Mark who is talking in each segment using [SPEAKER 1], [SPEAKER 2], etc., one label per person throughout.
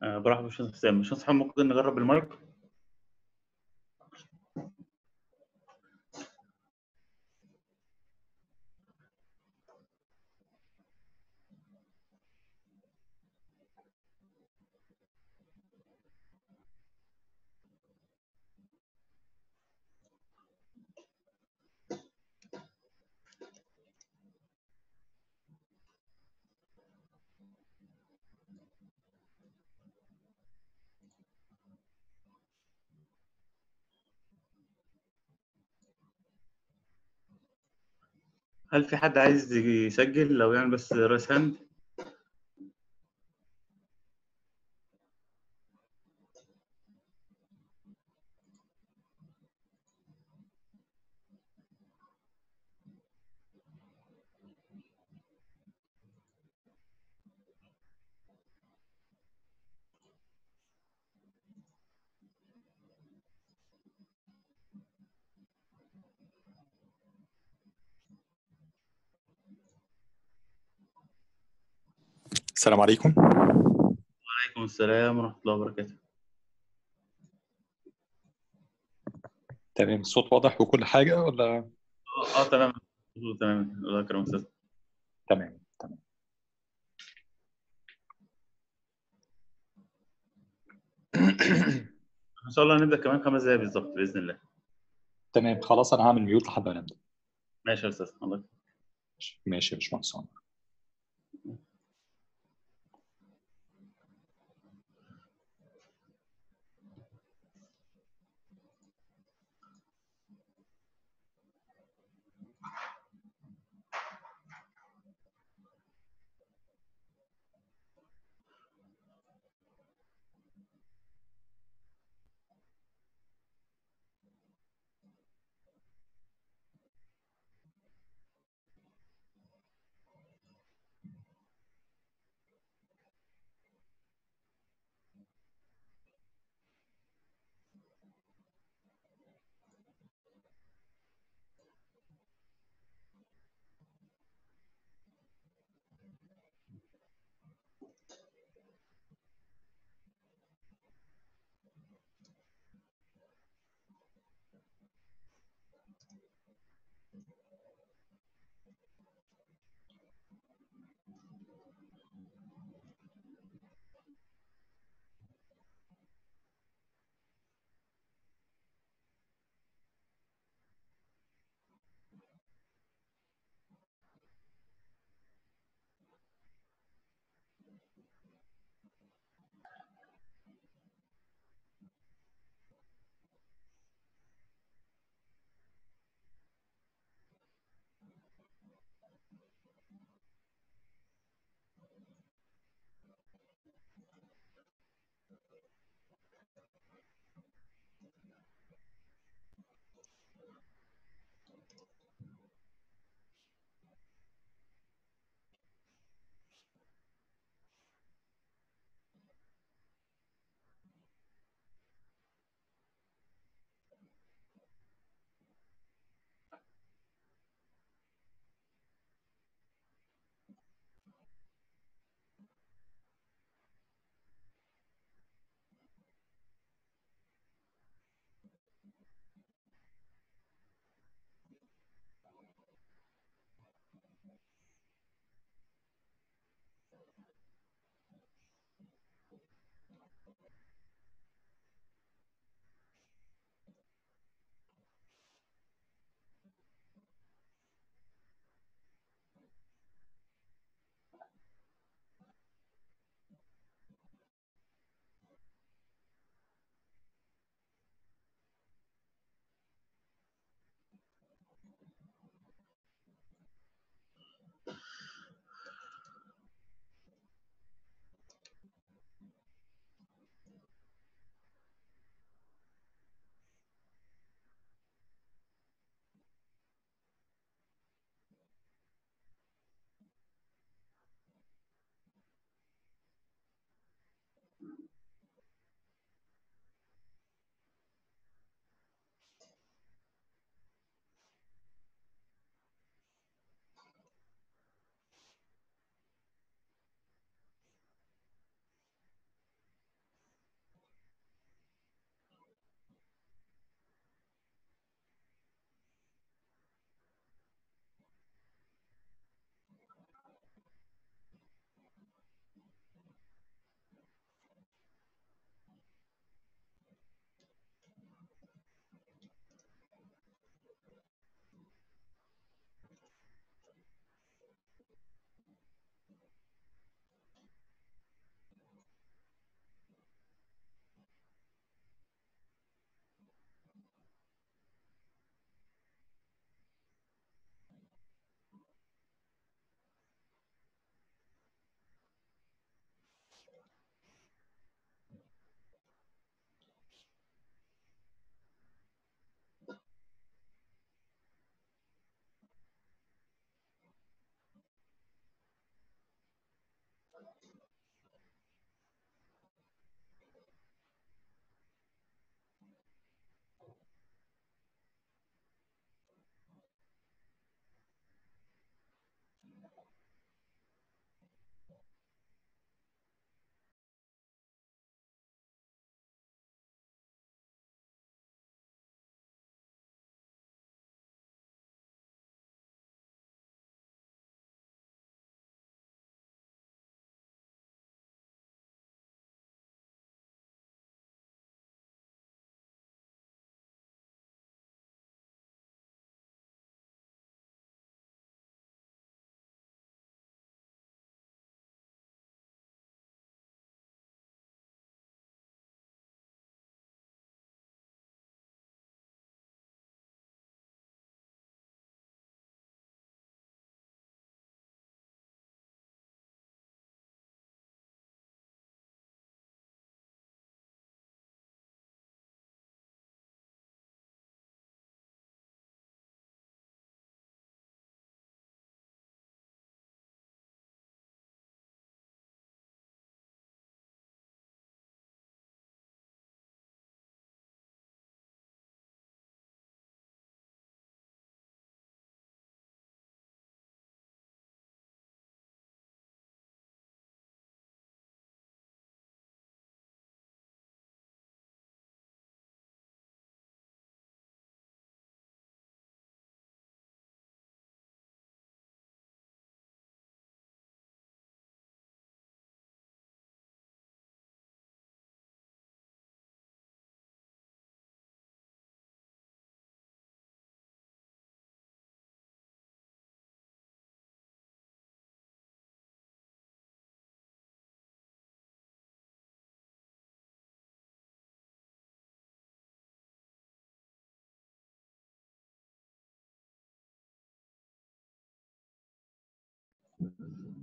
[SPEAKER 1] آه، برحب باشمهندس حسام باشمهندس حسام ممكن نجرب المايك هل في حد عايز يسجل لو يعني بس رايس هاند
[SPEAKER 2] السلام عليكم
[SPEAKER 1] وعليكم السلام ورحمه الله وبركاته
[SPEAKER 2] تمام الصوت واضح وكل حاجة ولا
[SPEAKER 1] اه آه، تمام تمام الله يكرمك استاذ
[SPEAKER 2] تمام تمام
[SPEAKER 1] ان شاء الله نبدا كمان خمس دقايق بالظبط باذن الله
[SPEAKER 2] تمام خلاص أنا هعمل ميوت لحد ما نبدأ
[SPEAKER 1] ماشي يا استاذ الله يكرمك.
[SPEAKER 2] ماشي يا باشمهندس عمر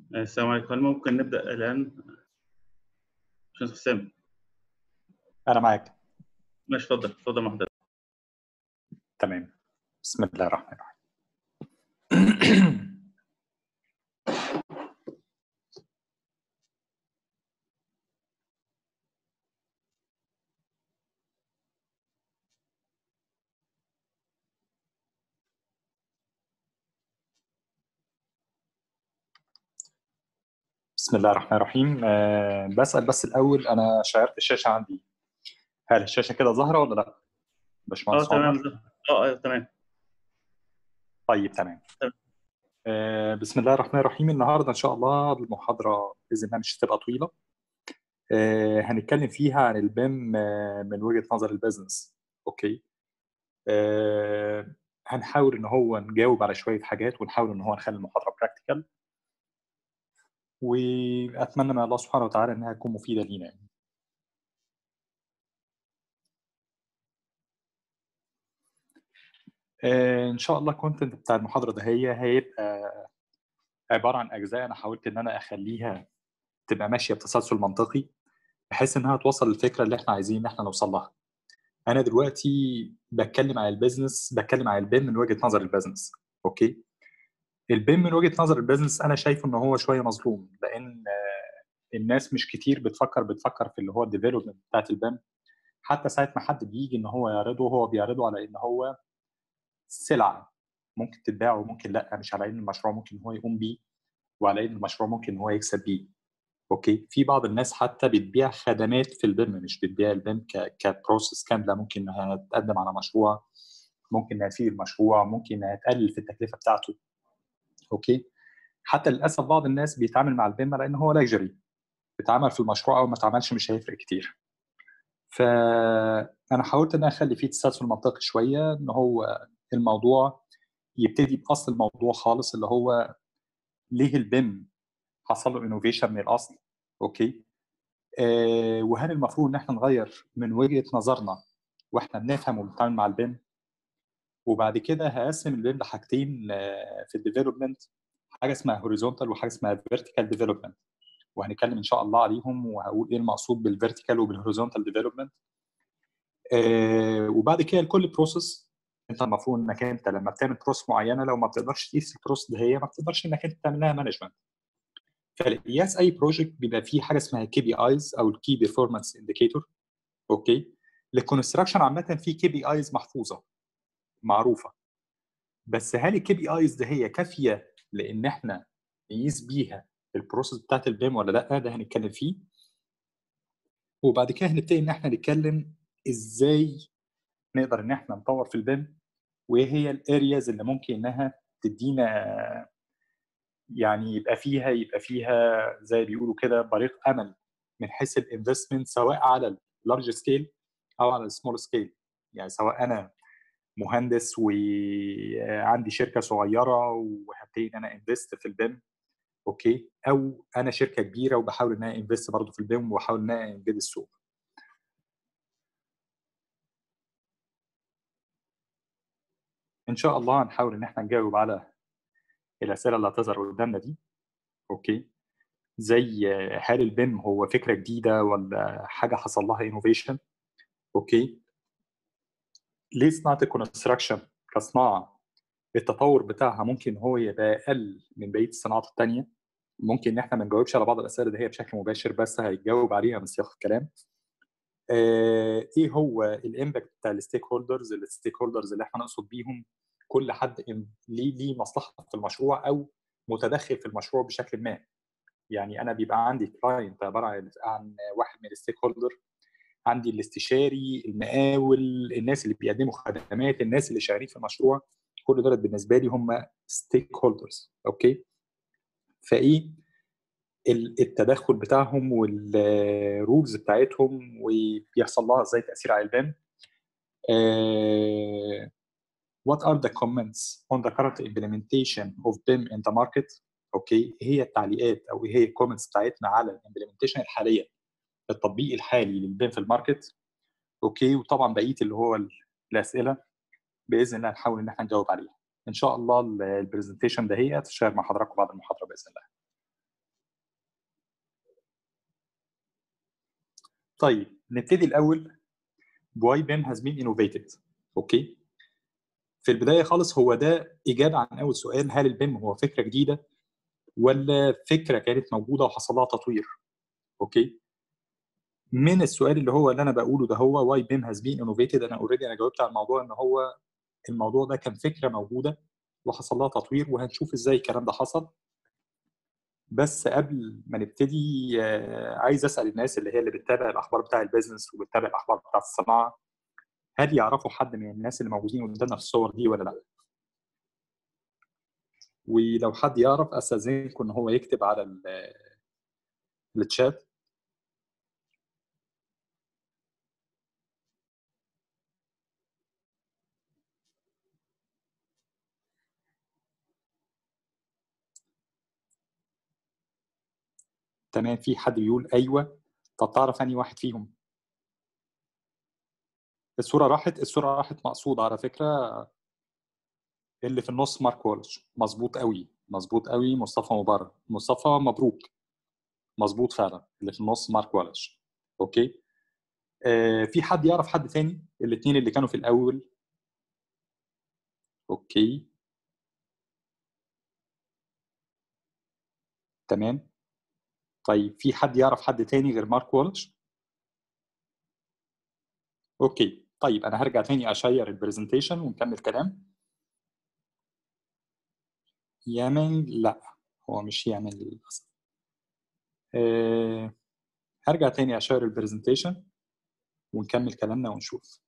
[SPEAKER 1] السلام عليكم هل ممكن نبدأ الآن؟ باشمهندس حسام
[SPEAKER 2] انا معاك
[SPEAKER 1] ماشي اتفضل اتفضل مع حضرتك
[SPEAKER 2] تمام بسم الله الرحمن الرحيم بسم الله الرحمن الرحيم أه بسأل بس الأول أنا شيرت الشاشة عندي هل الشاشة كده ظاهرة ولا لا؟
[SPEAKER 1] اه
[SPEAKER 2] باشمهندس
[SPEAKER 1] تمام
[SPEAKER 2] عمر
[SPEAKER 1] اه اه تمام
[SPEAKER 2] طيب تمام
[SPEAKER 1] تمام.
[SPEAKER 2] أه بسم الله الرحمن الرحيم النهاردة إن شاء الله المحاضرة بإذن الله مش هتبقى طويلة أه هنتكلم فيها عن البيم آه، من وجهة نظر البيزنس أوكي أه هنحاول إن هو نجاوب على شوية حاجات ونحاول إن هو نخلي المحاضرة براكتيكال واتمنى من الله سبحانه وتعالى انها تكون مفيده لينا يعني. آه، ان شاء الله الكونتنت بتاع المحاضره ده هي هيبقى عباره عن اجزاء انا حاولت ان انا اخليها تبقى ماشيه بتسلسل منطقي بحيث انها توصل الفكره اللي احنا عايزين ان احنا نوصل لها انا دلوقتي بتكلم عن البيزنس بتكلم عن البيم من وجهه نظر البيزنس اوكي البيم من وجهه نظر البيزنس انا شايفه ان هو شويه مظلوم لان آه، الناس مش كتير بتفكر بتفكر في اللي هو الديفلوبمنت بتاعت البيم حتى ساعه ما حد بيجي ان هو يعرضه هو بيعرضه على ان هو سلعه ممكن تتباع وممكن لا مش على ان المشروع ممكن هو يقوم بيه وعلى ان المشروع ممكن هو يكسب بيه اوكي في بعض الناس حتى بتبيع خدمات في البيم مش بتبيع البيم ك كبروسيس كامله ممكن انها تقدم على مشروع ممكن انها تفيد المشروع ممكن انها تقلل في التكلفه بتاعته اوكي حتى للاسف بعض الناس بيتعامل مع البيم على ان هو لاكجري بيتعامل في المشروع او ما اتعملش مش هيفرق كتير فانا حاولت ان أنا اخلي فيه تسلسل منطقي شويه ان هو الموضوع يبتدي باصل الموضوع خالص اللي هو ليه البيم حصل له انوفيشن من الاصل اوكي آه وهل المفروض ان احنا نغير من وجهه نظرنا واحنا بنفهم وبنتعامل مع البيم وبعد كده هقسم البيم لحاجتين آه، في الديفلوبمنت حاجه اسمها هوريزونتال وحاجه اسمها فيرتيكال ديفلوبمنت وهنتكلم ان شاء الله عليهم وهقول ايه المقصود بالفيرتيكال وبالهوريزونتال ديفلوبمنت وبعد كده لكل بروسيس انت المفروض انك انت لما بتعمل بروسس معينه لو ما بتقدرش تقيس البروسس ده هي ما بتقدرش انك انت تعمل لها مانجمنت فالقياس اي بروجكت بيبقى فيه حاجه اسمها كي بي ايز او الكي بيرفورمانس انديكيتور اوكي للكونستراكشن عامه في كي بي ايز محفوظه معروفه بس هل الكي بي ايز ده هي كافيه لان احنا نقيس بيها البروسيس بتاعت البيم ولا لا ده هنتكلم فيه وبعد كده هنبتدي ان احنا نتكلم ازاي نقدر ان احنا نطور في البيم وايه هي الارياز اللي ممكن انها تدينا يعني يبقى فيها يبقى فيها زي بيقولوا كده بريق امل من حيث الانفستمنت سواء على اللارج سكيل او على السمول سكيل يعني سواء انا مهندس وعندي شركه صغيره وهبتدي ان انا انفست في البيم اوكي او انا شركه كبيره وبحاول ان انا انفست برضه في البيم وبحاول ان انا انجد السوق ان شاء الله هنحاول ان احنا نجاوب على الاسئله اللي هتظهر قدامنا دي اوكي زي هل البيم هو فكره جديده ولا حاجه حصل لها انوفيشن اوكي ليه صناعه الكونستراكشن كصناعه التطور بتاعها ممكن هو يبقى اقل من بقيه الصناعات الثانيه ممكن ان احنا ما نجاوبش على بعض الاسئله دي هي بشكل مباشر بس هيتجاوب عليها من سياق الكلام آه، ايه هو الامباكت بتاع الستيك هولدرز الستيك هولدرز اللي احنا نقصد بيهم كل حد إن- ليه ليه مصلحه في المشروع او متدخل في المشروع بشكل ما يعني انا بيبقى عندي كلاينت عباره عن عن واحد من الستيك هولدر عندي الاستشاري المقاول الناس اللي بيقدموا خدمات الناس اللي شغالين في المشروع كل دول بالنسبه لي هم ستيك هولدرز اوكي فايه ال- التدخل بتاعهم والرولز بتاعتهم وبيحصل لها ازاي تاثير على البيم آه، what are the comments on the current implementation of BIM in the market اوكي إيه هي التعليقات او ايه هي الكومنتس بتاعتنا على الامبلمنتيشن الحاليه التطبيق الحالي للبيم في الماركت اوكي وطبعا بقيه اللي هو ال- الاسئله باذن الله نحاول ان احنا نجاوب عليها ان شاء الله البرزنتيشن ده هي تشتغل مع حضراتكم بعد المحاضره باذن الله طيب نبتدي الاول why BIM has been innovated اوكي في البدايه خالص هو ده اجابه عن اول سؤال هل البيم هو فكره جديده ولا فكره كانت موجوده وحصل لها تطوير اوكي من السؤال اللي هو اللي انا بقوله ده هو واي بيم هاز بين انوفيتد انا اوريدي انا جاوبت على الموضوع ان هو الموضوع ده كان فكره موجوده وحصل لها تطوير وهنشوف ازاي الكلام ده حصل بس قبل ما نبتدي آه، عايز اسال الناس اللي هي اللي بتتابع الاخبار بتاع البيزنس وبتتابع الاخبار بتاع الصناعه هل يعرفوا حد من الناس اللي موجودين قدامنا في الصور دي ولا لا ولو حد يعرف استاذنكم ان هو يكتب على ال- الشات تمام في حد بيقول ايوه طب تعرف انهي واحد فيهم الصوره راحت الصوره راحت مقصود على فكره اللي في النص مارك وولش مظبوط قوي مظبوط قوي مصطفى مبارك مصطفى مبروك مظبوط فعلا اللي في النص مارك وولش اوكي آه في حد يعرف حد تاني الاثنين اللي كانوا في الاول اوكي تمام طيب في حد يعرف حد تاني غير مارك وولش اوكي طيب انا هرجع تاني اشير البرزنتيشن ونكمل كلام يامن لا هو مش يامن للاسف أه هرجع تاني اشير البرزنتيشن ونكمل كلامنا ونشوف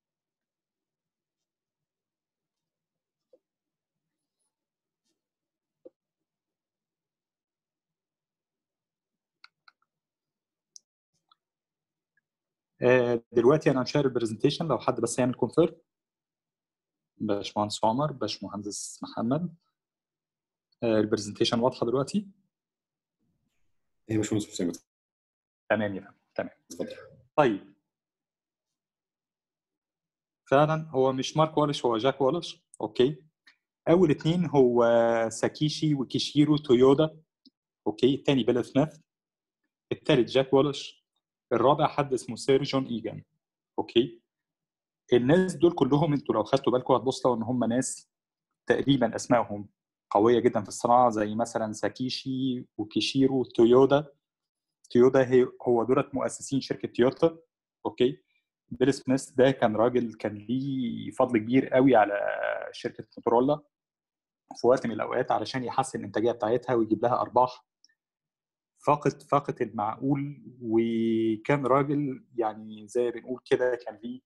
[SPEAKER 2] أه دلوقتي انا هشير البرزنتيشن لو حد بس يعمل كونفيرم باشمهندس عمر باشمهندس محمد أه البرزنتيشن واضحه دلوقتي
[SPEAKER 3] ايه يا باشمهندس حسام
[SPEAKER 2] تمام يا فندم تمام
[SPEAKER 3] اتفضل
[SPEAKER 2] طيب فعلا هو مش مارك والش هو جاك والش اوكي اول اتنين هو ساكيشي وكيشيرو تويودا اوكي التاني بيل سميث التالت جاك والش الرابع حد اسمه سير جون ايجان اوكي الناس دول كلهم انتوا لو خدتوا بالكم هتبصوا ان هم ناس تقريبا اسمائهم قويه جدا في الصناعه زي مثلا ساكيشي وكيشيرو تويودا تويودا هي هو دولت مؤسسين شركه تويوتا اوكي بيل سميث ده كان راجل كان ليه فضل كبير قوي على شركه موتورولا في وقت من الاوقات علشان يحسن الانتاجيه بتاعتها ويجيب لها ارباح فاقت فاقت المعقول وكان راجل يعني زي ما بنقول كده كان ليه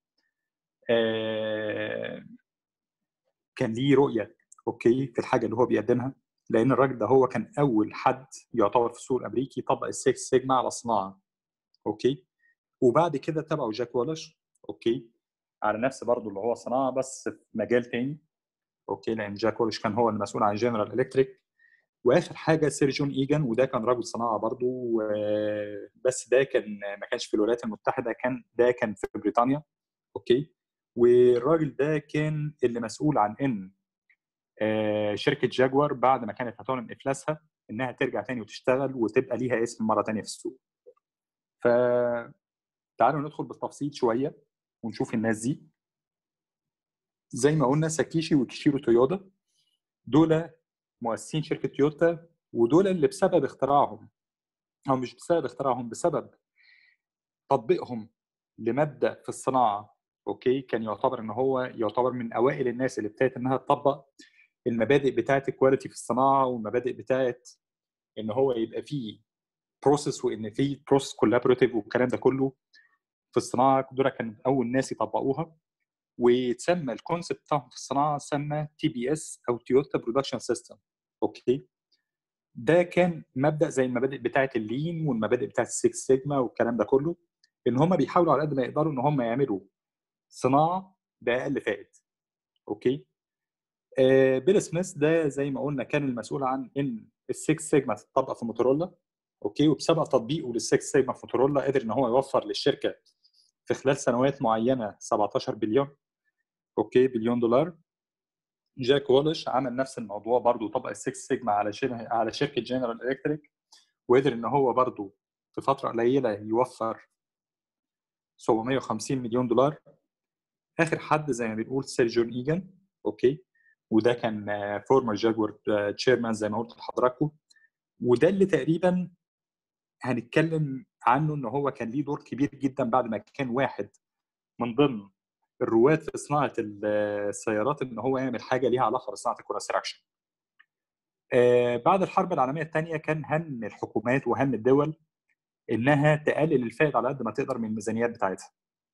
[SPEAKER 2] آه كان ليه رؤيه اوكي في الحاجه اللي هو بيقدمها لان الراجل ده هو كان اول حد يعتبر في السوق الامريكي يطبق السكس سيجما على الصناعه اوكي وبعد كده تبعه جاك والش اوكي على نفس برضه اللي هو صناعه بس في مجال تاني اوكي لان جاك والش كان هو المسؤول عن جنرال الكتريك واخر حاجه سير جون ايجان وده كان رجل صناعه برضه بس ده كان ما كانش في الولايات المتحده كان ده كان في بريطانيا اوكي والراجل ده كان اللي مسؤول عن ان شركه جاكوار بعد ما كانت هتعلن افلاسها انها ترجع تاني وتشتغل وتبقى ليها اسم مره تانيه في السوق ف تعالوا ندخل بالتفصيل شويه ونشوف الناس دي زي ما قلنا ساكيشي وكيشيرو تويودا دول مؤسسين شركه تويوتا ودول اللي بسبب اختراعهم او مش بسبب اختراعهم بسبب تطبيقهم لمبدا في الصناعه اوكي كان يعتبر ان هو يعتبر من اوائل الناس اللي ابتدت انها تطبق المبادئ بتاعه الكواليتي في الصناعه والمبادئ بتاعه ان هو يبقى فيه بروسيس وان في بروسيس كولابوريتيف والكلام ده كله في الصناعه دول كان اول ناس يطبقوها وتسمى الكونسيبت بتاعهم في الصناعه سمى تي بي اس او تويوتا برودكشن سيستم اوكي ده كان مبدا زي المبادئ بتاعه اللين والمبادئ بتاعه السكس سيجما والكلام ده كله ان هم بيحاولوا على قد ما يقدروا ان هم يعملوا صناعه باقل فائد اوكي آه بيل سميث ده زي ما قلنا كان المسؤول عن ان السكس سيجما تطبق في موتورولا اوكي وبسبب تطبيقه للسكس سيجما في موتورولا قدر ان هو يوفر للشركه في خلال سنوات معينه 17 بليون اوكي بليون دولار جاك وولش عمل نفس الموضوع برضه طبق السكس سيجما على شركه على شركه جنرال الكتريك وقدر ان هو برضه في فتره قليله يوفر 750 مليون دولار اخر حد زي ما بنقول سير جون ايجان اوكي وده كان فورمر جاكور تشيرمان زي ما قلت لحضراتكم وده اللي تقريبا هنتكلم عنه ان هو كان ليه دور كبير جدا بعد ما كان واحد من ضمن الرواد في صناعه السيارات ان هو يعمل حاجه ليها علاقه بصناعه الكونستراكشن. آه بعد الحرب العالميه الثانيه كان هم الحكومات وهم الدول انها تقلل الفائد على قد ما تقدر من الميزانيات بتاعتها.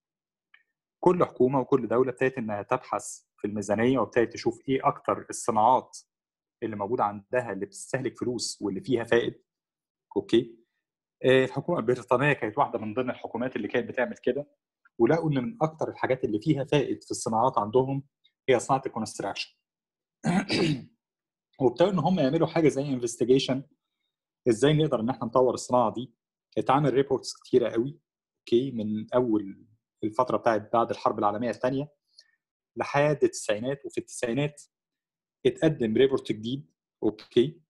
[SPEAKER 2] كل حكومه وكل دوله ابتدت انها تبحث في الميزانيه وابتدت تشوف ايه اكتر الصناعات اللي موجوده عندها اللي بتستهلك فلوس واللي فيها فائد. اوكي؟ آه الحكومه البريطانيه كانت واحده من ضمن الحكومات اللي كانت بتعمل كده ولقوا ان من اكتر الحاجات اللي فيها فائد في الصناعات عندهم هي صناعه الكونستراكشن وابتدوا ان هم يعملوا حاجه زي انفستيجيشن ازاي نقدر ان احنا نطور الصناعه دي اتعمل ريبورتس كتيره قوي اوكي من اول الفتره بتاعت بعد الحرب العالميه الثانيه لحد التسعينات وفي التسعينات اتقدم ريبورت جديد اوكي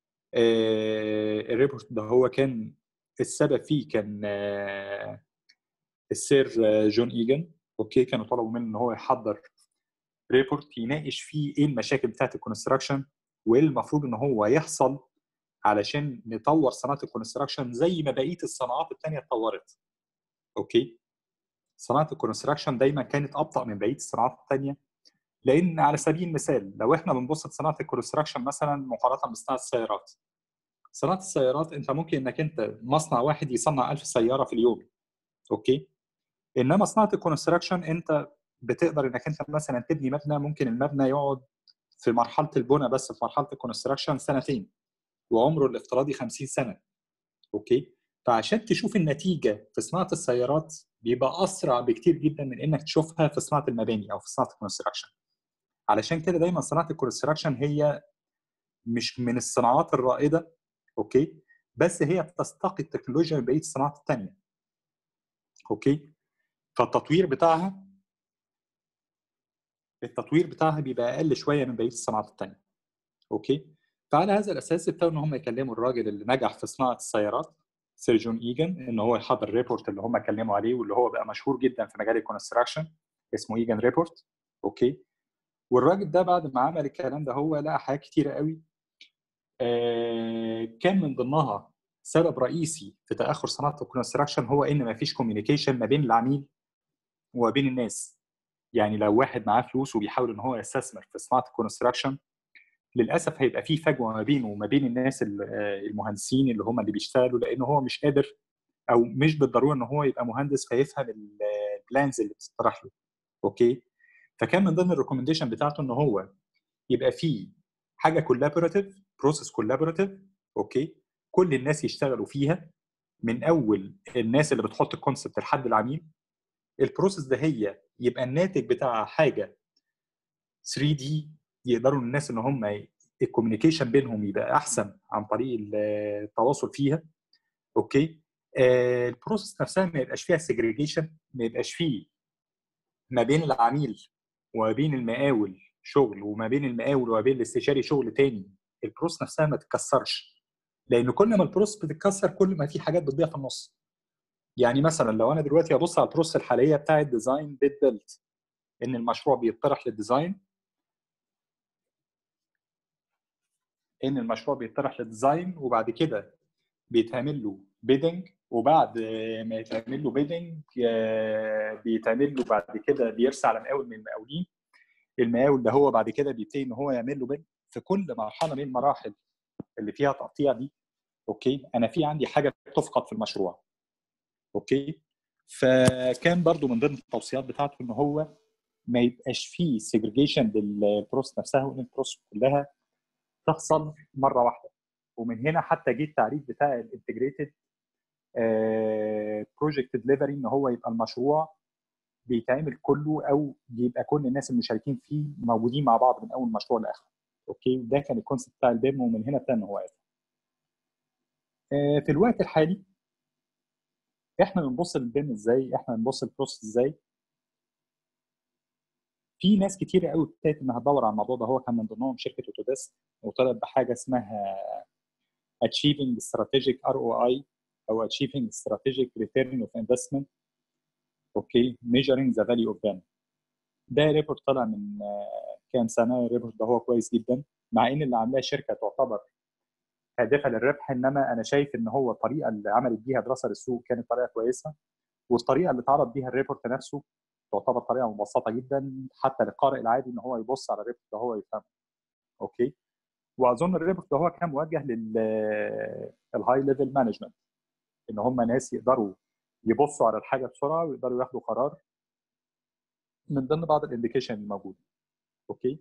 [SPEAKER 2] آه الريبورت ده هو كان السبب فيه كان آه السير جون ايجن اوكي كانوا طلبوا منه ان هو يحضر ريبورت يناقش فيه ايه المشاكل بتاعت الكونستراكشن وايه المفروض ان هو يحصل علشان نطور صناعه الكونستراكشن زي ما بقيه الصناعات الثانيه اتطورت اوكي صناعه الكونستراكشن دايما كانت ابطا من بقيه الصناعات الثانيه لان على سبيل المثال لو احنا بنبص لصناعه الكونستراكشن مثلا مقارنه بصناعه السيارات صناعه السيارات انت ممكن انك انت مصنع واحد يصنع 1000 سياره في اليوم اوكي انما صناعه الكونستراكشن انت بتقدر انك انت مثلا تبني مبنى ممكن المبنى يقعد في مرحله البناء بس في مرحله الكونستراكشن سنتين وعمره الافتراضي 50 سنه اوكي فعشان تشوف النتيجه في صناعه السيارات بيبقى اسرع بكتير جدا من انك تشوفها في صناعه المباني او في صناعه الكونستراكشن علشان كده دايما صناعه الكونستراكشن هي مش من الصناعات الرائده اوكي بس هي بتستقي التكنولوجيا من بقيه الصناعات الثانيه اوكي فالتطوير بتاعها التطوير بتاعها بيبقى اقل شويه من بقيه الصناعات الثانيه اوكي فعلى هذا الاساس ابتدوا ان هم يكلموا الراجل اللي نجح في صناعه السيارات سير جون ايجن ان هو يحضر الريبورت اللي هم اتكلموا عليه واللي هو بقى مشهور جدا في مجال الكونستراكشن اسمه ايجن ريبورت اوكي والراجل ده بعد ما عمل الكلام ده هو لقى حاجات كتيره قوي آه كان من ضمنها سبب رئيسي في تاخر صناعه الكونستراكشن هو ان ما فيش كوميونيكيشن ما بين العميل وما بين الناس يعني لو واحد معاه فلوس وبيحاول ان هو يستثمر في صناعه الكونستراكشن للاسف هيبقى في فجوه ما بينه وما بين الناس المهندسين اللي هم اللي بيشتغلوا لان هو مش قادر او مش بالضروره ان هو يبقى مهندس فيفهم البلانز اللي بتطرح له اوكي فكان من ضمن الريكومنديشن بتاعته ان هو يبقى في حاجه كولابوراتيف بروسيس كولابوراتيف اوكي كل الناس يشتغلوا فيها من اول الناس اللي بتحط الكونسبت لحد العميل البروسيس ده هي يبقى الناتج بتاع حاجه 3 دي يقدروا الناس ان هم الكوميونيكيشن بينهم يبقى احسن عن طريق التواصل فيها اوكي آه البروسيس نفسها ما يبقاش فيها سيجريجيشن ما يبقاش فيه ما بين العميل وما بين المقاول شغل وما بين المقاول وما بين الاستشاري شغل تاني البروسيس نفسها ما تتكسرش لان كل ما البروسيس بتتكسر كل ما في حاجات بتضيع في النص يعني مثلا لو انا دلوقتي ابص على البروسيس الحاليه بتاعه ديزاين بيت بيلت ان المشروع بيطرح للديزاين ان المشروع بيطرح للديزاين وبعد كده بيتعمل له بيدنج وبعد ما يتعمل له بيدنج بيتعمل له بعد كده بيرسى على مقاول من المقاولين المقاول ده هو بعد كده بيبتدي ان هو يعمل له بيدنج في كل مرحله من المراحل اللي فيها تقطيع دي اوكي انا في عندي حاجه بتفقد في المشروع اوكي فكان برضو من ضمن التوصيات بتاعته ان هو ما يبقاش فيه سيجريجيشن للبروسيس نفسها وان البروسيس كلها تحصل مره واحده ومن هنا حتى جه التعريف بتاع الانتجريتد بروجكت ديليفري ان هو يبقى المشروع بيتعمل كله او يبقى كل الناس المشاركين فيه موجودين مع بعض من اول مشروع لاخره اوكي ده كان الكونسيبت بتاع البيم ومن هنا ابتدى ان هو يقف في الوقت الحالي احنا بنبص للبيم ازاي احنا بنبص للبروسيس ازاي في ناس كتيره قوي ابتدت انها تدور على الموضوع ده هو كان من ضمنهم شركه اوتوديسك وطلب بحاجه اسمها achieving strategic ROI او achieving strategic return of investment اوكي measuring the value of them ده ريبورت طلع من آه، كام سنه الريبورت ده هو كويس جدا مع ان اللي عاملاه شركه تعتبر هادفه للربح انما انا شايف ان هو الطريقه اللي عملت بيها دراسه للسوق كانت طريقه كويسه والطريقه اللي اتعرض بيها الريبورت نفسه تعتبر طريقه مبسطه جدا حتى للقارئ العادي ان هو يبص على الريبورت ده هو يفهمه اوكي واظن الريبورت ده هو كان موجه للهاي ليفل مانجمنت ان هم ناس يقدروا يبصوا على الحاجه بسرعه ويقدروا ياخدوا قرار من ضمن بعض الانديكيشن الموجوده اوكي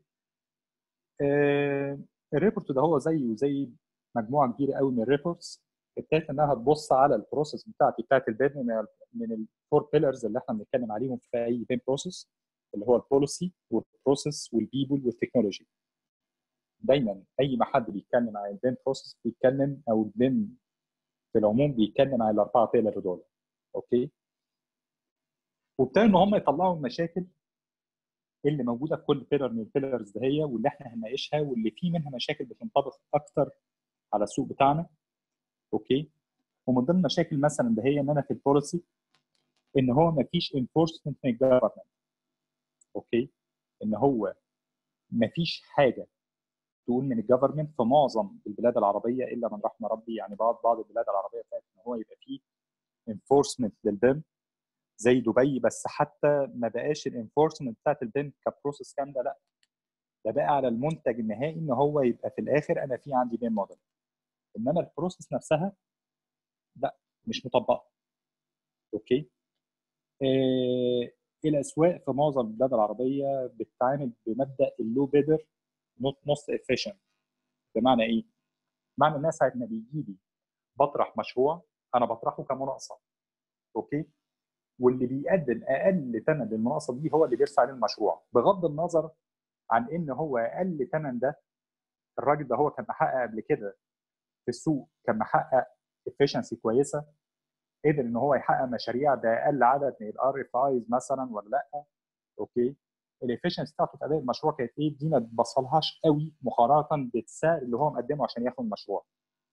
[SPEAKER 2] آه الريبورت ده هو زيه زي مجموعه كبيره قوي من الريبورتس ابتدت انها تبص على البروسيس بتاعتي بتاعت البيم من من الفور بيلرز اللي احنا بنتكلم عليهم في اي بيم بروسيس اللي هو البوليسي والبروسيس والبيبول والتكنولوجي دايما اي ما حد بيتكلم عن البيم بروسيس بيتكلم او البيم في العموم بيتكلم عن الاربعه بيلر دول اوكي وابتدوا ان هم يطلعوا المشاكل اللي موجوده في كل بيلر من البيلرز ده هي واللي احنا هنناقشها واللي في منها مشاكل بتنطبق اكتر على السوق بتاعنا اوكي ومن ضمن المشاكل مثلا ده هي ان انا في البوليسي ان هو ما فيش انفورسمنت من الجفرمنت اوكي ان هو ما فيش حاجه تقول من الجفرمنت في معظم البلاد العربيه الا من رحم ربي يعني بعض بعض البلاد العربيه بتاعت ان هو يبقى فيه انفورسمنت للبيم زي دبي بس حتى ما بقاش الانفورسمنت بتاعت البيم كبروسيس كامله لا ده بقى على المنتج النهائي ان هو يبقى في الاخر انا في عندي بيم موديل انما البروسيس نفسها لا مش مطبقه اوكي آه الاسواق في معظم البلاد العربيه بتتعامل بمبدا اللو بيدر نوت موست efficient بمعنى ايه؟ بمعنى الناس ساعه ما بيجي لي بطرح مشروع انا بطرحه كمناقصه اوكي واللي بيقدم اقل ثمن للمناقصه دي هو اللي بيرسى عليه المشروع بغض النظر عن ان هو اقل ثمن ده الراجل ده هو كان محقق قبل كده في السوق كان محقق efficiency كويسه قدر ان هو يحقق مشاريع باقل عدد من الار اف ايز مثلا ولا لا اوكي الافشنسي بتاعته في اداء المشروع كانت ايه دي ما تبصلهاش قوي مقارنه بالسعر اللي هو مقدمه عشان ياخد المشروع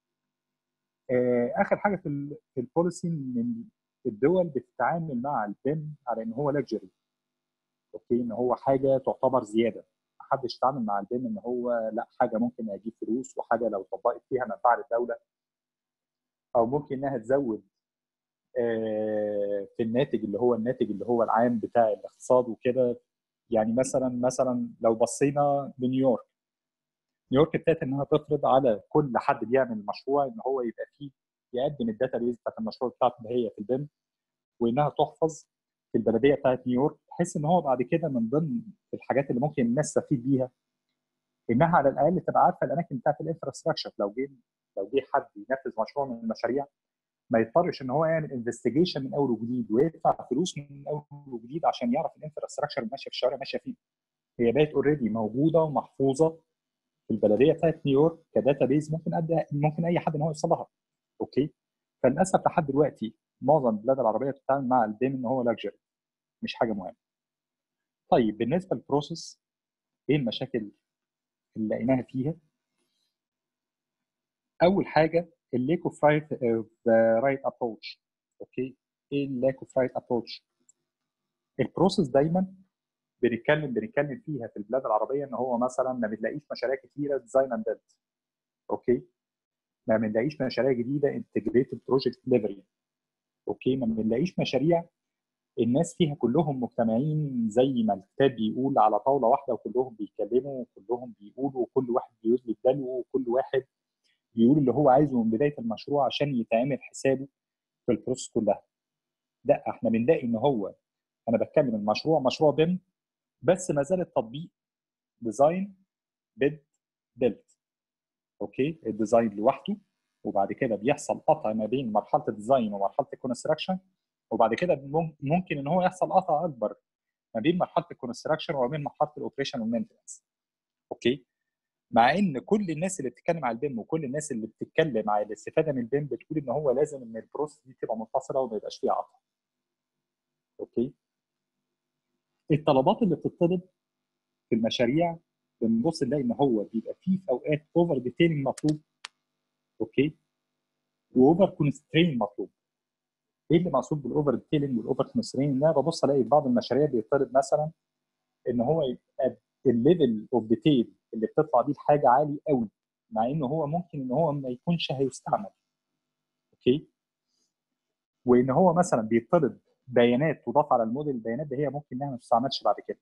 [SPEAKER 2] اخر حاجه في في البوليسي ان الدول بتتعامل مع البيم على ان هو لكجري اوكي ان هو حاجه تعتبر زياده محدش يتعامل مع البيم ان هو لا حاجه ممكن اجيب فلوس وحاجه لو طبقت فيها منفعه للدوله او ممكن انها تزود في الناتج اللي هو الناتج اللي هو العام بتاع الاقتصاد وكده يعني مثلا مثلا لو بصينا لنيويورك نيويورك ابتدت انها تفرض على كل حد بيعمل مشروع ان هو يبقى فيه يقدم الداتا بيز بتاعت المشروع بتاعته اللي هي في البيم وانها تحفظ في البلديه بتاعت نيويورك بحيث ان هو بعد كده من ضمن الحاجات اللي ممكن الناس تستفيد بيها انها على الاقل تبقى عارفه الاماكن بتاعت الانفراستراكشر لو جه لو جه حد ينفذ مشروع من المشاريع ما يضطرش ان هو يعمل انفستيجيشن من اول وجديد ويدفع فلوس من اول وجديد عشان يعرف الانفراستراكشر ماشيه في الشوارع ماشيه فين. هي بقت اوريدي موجوده ومحفوظه في البلديه بتاعت نيويورك كداتا بيز ممكن أدى ممكن اي حد ان هو يوصلها. اوكي؟ فللاسف لحد دلوقتي معظم البلاد العربيه بتتعامل مع البيم ان هو لاكجري مش حاجه مهمه. طيب بالنسبه للبروسيس ايه المشاكل اللي لقيناها فيها؟ اول حاجه اللاك اوف رايت رايت ابروتش اوكي ايه اللاك اوف رايت ابروتش البروسيس دايما بنتكلم بنتكلم فيها في البلاد العربيه ان هو مثلا ما بنلاقيش مشاريع كتيره ديزاين اند بيلد اوكي ما بنلاقيش مشاريع جديده انتجريتد بروجكت ديليفري اوكي ما بنلاقيش مشاريع الناس فيها كلهم مجتمعين زي ما الكتاب بيقول على طاوله واحده وكلهم بيتكلموا وكلهم بيقولوا وكل واحد بيدلي بدلو وكل واحد بيقول اللي هو عايزه من بدايه المشروع عشان يتعمل حسابه في البروسيس كلها. لا احنا بنلاقي ان هو انا بتكلم المشروع مشروع بيم بس ما زال التطبيق ديزاين بيد بيلد اوكي الديزاين لوحده وبعد كده بيحصل قطع ما بين مرحله الديزاين ومرحله الكونستراكشن وبعد كده ممكن ان هو يحصل قطع اكبر ما بين مرحله الكونستراكشن وما بين مرحله الاوبريشن والمينتنس اوكي مع ان كل الناس اللي بتتكلم على البيم وكل الناس اللي بتتكلم على الاستفاده من البيم بتقول ان هو لازم ان البروسيس دي تبقى منفصله وما يبقاش فيها قطع. اوكي؟ الطلبات اللي بتطلب في المشاريع بنبص نلاقي ان هو بيبقى فيه في اوقات اوفر ديتيلنج مطلوب اوكي؟ واوفر كونسترين مطلوب. ايه اللي مقصود بالاوفر ديتيلنج والاوفر كونسترين ان انا ببص الاقي في بعض المشاريع بيطلب مثلا ان هو يبقى الليفل اوف ديتيل اللي بتطلع بيه الحاجه عالي قوي مع ان هو ممكن ان هو ما يكونش هيستعمل اوكي وان هو مثلا بيطلب بيانات تضاف على الموديل البيانات دي هي ممكن انها ما تستعملش بعد كده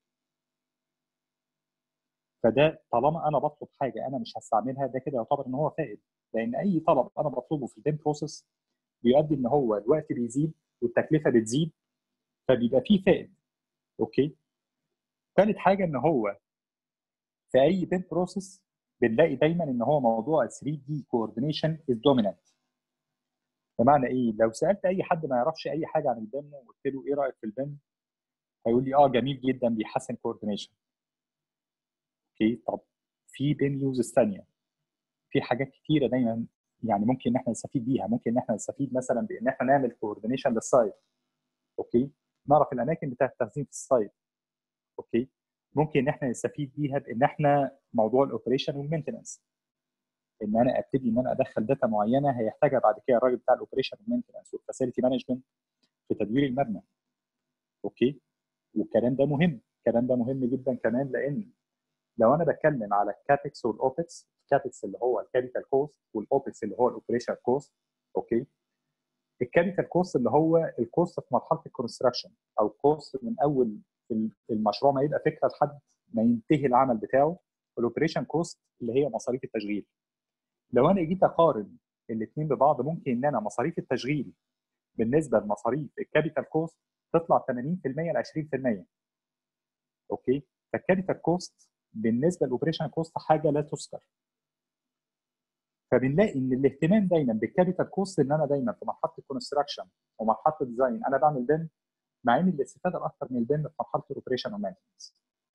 [SPEAKER 2] فده طالما انا بطلب حاجه انا مش هستعملها ده كده يعتبر ان هو فائد لان اي طلب انا بطلبه في البيم بروسيس بيؤدي ان هو الوقت بيزيد والتكلفه بتزيد فبيبقى فيه فائد اوكي ثالث حاجه ان هو في اي بيم بروسيس بنلاقي دايما ان هو موضوع 3 دي كوردينيشن از دومينانت بمعنى ايه؟ لو سالت اي حد ما يعرفش اي حاجه عن البيم وقلت له ايه رايك في البيم؟ هيقول لي اه جميل جدا بيحسن كوردينيشن. اوكي طب في بيم يوزز ثانيه في حاجات كتيره دايما يعني ممكن ان احنا نستفيد بيها ممكن ان احنا نستفيد مثلا بان احنا نعمل كوردينيشن للسايت اوكي نعرف الاماكن بتاعه التخزين في السايت اوكي ممكن ان احنا نستفيد بيها بان احنا موضوع الاوبريشن والمينتنس ان انا ابتدي ان انا ادخل داتا معينه هيحتاجها بعد كده الراجل بتاع الاوبريشن والمينتنس والفاسيلتي مانجمنت في تدوير المبنى اوكي والكلام ده مهم الكلام ده مهم جدا كمان لان لو انا بتكلم على الكابكس والاوبكس الكابكس اللي هو الكابيتال كوست والاوبكس اللي هو الاوبريشن كوست اوكي الكابيتال كوست اللي هو الكوست في مرحله الكونستراكشن او الكوست من اول المشروع ما يبقى فكره لحد ما ينتهي العمل بتاعه والاوبريشن كوست اللي هي مصاريف التشغيل لو انا جيت اقارن الاثنين ببعض ممكن ان انا مصاريف التشغيل بالنسبه لمصاريف الكابيتال كوست تطلع 80% ل 20% اوكي فالكابيتال كوست بالنسبه للاوبريشن كوست حاجه لا تذكر فبنلاقي ان الاهتمام دايما بالكابيتال كوست ان انا دايما في مرحله الكونستراكشن ومرحله الديزاين انا بعمل بيم مع ان الاستفاده الاكثر من البيم في مرحله الاوبريشن والمانتنس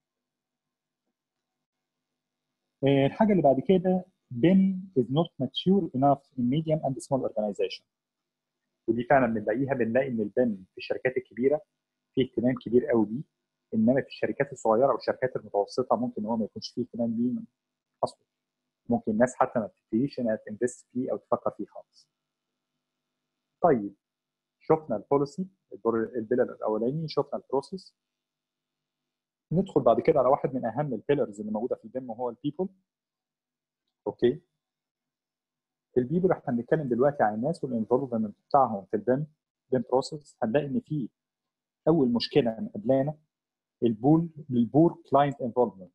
[SPEAKER 2] الحاجه اللي بعد كده BIM is not mature enough in medium and small organization ودي فعلا بنلاقيها بنلاقي ان البيم في الشركات الكبيره في اهتمام كبير قوي بيه انما في الشركات الصغيره او الشركات المتوسطه ممكن هو ما يكونش فيه اهتمام بيه اصلا ممكن الناس حتى ما بتبتديش انها تنفست فيه او تفكر فيه خالص. طيب شفنا البوليسي البيلر الاولاني شفنا البروسيس ندخل بعد كده على واحد من اهم البيلرز اللي موجوده في البيم وهو البيبل اوكي البيبل احنا بنتكلم دلوقتي عن الناس والانفولفمنت بتاعهم في البيم بيم بروسيس هنلاقي ان في اول مشكله مقابلانا البول البور كلاينت انفولفمنت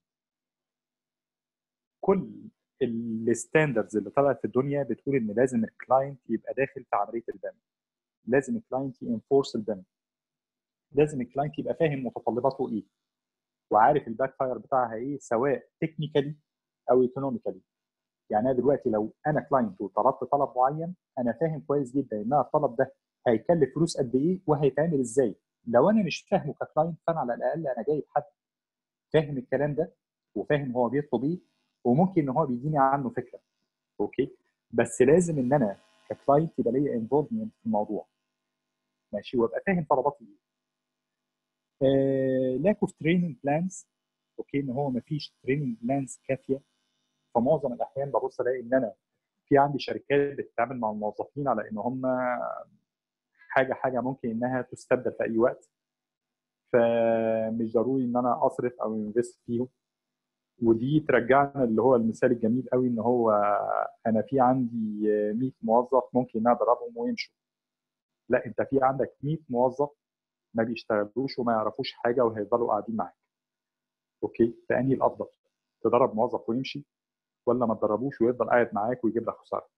[SPEAKER 2] كل الستاندردز اللي طلعت في الدنيا بتقول ان لازم الكلاينت يبقى داخل في عمليه البيم لازم الكلاينت ينفورس البيم لازم الكلاينت يبقى فاهم متطلباته ايه وعارف الباك فاير بتاعها ايه سواء تكنيكالي او ايكونوميكالي يعني انا دلوقتي لو انا كلاينت وطلبت طلب معين انا فاهم كويس جدا ان الطلب ده هيكلف فلوس قد ايه وهيتعمل ازاي لو انا مش فاهمه ككلاينت فانا على الاقل انا جايب حد فاهم الكلام ده وفاهم هو بيطلب ايه وممكن ان هو بيديني عنه فكره اوكي بس لازم ان انا ككلاينت يبقى ليا انفولفمنت في الموضوع ماشي وابقى فاهم طلباتي ايه لاك اوف تريننج بلانز اوكي ان هو ما فيش تريننج بلانز كافيه فمعظم الاحيان ببص الاقي ان انا في عندي شركات بتتعامل مع الموظفين على ان هم حاجه حاجه ممكن انها تستبدل في اي وقت فمش ضروري ان انا اصرف او انفست فيهم ودي ترجعنا اللي هو المثال الجميل قوي ان هو انا في عندي 100 موظف ممكن ان انا ادربهم ويمشوا لا انت في عندك 100 موظف ما بيشتغلوش وما يعرفوش حاجه وهيفضلوا قاعدين معاك اوكي فاني الافضل تدرب موظف ويمشي ولا ما تدربوش ويفضل قاعد معاك ويجيب لك خساره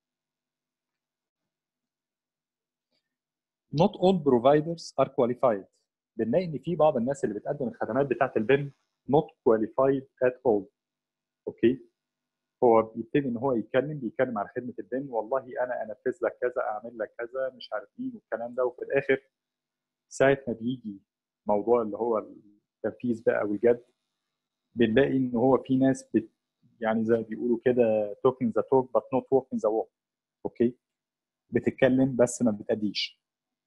[SPEAKER 2] not all providers are qualified بنلاقي ان في بعض الناس اللي بتقدم الخدمات بتاعت البيم not qualified at all اوكي هو بيبتدي ان هو يتكلم بيتكلم على خدمه البيم والله انا انفذ لك كذا اعمل لك كذا مش عارف مين والكلام ده وفي الاخر ساعه ما بيجي موضوع اللي هو التنفيذ بقى والجد بنلاقي ان هو في ناس بت يعني زي ما بيقولوا كده talking the talk but not walking the walk اوكي بتتكلم بس ما بتأديش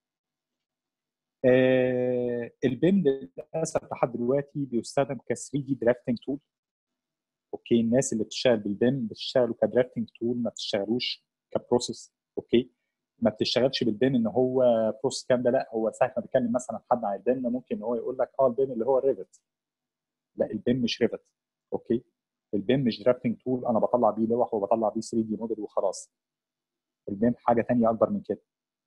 [SPEAKER 2] آه البيم للاسف لحد دلوقتي بيستخدم ك 3 دي درافتنج تول اوكي الناس اللي بتشتغل بالبيم بتشتغلوا كدرافتنج تول ما بتشتغلوش كبروسيس اوكي ما بتشتغلش بالبيم ان هو بروسس كامله لا هو ساعه ما بيتكلم مثلا حد عن البيم ممكن ان هو يقول لك اه البيم اللي هو الريفت لا البيم مش ريفت اوكي البيم مش درافتنج تول انا بطلع بيه لوح وبطلع بيه 3 دي موديل وخلاص البيم حاجه ثانيه اكبر من كده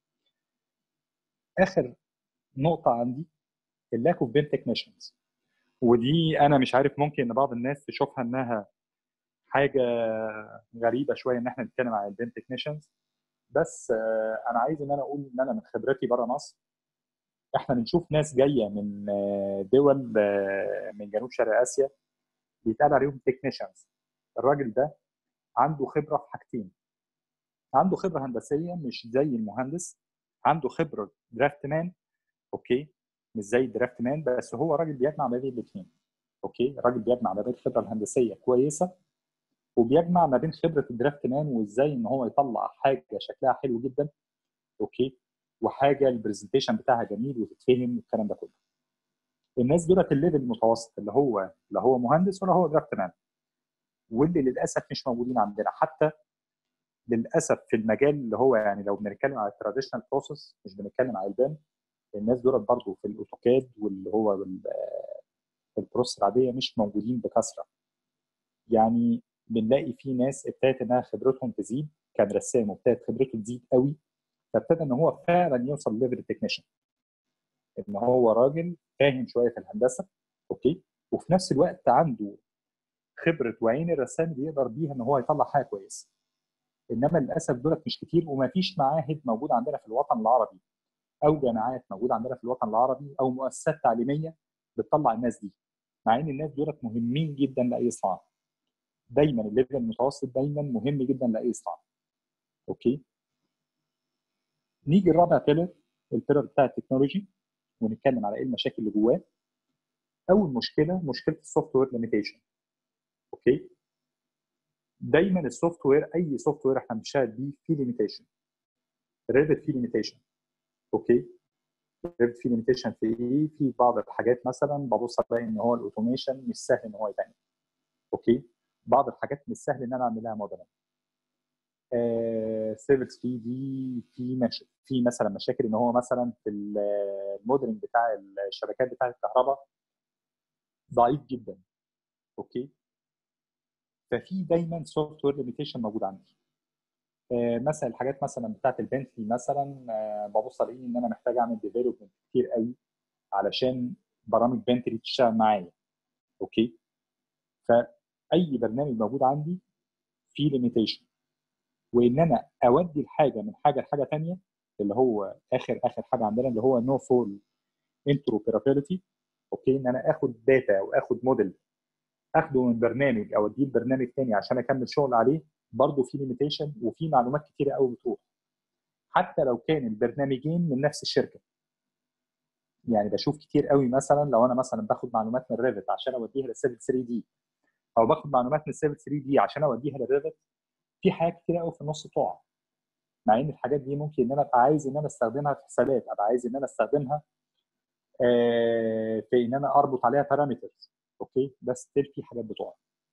[SPEAKER 2] اخر نقطه عندي اللاك اوف بيم تكنيشنز ودي انا مش عارف ممكن ان بعض الناس تشوفها انها حاجه غريبه شويه ان احنا نتكلم عن البيم تكنيشنز بس آه، انا عايز ان انا اقول ان انا من خبرتي بره مصر احنا بنشوف ناس جايه من آه، دول آه، من جنوب شرق اسيا بيتقال عليهم تكنيشنز الراجل ده عنده خبره في حاجتين عنده خبره هندسيه مش زي المهندس عنده خبره درافت مان اوكي مش زي الدرافت مان بس هو راجل بيجمع ما بين الاثنين اوكي راجل بيجمع ما بين الخبره الهندسيه كويسه وبيجمع ما بين خبره الدرافت مان وازاي ان هو يطلع حاجه شكلها حلو جدا اوكي وحاجه البرزنتيشن بتاعها جميل وتتفهم والكلام ده كله الناس دولت الليفل المتوسط اللي هو لا هو مهندس ولا هو درافت مان واللي للاسف مش موجودين عندنا حتى للاسف في المجال اللي هو يعني لو بنتكلم على التراديشنال بروسيس مش بنتكلم على البيم الناس دولت برضه في الاوتوكاد واللي هو بال- البروسيس العاديه مش موجودين بكثره يعني بنلاقي في ناس ابتدت انها خبرتهم تزيد كان رسام وابتدت خبرته تزيد قوي فابتدى ان هو فعلا يوصل ليفل التكنيشن ان هو راجل فاهم شويه في الهندسه اوكي وفي نفس الوقت عنده خبره وعين الرسام اللي يقدر بيها ان هو يطلع حاجه كويسه انما للاسف دولت مش كتير وما فيش معاهد موجوده عندنا في الوطن العربي او جامعات موجوده عندنا في الوطن العربي او مؤسسات تعليميه بتطلع الناس دي مع ان الناس دولت مهمين جدا لاي صناعه دايما الليفل المتوسط دايما مهم جدا لاي صناعه اوكي نيجي الرابع بيلر البيلر بتاع التكنولوجي ونتكلم على ايه المشاكل اللي جواه اول مشكله مشكله السوفت وير ليميتيشن اوكي دايما السوفت وير اي سوفت وير احنا بنشتغل بيه فيه ليميتيشن ريفت فيه ليميتيشن اوكي ريفت فيه ليميتيشن في ايه في بعض الحاجات مثلا ببص الاقي ان هو الاوتوميشن مش سهل ان هو يتعمل اوكي بعض الحاجات مش سهل ان انا اعمل لها موديلنج سيفل 3 دي في مش... في مثلا مشاكل ان هو مثلا في الموديلنج بتاع الشبكات بتاعه الكهرباء ضعيف جدا اوكي ففي دايما سوفت وير ليميتيشن موجود عندي آه، مثلا الحاجات مثلا بتاعت البنتلي مثلا آه، ببص الاقي ان انا محتاج اعمل ديفلوبمنت كتير قوي علشان برامج بنتلي تشتغل معايا اوكي فاي برنامج موجود عندي فيه ليميتيشن وان انا اودي الحاجه من حاجه لحاجه ثانيه اللي هو اخر اخر حاجه عندنا اللي هو نو فول انتروبيرابيلتي اوكي ان انا اخد داتا او اخد موديل اخده من برنامج او اديه لبرنامج ثاني عشان اكمل شغل عليه برضه في ليميتيشن وفي معلومات كتيره قوي بتروح حتى لو كان البرنامجين من نفس الشركه يعني بشوف كتير قوي مثلا لو انا مثلا باخد معلومات من ريفت عشان اوديها للسيفل 3 دي او باخد معلومات من السيفل 3 دي عشان اوديها للريفت في حاجات كتير قوي في النص تقع مع ان الحاجات دي ممكن ان انا ابقى عايز ان انا استخدمها في حسابات ابقى عايز ان انا استخدمها آه، في ان انا اربط عليها بارامترز اوكي بس ستيل في حاجات بتقع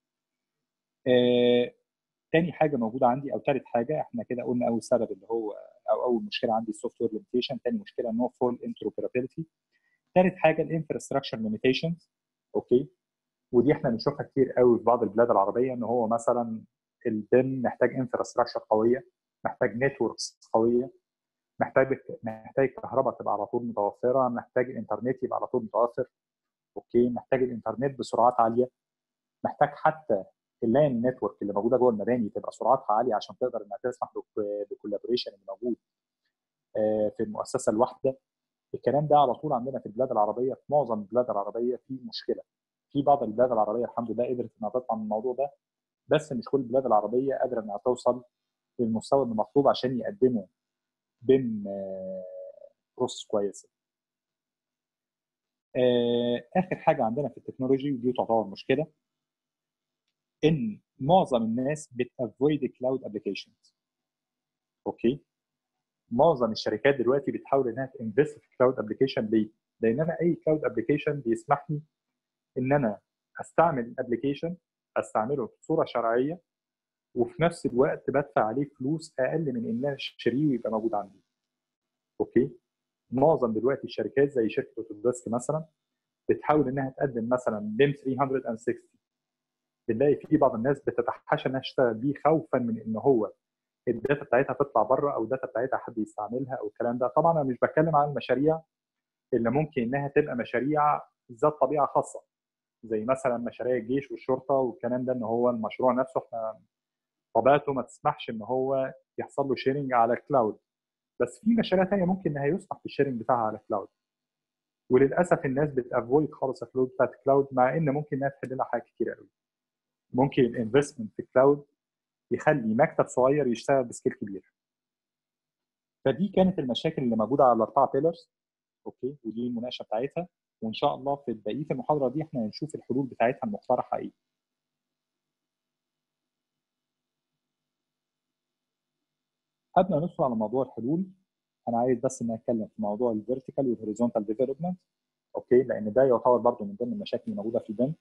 [SPEAKER 2] آه، تاني حاجه موجوده عندي او تالت حاجه احنا كده قلنا اول سبب اللي هو او اول مشكله عندي السوفت وير ليميتيشن تاني مشكله نو فول انتروبيرابيلتي تالت حاجه الانفراستراكشر ليميتيشنز اوكي ودي احنا بنشوفها كتير قوي في بعض البلاد العربيه ان هو مثلا البيم محتاج انفراستراكشر قويه محتاج نتوركس قويه محتاج محتاج كهرباء تبقى على طول متوفره محتاج الانترنت يبقى على طول متوفر اوكي محتاج الانترنت بسرعات عاليه محتاج حتى اللان نتورك اللي موجوده جوه المباني تبقى سرعتها عاليه عشان تقدر انها تسمح بالكولابوريشن اللي موجود آه، في المؤسسه الواحده الكلام ده على طول عندنا في البلاد العربيه في معظم البلاد العربيه في مشكله في بعض البلاد العربيه الحمد لله قدرت انها تطلع من الموضوع ده بس مش كل البلاد العربيه قادره انها توصل للمستوى المطلوب عشان يقدموا بين بروسس كويسه آه، اخر حاجه عندنا في التكنولوجي ودي تعتبر مشكله ان معظم الناس بتافويد كلاود ابلكيشنز اوكي معظم الشركات دلوقتي بتحاول انها تنفست في كلاود ابلكيشن ليه؟ لان انا اي كلاود ابلكيشن بيسمح لي ان انا استعمل الابلكيشن استعمله بصوره شرعيه وفي نفس الوقت بدفع عليه فلوس اقل من ان انا اشتريه ويبقى موجود عندي اوكي معظم دلوقتي الشركات زي شركه اوتوديسك مثلا بتحاول انها تقدم مثلا بيم 360 بنلاقي في بعض الناس بتتحاشى انها تشتغل بيه خوفا من ان هو الداتا بتاعتها تطلع بره او الداتا بتاعتها حد يستعملها او الكلام ده طبعا انا مش بتكلم عن المشاريع اللي ممكن انها تبقى مشاريع ذات طبيعه خاصه زي مثلا مشاريع الجيش والشرطه والكلام ده ان هو المشروع نفسه احنا طبيعته ما تسمحش ان هو يحصل له شيرنج على كلاود بس في مشاريع ثانيه ممكن انها يسمح بالشيرنج بتاعها على كلاود وللاسف الناس بتافويد خالص الفلوس بتاعت كلاود مع ان ممكن انها تحل لها حاجات كتير قوي ممكن الانفستمنت في كلاود يخلي مكتب صغير يشتغل بسكيل كبير فدي كانت المشاكل اللي موجوده على الاربعه بيلرز اوكي ودي المناقشه بتاعتها وان شاء الله في بقيه المحاضره دي احنا هنشوف الحلول بتاعتها المقترحه ايه قبل ما ندخل على موضوع الحلول انا عايز بس ان اتكلم في موضوع الفيرتيكال والهوريزونتال ديفلوبمنت اوكي لان ده يعتبر برضه من ضمن المشاكل اللي موجوده في البن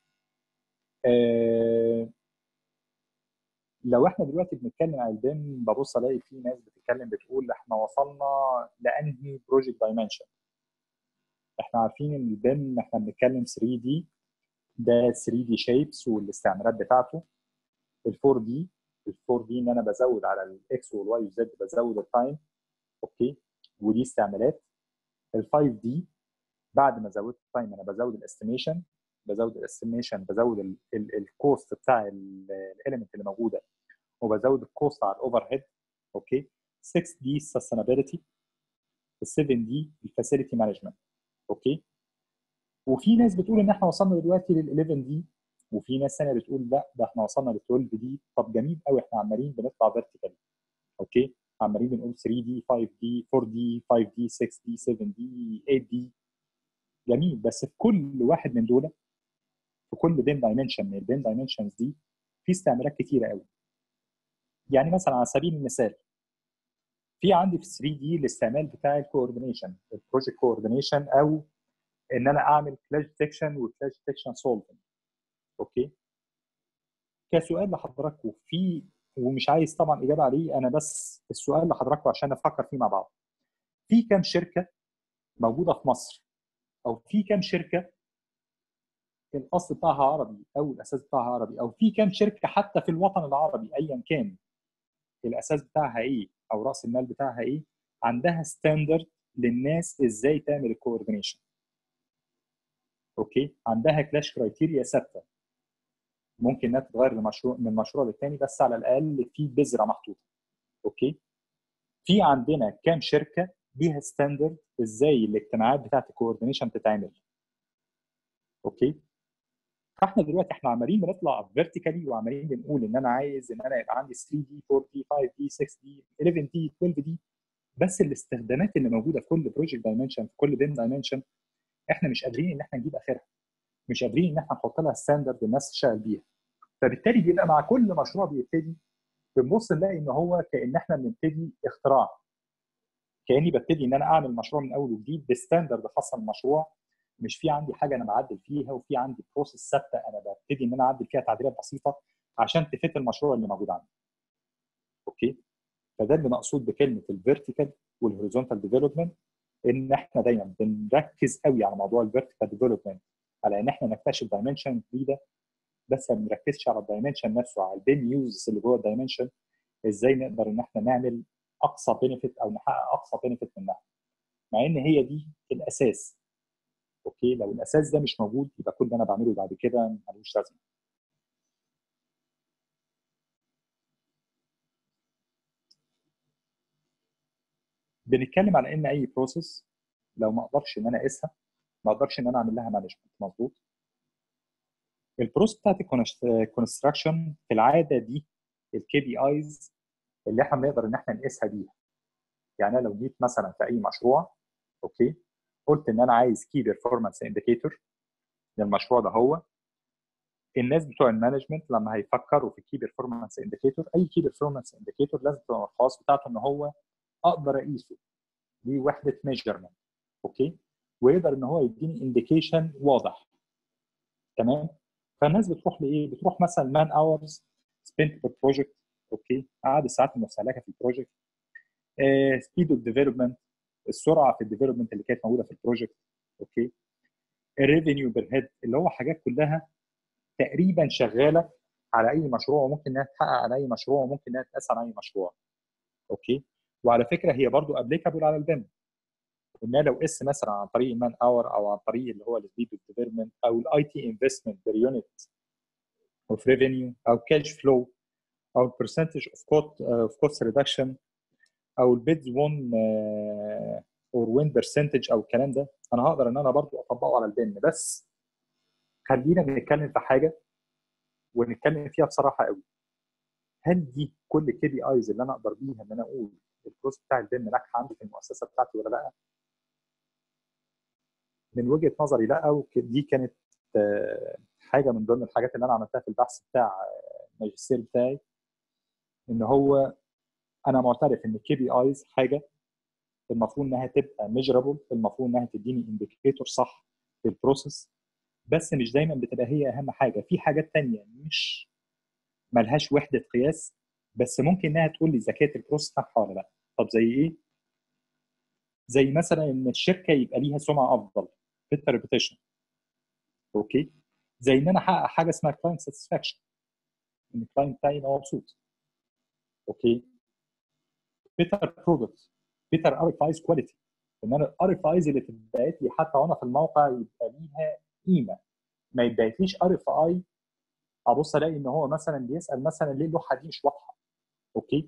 [SPEAKER 2] آه لو احنا دلوقتي بنتكلم عن البيم ببص الاقي في ناس بتتكلم بتقول احنا وصلنا لانهي بروجكت دايمنشن احنا عارفين ان البيم احنا بنتكلم 3 دي ده 3 دي شيبس والاستعمالات بتاعته ال 4 دي ال 4 دي ان انا بزود على الاكس والواي والزد بزود التايم اوكي ودي استعمالات ال 5 دي بعد ما زودت التايم انا بزود الاستيميشن بزود الاستيميشن بزود الكوست بتاع الاليمنت اللي موجوده وبزود الكوست على الاوفر هيد اوكي 6 دي sustainability ال 7 دي الفاسيلتي مانجمنت اوكي وفي ناس بتقول ان احنا وصلنا دلوقتي لل 11 دي وفي ناس ثانيه بتقول لا ده احنا وصلنا لل 12 دي طب جميل قوي احنا عمالين بنطلع فيرتيكالي اوكي عمالين بنقول 3 دي 5 دي 4 دي 5 دي 6 دي 7 دي 8 دي جميل بس في كل واحد من دول في كل بين دايمنشن من البين دايمنشنز دي في استعمالات كتيره قوي يعني مثلا على سبيل المثال في عندي في 3 دي الاستعمال بتاع الكوردينيشن البروجكت كوردينيشن او ان انا اعمل كلاش ديتكشن وكلاش ديتكشن سولفنج اوكي كسؤال لحضراتكم في ومش عايز طبعا اجابه عليه انا بس السؤال لحضراتكم عشان نفكر فيه مع بعض في كام شركه موجوده في مصر او في كام شركه الاصل بتاعها عربي او الاساس بتاعها عربي او في كام شركه حتى في الوطن العربي ايا كان الاساس بتاعها ايه او راس المال بتاعها ايه عندها ستاندرد للناس ازاي تعمل الكوردينيشن اوكي عندها كلاش كرايتيريا ثابته ممكن انها تتغير لمشروع من مشروع للتاني بس على الاقل في بذره محطوطه اوكي في عندنا كام شركه ليها ستاندرد ازاي الاجتماعات بتاعت الكوردينيشن تتعمل اوكي فاحنا دلوقتي احنا عمالين بنطلع فيرتيكالي وعمالين بنقول ان انا عايز ان انا يبقى عندي 3 دي 4 دي 5 دي 6 دي 11 دي 12 دي بس الاستخدامات اللي موجوده في كل بروجكت دايمنشن في كل بيم دايمنشن احنا مش قادرين ان احنا نجيب اخرها مش قادرين ان احنا نحط لها ستاندرد الناس تشتغل بيها فبالتالي بيبقى مع كل مشروع بيبتدي بنبص نلاقي ان هو كان احنا بنبتدي اختراع كاني ببتدي ان انا اعمل مشروع من اول وجديد بستاندرد خاصه بالمشروع مش في عندي حاجه انا بعدل فيها وفي عندي بروسيس ثابته انا ببتدي ان انا اعدل فيها تعديلات بسيطه عشان تفيد المشروع اللي موجود عندي. اوكي؟ فده اللي مقصود بكلمه الفيرتيكال والهوريزونتال ديفلوبمنت ان احنا دايما بنركز قوي على موضوع الفيرتيكال ديفلوبمنت على ان احنا نكتشف دايمنشن جديده بس ما بنركزش على الدايمنشن نفسه على البين يوز اللي جوه الدايمنشن ازاي نقدر ان احنا نعمل اقصى بينفيت او نحقق اقصى بينفيت منها مع ان هي دي الاساس اوكي لو الاساس ده مش موجود يبقى كل اللي انا بعمله بعد كده ملوش لازمه بنتكلم على ان اي بروسيس لو ما اقدرش ان انا اقيسها ما اقدرش ان انا اعمل لها مانجمنت مظبوط البروسيس بتاعت الكونستراكشن في العاده دي الكي بي ايز اللي احنا بنقدر ان احنا نقيسها بيها يعني انا لو جيت مثلا في اي مشروع اوكي قلت ان انا عايز كي بيرفورمانس انديكيتور للمشروع ده هو الناس بتوع المانجمنت لما هيفكروا في كي بيرفورمانس انديكيتور اي كي بيرفورمانس انديكيتور لازم تبقى الخاص بتاعته ان هو اقدر اقيسه دي وحده ميجرمنت اوكي ويقدر ان هو يديني انديكيشن واضح تمام فالناس بتروح لايه بتروح مثلا مان اورز سبنت بير بروجكت اوكي عدد الساعات المستهلكه في البروجكت سبيد اوف ديفلوبمنت السرعه في الديفلوبمنت اللي كانت موجوده في البروجكت اوكي الريفينيو بير هيد اللي هو حاجات كلها تقريبا شغاله على اي مشروع وممكن انها تحقق على اي مشروع وممكن انها تقاس على اي مشروع اوكي وعلى فكره هي برضو ابليكابل على البيم ان لو قس مثلا عن طريق المان اور او عن طريق اللي هو السبيد اوف ديفلوبمنت او الاي تي انفستمنت بير يونت اوف ريفينيو او كاش فلو او البرسنتج اوف كوست اوف كوست ريدكشن او البيدز وون اور وين برسنتج او الكلام ده انا هقدر ان انا برضو اطبقه على البن بس خلينا نتكلم في حاجه ونتكلم فيها بصراحه قوي هل دي كل كي بي ايز اللي انا اقدر بيها ان انا اقول البروس بتاع البن ناجحه عندي في المؤسسه بتاعتي ولا لا؟ من وجهه نظري لا ودي كانت حاجه من ضمن الحاجات اللي انا عملتها في البحث بتاع الماجستير بتاعي ان هو انا معترف ان الكي بي ايز حاجه المفروض انها تبقى ميجرابل المفروض انها تديني انديكيتور صح في البروسيس بس مش دايما بتبقى هي اهم حاجه في حاجات تانية مش ملهاش وحده قياس بس ممكن انها تقول لي اذا كانت البروسيس ناجحه ولا لا طب زي ايه زي مثلا ان الشركه يبقى ليها سمعه افضل بيتر ريبيتيشن اوكي زي ان انا احقق حاجه اسمها كلاينت ساتسفاكشن ان الكلاينت بتاعي يبقى مبسوط اوكي بيتر برودكت بيتر ار اف ايز كواليتي ان انا الار اف ايز اللي بتتبعت لي حتى وانا في الموقع يبقى ليها قيمه ما يتبعتليش ار اف اي ابص الاقي ان هو مثلا بيسال مثلا ليه اللوحه دي مش واضحه اوكي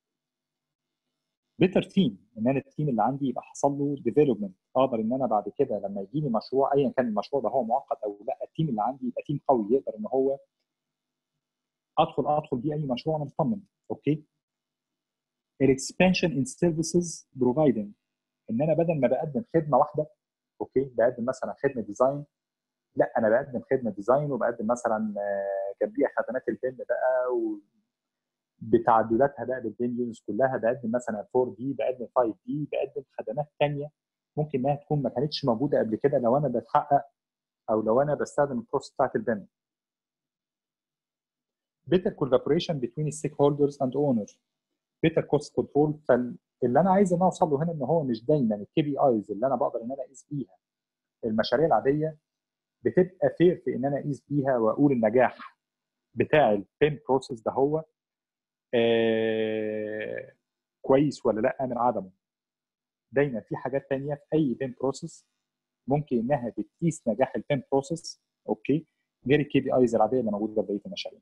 [SPEAKER 2] بيتر تيم ان انا التيم اللي عندي يبقى حصل له ديفلوبمنت اقدر ان انا بعد كده لما يجي لي مشروع ايا كان المشروع ده هو معقد او لا التيم اللي عندي يبقى تيم قوي يقدر ان هو ادخل ادخل بيه اي مشروع انا مطمن اوكي الاكسبانشن ان سيرفيسز بروفايدنج ان انا بدل ما بقدم خدمه واحده اوكي بقدم مثلا خدمه ديزاين لا انا بقدم خدمه ديزاين وبقدم مثلا جنبيها خدمات البن بقى و بتعدلاتها بقى بالبن يونز كلها بقدم مثلا 4 دي بقدم 5 دي بقدم خدمات ثانيه ممكن انها تكون ما كانتش موجوده قبل كده لو انا بتحقق او لو انا بستخدم البروسيس بتاعت البن better collaboration between stakeholders and owners better cost control فاللي انا عايز ان اوصل له هنا ان هو مش دايما الكي بي ايز اللي انا بقدر ان انا اقيس بيها المشاريع العاديه بتبقى فير في ان انا اقيس بيها واقول النجاح بتاع البيم بروسيس ده هو آه كويس ولا لا من عدمه دايما في حاجات تانية في اي بيم بروسيس ممكن انها بتقيس نجاح البيم بروسيس اوكي غير الكي بي ايز العاديه اللي موجوده في بقيه المشاريع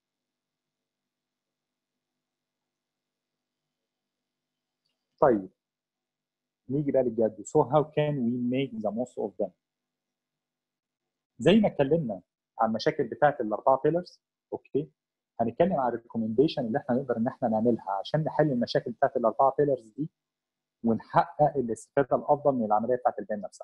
[SPEAKER 2] طيب نيجي بقى للجد so how can we make the most of them زي ما اتكلمنا عن المشاكل بتاعت الاربعه بيلرز اوكي هنتكلم عن الريكومنديشن اللي احنا نقدر ان احنا نعملها عشان نحل المشاكل بتاعت الاربعه بيلرز دي ونحقق الاستفاده الافضل من العمليه بتاعت البيم نفسها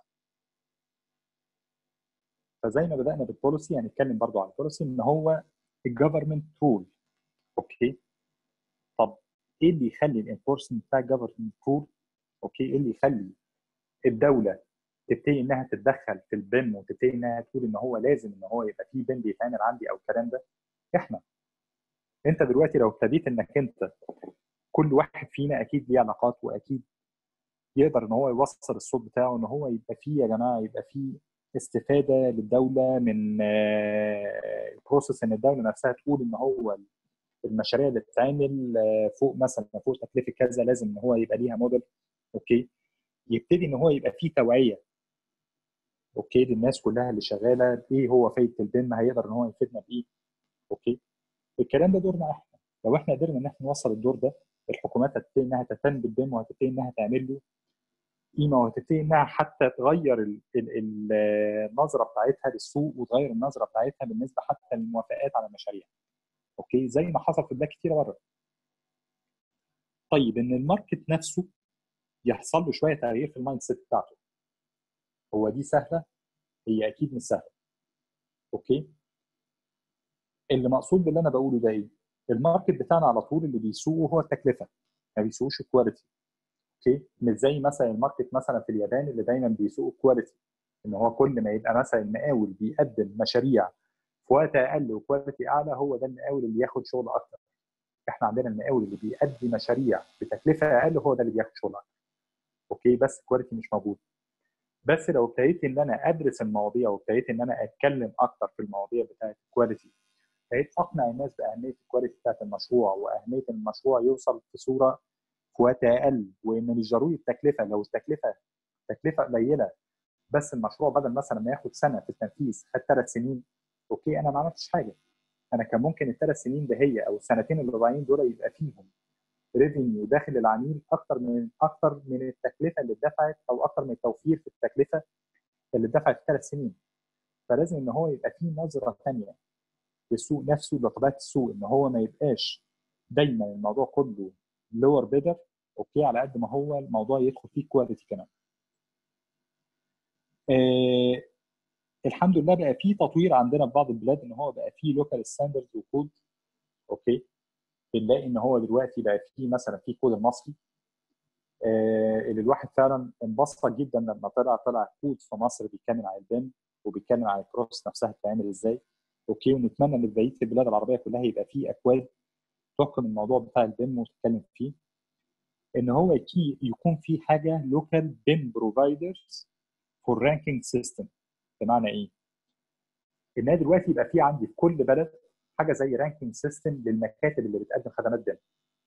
[SPEAKER 2] فزي ما بدانا بالبوليسي هنتكلم برضو عن البوليسي ان هو الجفرمنت رول اوكي طب ايه اللي يخلي الانفورسمنت بتاع الجفرمنت رول اوكي ايه اللي يخلي الدوله تبتدي انها تتدخل في البيم وتبتدي انها تقول ان هو لازم ان هو يبقى في بيم بيتعمل عندي او الكلام ده احنا انت دلوقتي لو ابتديت انك انت كل واحد فينا اكيد ليه علاقات واكيد يقدر ان هو يوصل الصوت بتاعه ان هو يبقى فيه يا جماعه يبقى فيه استفاده للدوله من البروسيس ان الدوله نفسها تقول ان هو المشاريع اللي بتتعمل فوق مثلا فوق تكلفه كذا لازم ان هو يبقى ليها موديل اوكي يبتدي ان هو يبقى فيه توعيه اوكي للناس كلها اللي شغاله ايه هو فايده البيم هيقدر ان هو يفيدنا بايه اوكي الكلام ده دورنا احنا لو احنا قدرنا ان احنا نوصل الدور ده الحكومات هتبتدي انها تهتم بالبيم وهتبتدي انها تعمل له قيمه وهتبتدي انها حتى تغير ال ال النظره بتاعتها للسوق وتغير النظره بتاعتها بالنسبه حتى للموافقات على المشاريع اوكي زي ما حصل في بلاد كتيره بره طيب ان الماركت نفسه يحصل له شويه تغيير في المايند سيت بتاعته هو دي سهله هي اكيد مش سهله اوكي اللي مقصود باللي انا بقوله ده ايه الماركت بتاعنا على طول اللي بيسوقه هو التكلفه ما بيسوقوش الكواليتي اوكي مش زي مثلا الماركت مثلا في اليابان اللي دايما بيسوق الكواليتي ان هو كل ما يبقى مثلا المقاول بيقدم مشاريع في وقت اقل وكواليتي اعلى هو ده المقاول اللي ياخد شغل اكتر احنا عندنا المقاول اللي بيأدي مشاريع بتكلفه اقل هو ده اللي بياخد شغل اكتر اوكي بس الكواليتي مش موجود بس لو ابتديت ان انا ادرس المواضيع وابتديت ان انا اتكلم اكتر في المواضيع بتاعه الكواليتي ابتديت اقنع الناس باهميه الكواليتي بتاعه المشروع واهميه ان المشروع يوصل في صوره في وقت اقل وان مش ضروري التكلفه لو التكلفه تكلفه قليله بس المشروع بدل مثلا ما ياخد سنه في التنفيذ خد ثلاث سنين اوكي انا ما عملتش حاجه انا كان ممكن الثلاث سنين ده هي او السنتين اللي ضايعين دول يبقى فيهم ريفينيو داخل العميل اكتر من اكتر من التكلفه اللي اتدفعت او اكتر من التوفير في التكلفه اللي اتدفعت في ثلاث سنين فلازم ان هو يبقى فيه نظره ثانيه للسوق نفسه لطبيعه السوق ان هو ما يبقاش دايما الموضوع كله لور بيدر اوكي على قد ما هو الموضوع يدخل فيه كواليتي كمان آه الحمد لله بقى في تطوير عندنا في بعض البلاد ان هو بقى فيه لوكال ستاندردز وكود اوكي بنلاقي ان هو دلوقتي بقى فيه مثلا في كود المصري آه اللي الواحد فعلا انبسط جدا لما طلع طلع كود في مصر بيتكلم عن البيم وبيتكلم عن البروسس نفسها بتتعمل ازاي اوكي ونتمنى ان في بقيه البلاد العربيه كلها يبقى فيه اكواد تحكم الموضوع بتاع البيم وتتكلم فيه ان هو يكون في حاجه لوكال بيم بروفايدرز فور رانكينج سيستم بمعنى ايه؟ ان دلوقتي يبقى في عندي في كل بلد حاجه زي رانكينج سيستم للمكاتب اللي بتقدم خدمات بيم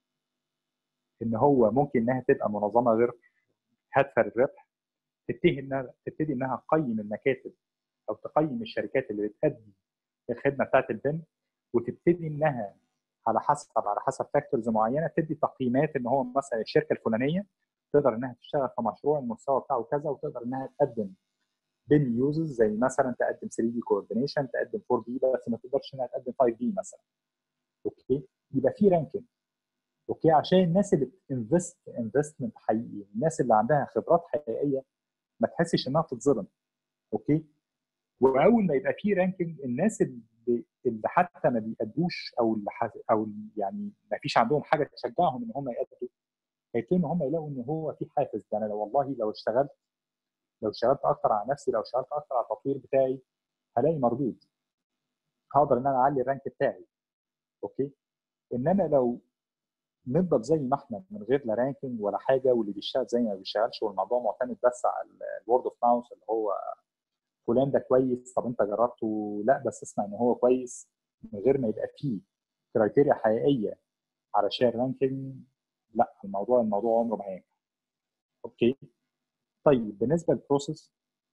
[SPEAKER 2] ان هو ممكن انها تبقى منظمه غير هادفه للربح تبتدي انها تبتدي انها تقيم المكاتب او تقيم الشركات اللي بتأدي الخدمه بتاعت البيم وتبتدي انها على حسب على حسب فاكتورز معينه تدي تقييمات ان هو مثلا الشركه الفلانيه تقدر انها تشتغل في مشروع المستوى بتاعه كذا وتقدر انها تقدم بين يوزز زي مثلا تقدم 3 دي كوردينيشن تقدم 4 دي بس ما تقدرش انها تقدم 5 دي مثلا اوكي يبقى في رانكينج اوكي عشان الناس اللي بتنفست انفستمنت حقيقي الناس اللي عندها خبرات حقيقيه ما تحسش انها بتتظلم اوكي واول ما يبقى في رانكينج الناس اللي, اللي حتى ما بيأدوش او اللي او يعني ما فيش عندهم حاجه تشجعهم ان هم يأدوا هيبتدوا ان هم يلاقوا ان هو في حافز ده انا لو والله لو اشتغلت لو اشتغلت اكتر على نفسي لو اشتغلت اكتر على التطوير بتاعي هلاقي مردود هقدر ان انا اعلي الرانك بتاعي اوكي انما لو نفضل زي ما احنا من غير لا رانكينج ولا حاجه واللي بيشتغل زي ما بيشتغلش والموضوع معتمد بس على الورد اوف ماوث اللي هو فلان ده كويس طب انت جربته لا بس اسمع ان هو كويس من غير ما يبقى فيه كرايتيريا حقيقيه علشان رانكينج لا الموضوع الموضوع عمره ما هينجح اوكي طيب بالنسبه للبروسيس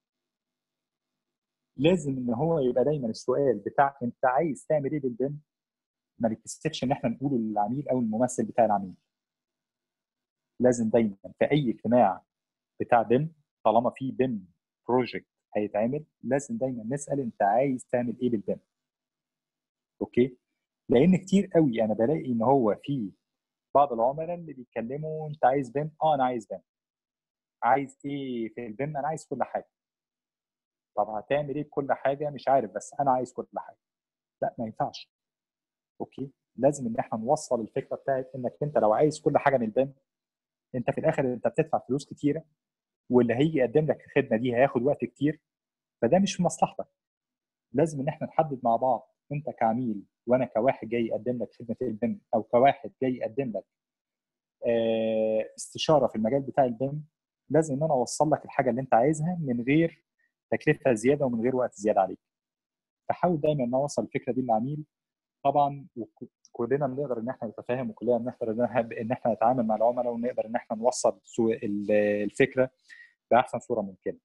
[SPEAKER 2] لازم ان هو يبقى دايما السؤال بتاع انت عايز تعمل ايه بالبيم ما نكتسبش ان احنا نقوله للعميل او الممثل بتاع العميل لازم دايما في اي اجتماع بتاع بيم طالما في بيم بروجكت هيتعمل لازم دايما نسال انت عايز تعمل ايه بالبيم اوكي لان كتير قوي انا بلاقي ان هو في بعض العملاء اللي بيتكلموا انت عايز بيم اه انا عايز بيم عايز ايه في البيم انا عايز كل حاجه طب هتعمل ايه بكل حاجه مش عارف بس انا عايز كل حاجه لا ما ينفعش اوكي لازم ان احنا نوصل الفكره بتاعت انك انت لو عايز كل حاجه من البيم انت في الاخر انت بتدفع فلوس كتيره واللي هيجي يقدم لك الخدمه دي هياخد وقت كتير فده مش في مصلحتك لازم ان احنا نحدد مع بعض انت كعميل وانا كواحد جاي يقدم لك خدمه البيم او كواحد جاي يقدم لك استشاره في المجال بتاع البيم لازم ان انا اوصل لك الحاجه اللي انت عايزها من غير تكلفه زياده ومن غير وقت زياده عليك فحاول دايما نوصل الفكره دي للعميل طبعا كلنا بنقدر ان احنا نتفاهم وكلنا بنقدر ان احنا نتعامل مع العملاء ونقدر ان احنا نوصل الفكره باحسن صوره ممكنه.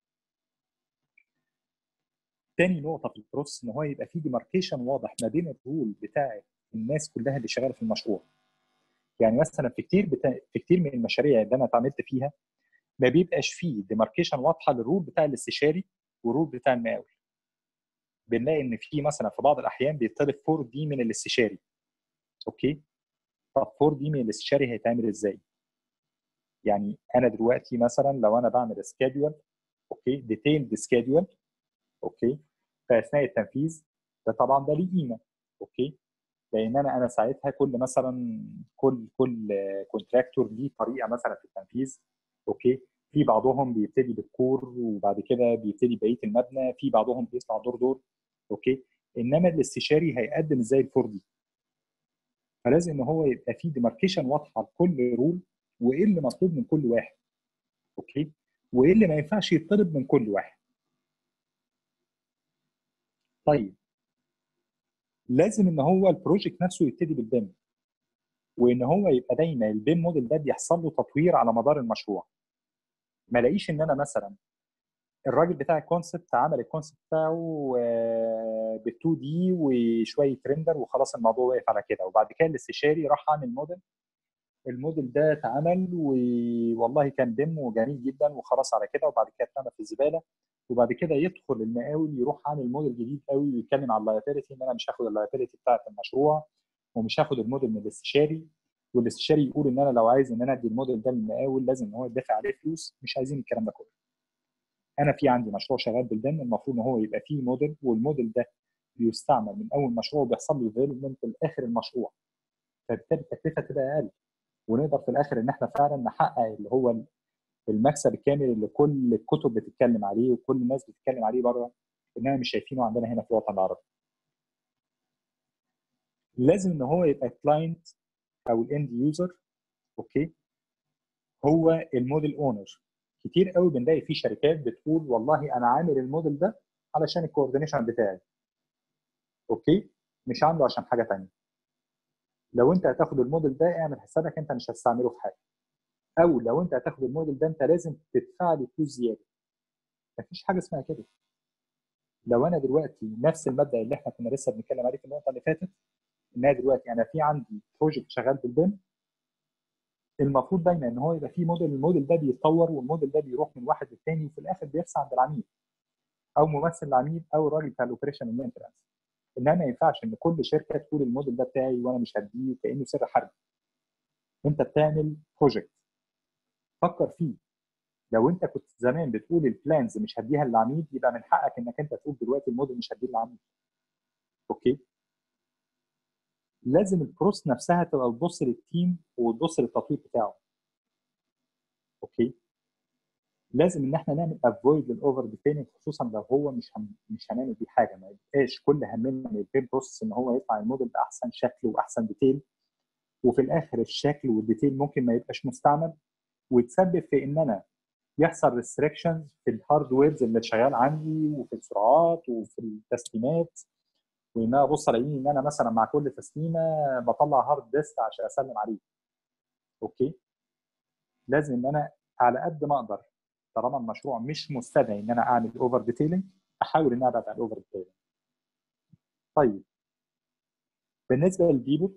[SPEAKER 2] تاني نقطه في البروسس ان هو يبقى في ديماركيشن واضح ما بين الرول بتاع الناس كلها اللي شغاله في المشروع. يعني مثلا في كتير بتا... في كتير من المشاريع اللي انا اتعاملت فيها ما بيبقاش فيه ديماركيشن واضحه للرول بتاع الاستشاري والرول بتاع المقاول. بنلاقي ان في مثلا في بعض الاحيان بيطلب 4 دي من الاستشاري. اوكي؟ طب 4 دي من الاستشاري هيتعمل ازاي؟ يعني انا دلوقتي مثلا لو انا بعمل سكادول اوكي ديتيلد سكادول اوكي في اثناء التنفيذ ده طبعا ده ليه قيمه اوكي لان انا انا ساعتها كل مثلا كل كل كونتراكتور ليه طريقه مثلا في التنفيذ اوكي في بعضهم بيبتدي بالكور وبعد كده بيبتدي بقيه المبنى في بعضهم بيطلع دور دور اوكي انما الاستشاري هيقدم ازاي الفور دي فلازم ان هو يبقى فيه ديماركيشن واضحه لكل رول وايه اللي مطلوب من كل واحد اوكي وايه اللي ما ينفعش يطلب من كل واحد طيب لازم ان هو البروجكت نفسه يبتدي بالبيم وان هو يبقى دايما البيم موديل ده بيحصل له تطوير على مدار المشروع ما الاقيش ان انا مثلا الراجل بتاع الكونسبت عمل الكونسبت بتاعه ب 2 دي وشويه ريندر وخلاص الموضوع واقف على كده وبعد كده الاستشاري راح عامل موديل الموديل ده اتعمل والله كان بيم وجميل جدا وخلاص على كده وبعد كده اترمى في الزباله وبعد كده يدخل المقاول يروح عامل موديل جديد قوي ويتكلم على اللايبيلتي ان انا مش هاخد اللايبيلتي بتاعه المشروع ومش هاخد الموديل من الاستشاري والاستشاري يقول ان انا لو عايز ان انا ادي الموديل ده للمقاول لازم ان هو يدفع عليه فلوس مش عايزين الكلام ده كله انا في عندي مشروع شغال بالبن المفروض ان هو يبقى فيه موديل والموديل ده بيستعمل من اول مشروع وبيحصل له ديفلوبمنت لاخر المشروع فبالتالي التكلفه تبقى اقل ونقدر في الاخر ان احنا فعلا نحقق اللي هو المكسب الكامل اللي كل الكتب بتتكلم عليه وكل الناس بتتكلم عليه بره اننا مش شايفينه عندنا هنا في الوطن العربي. لازم ان هو يبقى كلاينت او الاند يوزر اوكي هو الموديل اونر كتير قوي بنلاقي في شركات بتقول والله انا عامل الموديل ده علشان الكوردينيشن بتاعي اوكي مش عامله عشان حاجه ثانيه لو انت هتاخد الموديل ده اعمل حسابك انت مش هتستعمله في حاجه او لو انت هتاخد الموديل ده انت لازم تدفع لي فلوس زياده مفيش حاجه اسمها كده لو انا دلوقتي نفس المبدا اللي احنا كنا لسه بنتكلم عليه في النقطه اللي فاتت ان انا دلوقتي انا في عندي بروجكت شغال بالبيم المفروض دايما ان هو يبقى في موديل الموديل ده بيتطور والموديل ده بيروح من واحد للتاني وفي الاخر بيرسى عند العميل او ممثل العميل او الراجل بتاع الاوبريشن المينتنس انما ما ينفعش ان كل شركه تقول الموديل ده بتاعي وانا مش هديه كانه سر حرب انت بتعمل بروجكت فكر فيه لو انت كنت زمان بتقول البلانز مش هديها للعميل يبقى من حقك انك انت تقول دلوقتي الموديل مش هديه للعميل اوكي لازم البروس نفسها تبقى تبص للتيم وتبص للتطوير بتاعه اوكي لازم ان احنا نعمل افويد للاوفر ديتيلنج خصوصا لو هو مش هم مش هنعمل بيه حاجه ما يبقاش كل همنا من البيم بروسس ان هو يطلع الموديل باحسن شكل واحسن ديتيل وفي الاخر الشكل والديتيل ممكن ما يبقاش مستعمل ويتسبب في ان انا يحصل ريستريكشنز في الهاردويرز اللي شغال عندي وفي السرعات وفي التسليمات وان انا ابص الاقيني ان انا مثلا مع كل تسليمه بطلع هارد ديسك عشان اسلم عليه اوكي لازم ان انا على قد ما اقدر طالما المشروع مش مستدعي ان انا اعمل اوفر ديتيلنج احاول ان انا ابعد عن الاوفر ديتيلنج طيب بالنسبه للبيبل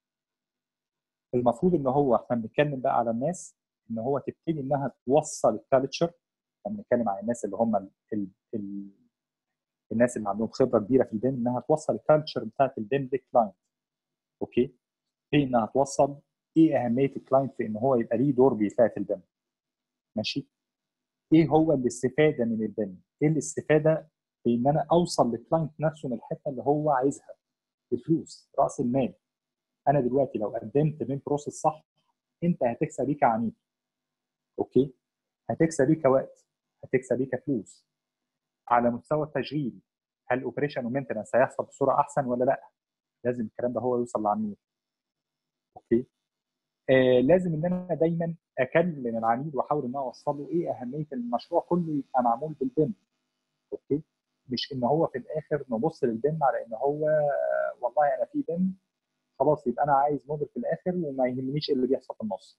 [SPEAKER 2] المفروض ان هو احنا بنتكلم بقى على الناس ان هو تبتدي انها توصل الكالتشر لما بنتكلم عن الناس اللي هم ال ال ال الناس اللي عندهم خبره كبيره في البيم انها توصل الكالتشر بتاعت البيم للكلاينت اوكي هي انها توصل ايه اهميه الكلاينت في ان هو يبقى ليه دور بيساعد في البيم ماشي ايه هو الاستفاده من البيم ايه الاستفاده في ان انا اوصل للكلاينت نفسه من الحته اللي هو عايزها الفلوس راس المال انا دلوقتي لو قدمت بيم بروسيس صح انت هتكسب بيه كعميل اوكي هتكسب بيه كوقت هتكسب بيه كفلوس على مستوى التشغيل هل الاوبريشن ومينتنس هيحصل بصوره احسن ولا لا لازم الكلام ده هو يوصل للعميل اوكي آه لازم ان انا دايما اكلم العميل واحاول ان انا اوصل له ايه اهميه المشروع كله يبقى معمول بالبيم اوكي مش ان هو في الاخر نبص للبيم على ان هو آه والله انا في بيم خلاص يبقى انا عايز موديل في الاخر وما يهمنيش اللي بيحصل في النص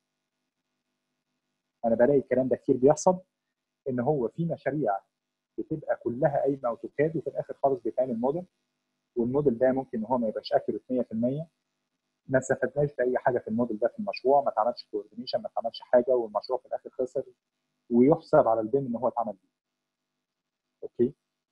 [SPEAKER 2] انا بلاقي الكلام ده كتير بيحصل ان هو في مشاريع بتبقى كلها قايمه اوتوكاد وفي الاخر خالص بيتعمل موديل والموديل ده ممكن ان هو ما يبقاش اكيوريت 100% ما استفدناش باي حاجه في الموديل ده في المشروع ما اتعملش كوردينيشن ما اتعملش حاجه والمشروع في الاخر خسر ويحسب على البيم ان هو اتعمل بيه اوكي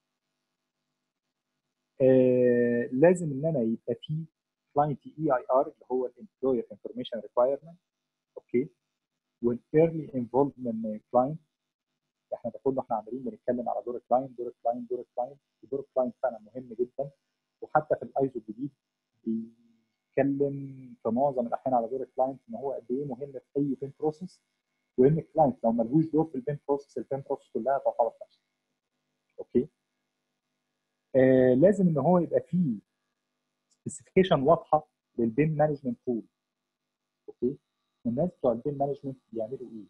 [SPEAKER 2] آه لازم ان انا يبقى في كلاينت اي اي ار اللي هو الامبلوير انفورميشن ريكوايرمنت اوكي والايرلي انفولفمنت من الكلاينت احنا ده كله احنا عمالين بنتكلم على دور الكلاينت دور الكلاينت دور الكلاينت ودور الكلاينت فعلا مهم جدا وحتى في الايزو الجديد بيتكلم في معظم الاحيان على دور الكلاينت ان هو قد ايه مهم في اي بين بروسيس وان الكلاينت لو ملهوش دور في البين بروسيس البين بروسيس كلها تعتبر فاشله اوكي آه لازم ان هو يبقى فيه سبيسيفيكيشن واضحه للبيم مانجمنت تول اوكي الناس بتوع البيم مانجمنت بيعملوا ايه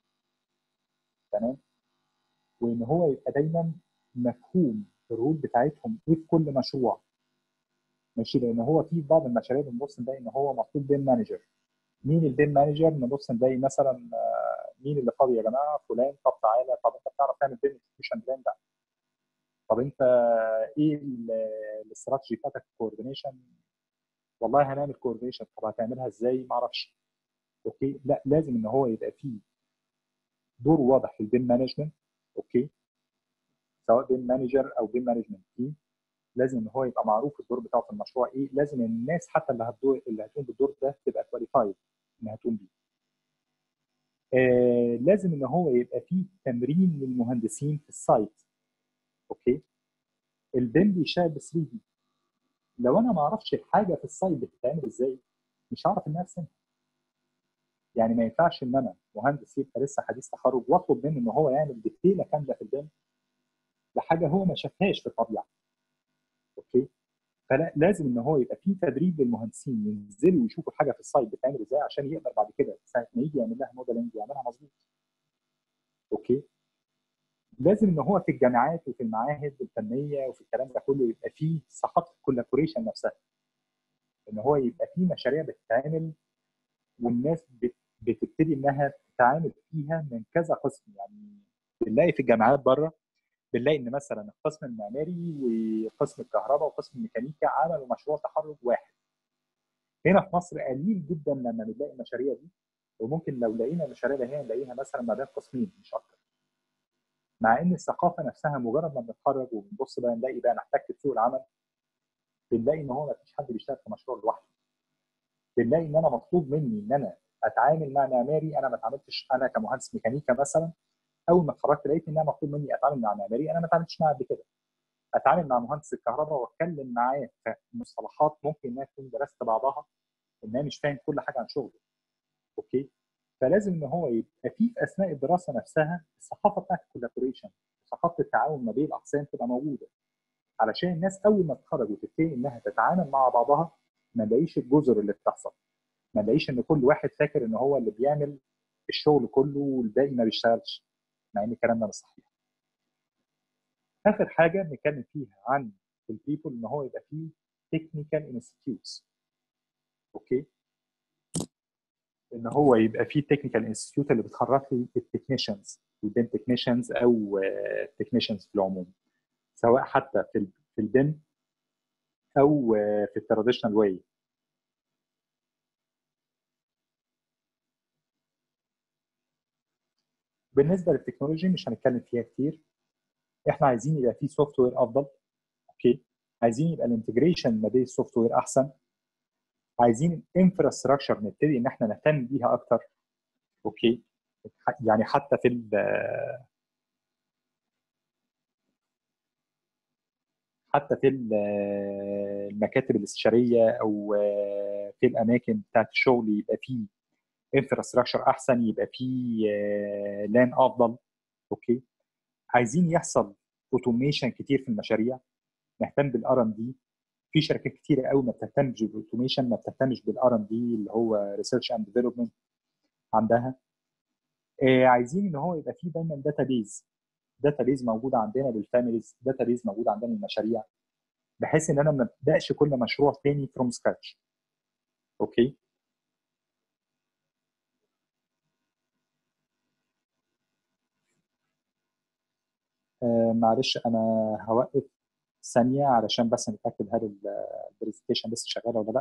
[SPEAKER 2] تمام وان هو يبقى دايما مفهوم الرول بتاعتهم ايه في كل مشروع ماشي لان هو في بعض المشاريع بنبص نلاقي ان هو مطلوب بيم مانجر مين البيم مانجر نبص نلاقي مثلا آه، مين اللي فاضي يا جماعه فلان طب تعالى طب انت بتعرف تعمل بيم اكسكيوشن بلان ده طب انت ايه ال- الاستراتيجي بتاعتك في الكوردينيشن والله هنعمل كوردينيشن طب هتعملها ازاي ما اعرفش اوكي لا لازم ان هو يبقى فيه دور واضح في البيم مانجمنت اوكي سواء بيم مانجر او بيم مانجمنت تيم لازم ان هو يبقى معروف الدور بتاعه في المشروع ايه لازم الناس حتى اللي هتدور اللي هتقوم بالدور ده تبقى كواليفايد انها تقوم بيه آه لازم ان هو يبقى فيه تمرين للمهندسين في السايت اوكي البيم بيشتغل ب 3 دي لو انا ما اعرفش الحاجه في السايت بتتعمل ازاي مش هعرف انها ارسمها يعني ما ينفعش ان انا مهندس يبقى لسه حديث تخرج واطلب منه ان هو يعمل ديتيله كامله في البيم لحاجه هو ما شافهاش في الطبيعه اوكي فلا لازم ان هو يبقى في تدريب للمهندسين ينزلوا يشوفوا الحاجه في السايت بتتعمل ازاي عشان يقدر بعد كده ساعه ما يجي يعمل لها موديلنج يعملها مظبوط اوكي لازم ان هو في الجامعات وفي المعاهد الفنيه وفي الكلام ده كله يبقى فيه ثقافه الكولابوريشن نفسها ان هو يبقى فيه مشاريع بتتعمل والناس بت- بتبتدي انها تتعامل فيها من كذا قسم يعني بنلاقي في الجامعات بره بنلاقي ان مثلا القسم المعماري وقسم الكهرباء وقسم الميكانيكا عملوا مشروع تخرج واحد هنا في مصر قليل جدا لما بنلاقي المشاريع دي وممكن لو لقينا المشاريع دي نلاقيها مثلا ما بين قسمين مش اكتر مع ان الثقافه نفسها مجرد ما بنتخرج وبنبص بقى نلاقي بقى نحتك في سوق العمل بنلاقي ان هو ما فيش حد بيشتغل في مشروع لوحده بنلاقي ان انا مطلوب مني ان انا اتعامل مع معماري انا ما اتعاملتش انا كمهندس ميكانيكا مثلا اول ما اتخرجت لقيت ان انا مطلوب مني اتعامل مع معماري انا ما اتعاملتش معاه قبل كده اتعامل مع مهندس الكهرباء واتكلم معاه في مصطلحات ممكن انها تكون درست بعضها ان انا مش فاهم كل حاجه عن شغله اوكي فلازم ان هو يبقى في في اثناء الدراسه نفسها الثقافه بتاعت الكولابوريشن ثقافه التعاون ما بين الاقسام تبقى موجوده علشان الناس اول ما تتخرج وتبتدي انها تتعامل مع بعضها ما نلاقيش الجزر اللي بتحصل ما نلاقيش ان كل واحد فاكر ان هو اللي بيعمل الشغل كله والباقي ما بيشتغلش مع ان الكلام ده مش صحيح اخر حاجه بنتكلم فيها عن البيبول ان هو يبقى فيه تكنيكال انستيتيوتس اوكي ان هو يبقى فيه تكنيكال انستيتيوت اللي بتخرج لي التكنيشنز البيم تكنيشنز او تكنيشنز في العموم سواء حتى في ال- في البيم او آه، في التراديشنال واي بالنسبه للتكنولوجي مش هنتكلم فيها كتير احنا عايزين يبقى في سوفت وير افضل اوكي عايزين يبقى الانتجريشن ما بين السوفت وير احسن عايزين الانفراستراكشر نبتدي ان احنا نهتم بيها اكتر اوكي يعني حتى في ال- حتى في ال- المكاتب الاستشاريه او في الاماكن بتاعت الشغل يبقى فيه انفراستراكشر احسن يبقى فيه لان افضل اوكي عايزين يحصل اوتوميشن كتير في المشاريع نهتم بالار ام دي في شركات كتيره قوي ما بتهتمش بالاوتوميشن ما بتهتمش بالار ام دي اللي هو ريسيرش اند ديفلوبمنت عندها آه، عايزين ان هو يبقى فيه دايما داتابيز داتابيز موجوده عندنا للفاميليز داتابيز موجوده عندنا للمشاريع بحيث ان انا ما ابداش كل مشروع تاني فروم سكراتش اوكي آه معلش انا هوقف ثانيه علشان بس نتاكد هل البرزنتيشن لسه شغاله ولا لا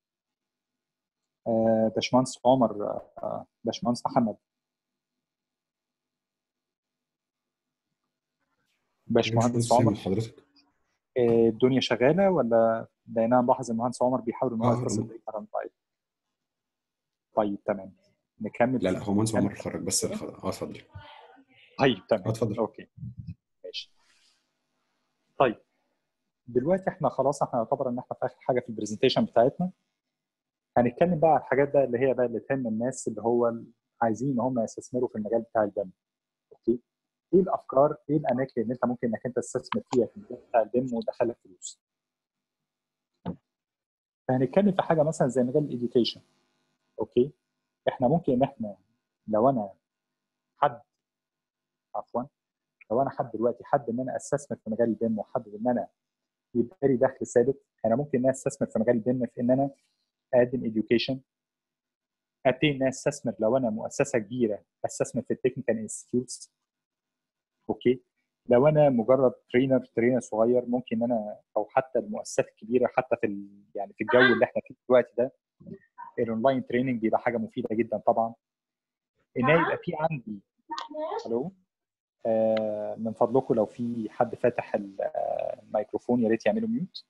[SPEAKER 2] آه باشمهندس عمر آه باشمهندس محمد باشمهندس
[SPEAKER 3] سامع
[SPEAKER 2] عمر
[SPEAKER 3] حضرتك
[SPEAKER 2] آه، الدنيا شغاله ولا لان ملاحظ ان المهندس عمر بيحاول ان هو
[SPEAKER 3] آه،
[SPEAKER 2] يتصل
[SPEAKER 3] آه.
[SPEAKER 2] بيك على الموبايل طيب تمام نكمل
[SPEAKER 3] لا لا هو مهندس
[SPEAKER 2] نكمل.
[SPEAKER 3] عمر اتخرج بس الخ- اه اتفضل
[SPEAKER 2] طيب تمام
[SPEAKER 3] اه اتفضل
[SPEAKER 2] اوكي ماشي طيب دلوقتي احنا خلاص احنا يعتبر ان احنا في اخر حاجه في البرزنتيشن بتاعتنا هنتكلم بقى على الحاجات بقى اللي هي بقى اللي تهم الناس اللي هو ال- عايزين ان هم يستثمروا في المجال بتاع البيم اوكي ايه الافكار ايه الاماكن اللي انت ممكن انك انت تستثمر فيها في المجال بتاع البيم وتدخلك فلوس فهنتكلم في حاجه مثلا زي مجال الاديوكيشن اوكي احنا ممكن ان احنا لو انا حد عفوا لو انا حد دلوقتي حد ان انا استثمر في مجال البيم وحابب ان انا يبقى لي دخل ثابت انا ممكن ان انا استثمر في مجال البيم في ان انا اقدم اديوكيشن ابتدي ان انا استثمر لو انا مؤسسه كبيره استثمر في التكنيكال انستيتيوتس اوكي لو انا مجرد ترينر ترينر صغير ممكن ان انا او حتى المؤسسات الكبيره حتى في ال... يعني في الجو اللي احنا فيه دلوقتي ده الاونلاين تريننج بيبقى حاجه مفيده جدا طبعا ان يبقى في عندي الو آه من فضلكم لو في حد فاتح الميكروفون يا ريت يعملوا ميوت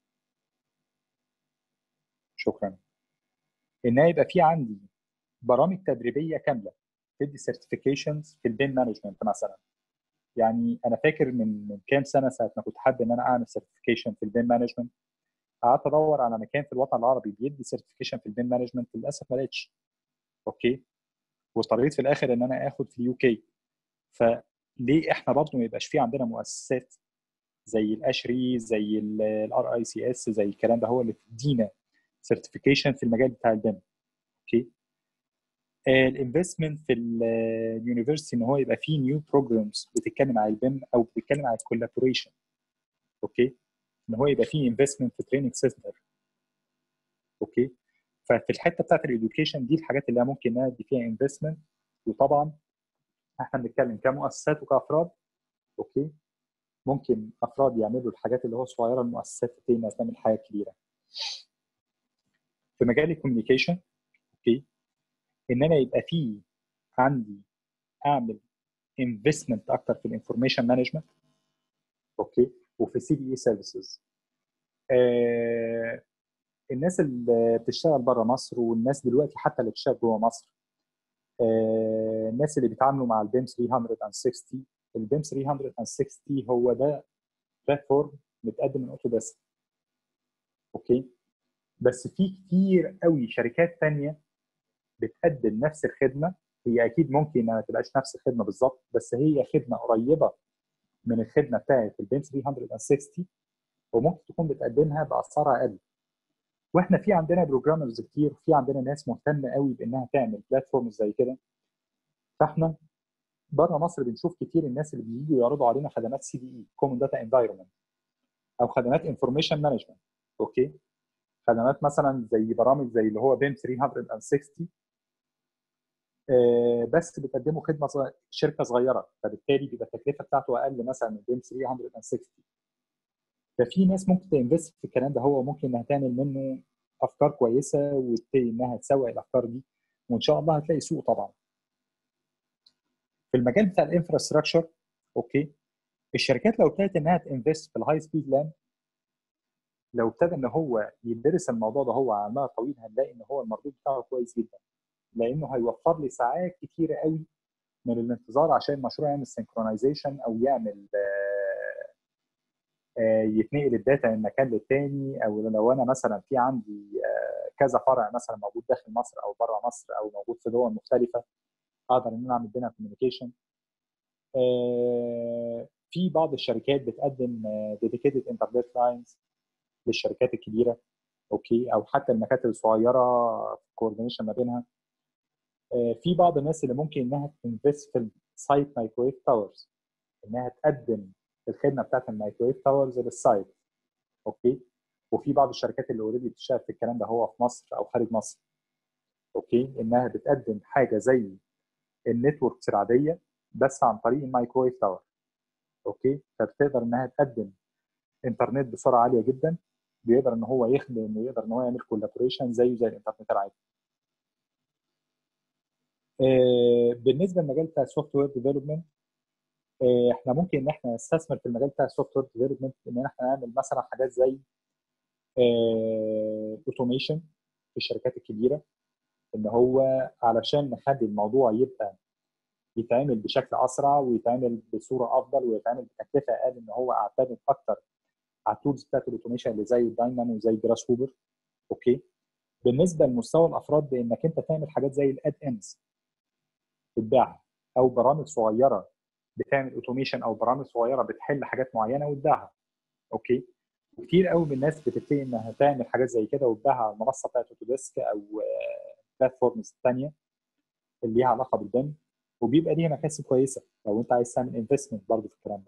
[SPEAKER 2] شكرا ان يبقى في عندي برامج تدريبيه كامله تدي سيرتيفيكيشنز في البين مانجمنت مثلا يعني انا فاكر من من كام سنه ساعه ما كنت حابب ان انا اعمل سيرتيفيكيشن في البين مانجمنت قعدت ادور على مكان في الوطن العربي بيدي سيرتيفيكيشن في البين مانجمنت للاسف ما لقيتش اوكي واضطريت في الاخر ان انا اخد في اليو كي فليه احنا برضه ما يبقاش في عندنا مؤسسات زي الاشري زي الار اي سي اس زي الكلام ده هو اللي تدينا سيرتيفيكيشن في المجال بتاع البيم اوكي الانفستمنت في اليونيفرستي ان هو يبقى فيه نيو بروجرامز بتتكلم على البيم او بتتكلم على الكولابوريشن اوكي ان هو يبقى فيه انفستمنت في تريننج سنتر اوكي ففي الحته بتاعت الاديوكيشن دي الحاجات اللي ممكن ندي فيها انفستمنت وطبعا احنا بنتكلم كمؤسسات وكافراد اوكي ممكن افراد يعملوا الحاجات اللي هو صغيره المؤسسات تبتدي انها تعمل حاجه كبيره في مجال الكوميونيكيشن اوكي ان انا يبقى في عندي اعمل انفستمنت اكتر في الانفورميشن مانجمنت اوكي وفي سي دي اي سيرفيسز الناس اللي بتشتغل بره مصر والناس دلوقتي حتى اللي بتشتغل جوه مصر آه الناس اللي بيتعاملوا مع البيم 360 البيم 360 هو ده بلاتفورم متقدم من اوتوديسك اوكي بس في كتير قوي شركات تانية بتقدم نفس الخدمه هي اكيد ممكن ما تبقاش نفس الخدمه بالظبط بس هي خدمه قريبه من الخدمه بتاعت البيم 360 وممكن تكون بتقدمها باسعار اقل واحنا في عندنا بروجرامرز كتير وفي عندنا ناس مهتمه قوي بانها تعمل بلاتفورم زي كده فاحنا بره مصر بنشوف كتير الناس اللي بييجوا يعرضوا علينا خدمات سي دي اي كومن داتا انفايرمنت او خدمات انفورميشن مانجمنت اوكي خدمات مثلا زي برامج زي اللي هو بيم 360 آه بس بتقدموا خدمه صغيرة شركه صغيره فبالتالي بيبقى التكلفه بتاعته اقل مثلا من بيم 360 ففي ناس ممكن تنفست في الكلام ده هو ممكن انها تعمل منه افكار كويسه وتبتدي انها تسوق الافكار دي وان شاء الله هتلاقي سوق طبعا في المجال بتاع الانفراستراكشر اوكي الشركات لو ابتدت انها تنفست في الهاي سبيد لان لو ابتدى ان هو يدرس الموضوع ده هو على المدى الطويل هنلاقي ان هو المردود بتاعه كويس جدا لانه هيوفر لي ساعات كتيره قوي من الانتظار عشان المشروع يعمل سنكرونايزيشن او يعمل يتنقل الداتا من مكان للتاني او لو انا مثلا في عندي كذا فرع مثلا موجود داخل مصر او بره مصر او موجود في دول مختلفه اقدر ان انا اعمل بينها كوميونيكيشن في بعض الشركات بتقدم ديديكيتد انترنت لاينز للشركات الكبيره اوكي او حتى المكاتب الصغيره في الكوردينيشن ما بينها في بعض الناس اللي ممكن انها تنفست في السايت مايكرويف تاورز انها تقدم الخدمه بتاعت المايكرويف تاورز للسايت اوكي وفي بعض الشركات اللي اوريدي بتشتغل في الكلام ده هو في مصر او خارج مصر اوكي انها بتقدم حاجه زي النتوركس العاديه بس عن طريق المايكرويف تاور اوكي فبتقدر انها تقدم انترنت بسرعه عاليه جدا بيقدر ان هو يخدم ويقدر ان هو يعمل كولابوريشن زيه زي الانترنت العادي آه بالنسبه للمجال بتاع السوفت وير ديفلوبمنت احنا ممكن ان احنا نستثمر في المجال بتاع السوفت وير ديفلوبمنت ان احنا نعمل مثلا حاجات زي اوتوميشن في الشركات الكبيره ان هو علشان نخلي الموضوع يبقى يتعمل بشكل اسرع ويتعمل بصوره افضل ويتعمل بتكلفه اقل ان هو اعتمد اكتر على التولز بتاعت الاوتوميشن اللي زي الداينامو وزي جراس هوبر اوكي بالنسبه لمستوى الافراد بانك انت تعمل حاجات زي الاد انز تتباعها او برامج صغيره بتعمل اوتوميشن او برامج صغيره بتحل حاجات معينه وتباعها اوكي وكتير قوي من الناس بتبتدي انها تعمل حاجات زي كده وتبيعها على المنصه بتاعت اوتوديسك او بلاتفورمز ثانيه اللي ليها علاقه بالبن وبيبقى ليها مكاسب كويسه لو انت عايز تعمل انفستمنت برضه في الكلام ده.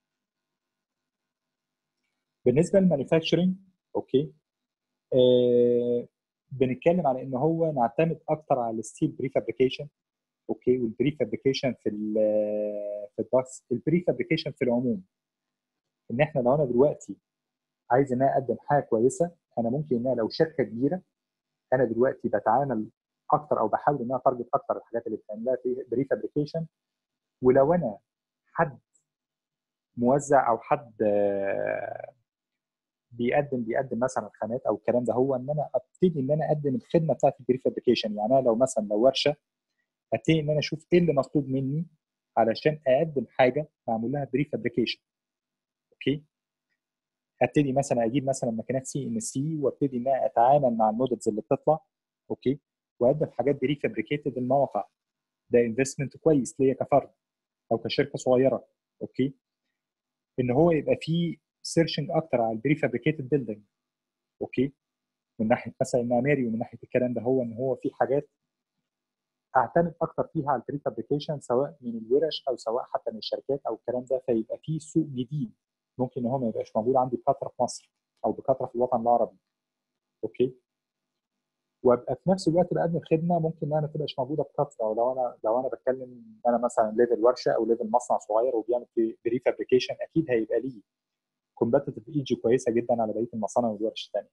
[SPEAKER 2] بالنسبه للمانيفاكتشرنج اوكي آه بنتكلم على ان هو نعتمد اكتر على الستيل بري فابريكيشن اوكي والبري فابريكيشن في ال في الدكس البري فابريكيشن في العموم ان احنا لو انا دلوقتي عايز ان انا اقدم حاجه كويسه انا ممكن ان انا لو شركه كبيره انا دلوقتي بتعامل اكتر او بحاول ان انا اتارجت اكتر الحاجات اللي بتعملها في بري فابريكيشن ولو انا حد موزع او حد بيقدم بيقدم مثلا خامات او الكلام ده هو ان انا ابتدي ان انا اقدم الخدمه بتاعت البري فابريكيشن يعني انا لو مثلا لو ورشه ابتدي ان انا اشوف ايه اللي مطلوب مني علشان اقدم حاجه معمول لها بري فابريكيشن اوكي ابتدي مثلا اجيب مثلا ماكينات سي ان سي وابتدي ان انا اتعامل مع المودلز اللي بتطلع اوكي واقدم حاجات بري فابريكيتد المواقع ده انفستمنت كويس ليا كفرد او كشركه صغيره اوكي ان هو يبقى فيه سيرشنج اكتر على البري فابريكيتد بيلدينج اوكي من ناحيه مثلا المعماري ومن ناحيه الكلام ده هو ان هو في حاجات اعتمد اكتر فيها على البري فابريكيشن سواء من الورش او سواء حتى من الشركات او الكلام ده فيبقى في سوق جديد ممكن ان هو ما يبقاش موجود عندي بكثره في مصر او بكثره في الوطن العربي اوكي وابقى في نفس الوقت بقدم خدمه ممكن انها ما تبقاش موجوده بكثره ولو انا لو انا بتكلم انا مثلا ليفل ورشه او ليفل مصنع صغير وبيعمل بري فابريكيشن اكيد هيبقى ليه كومبتيتيف ايجي كويسه جدا على بقيه المصانع والورش الثانيه.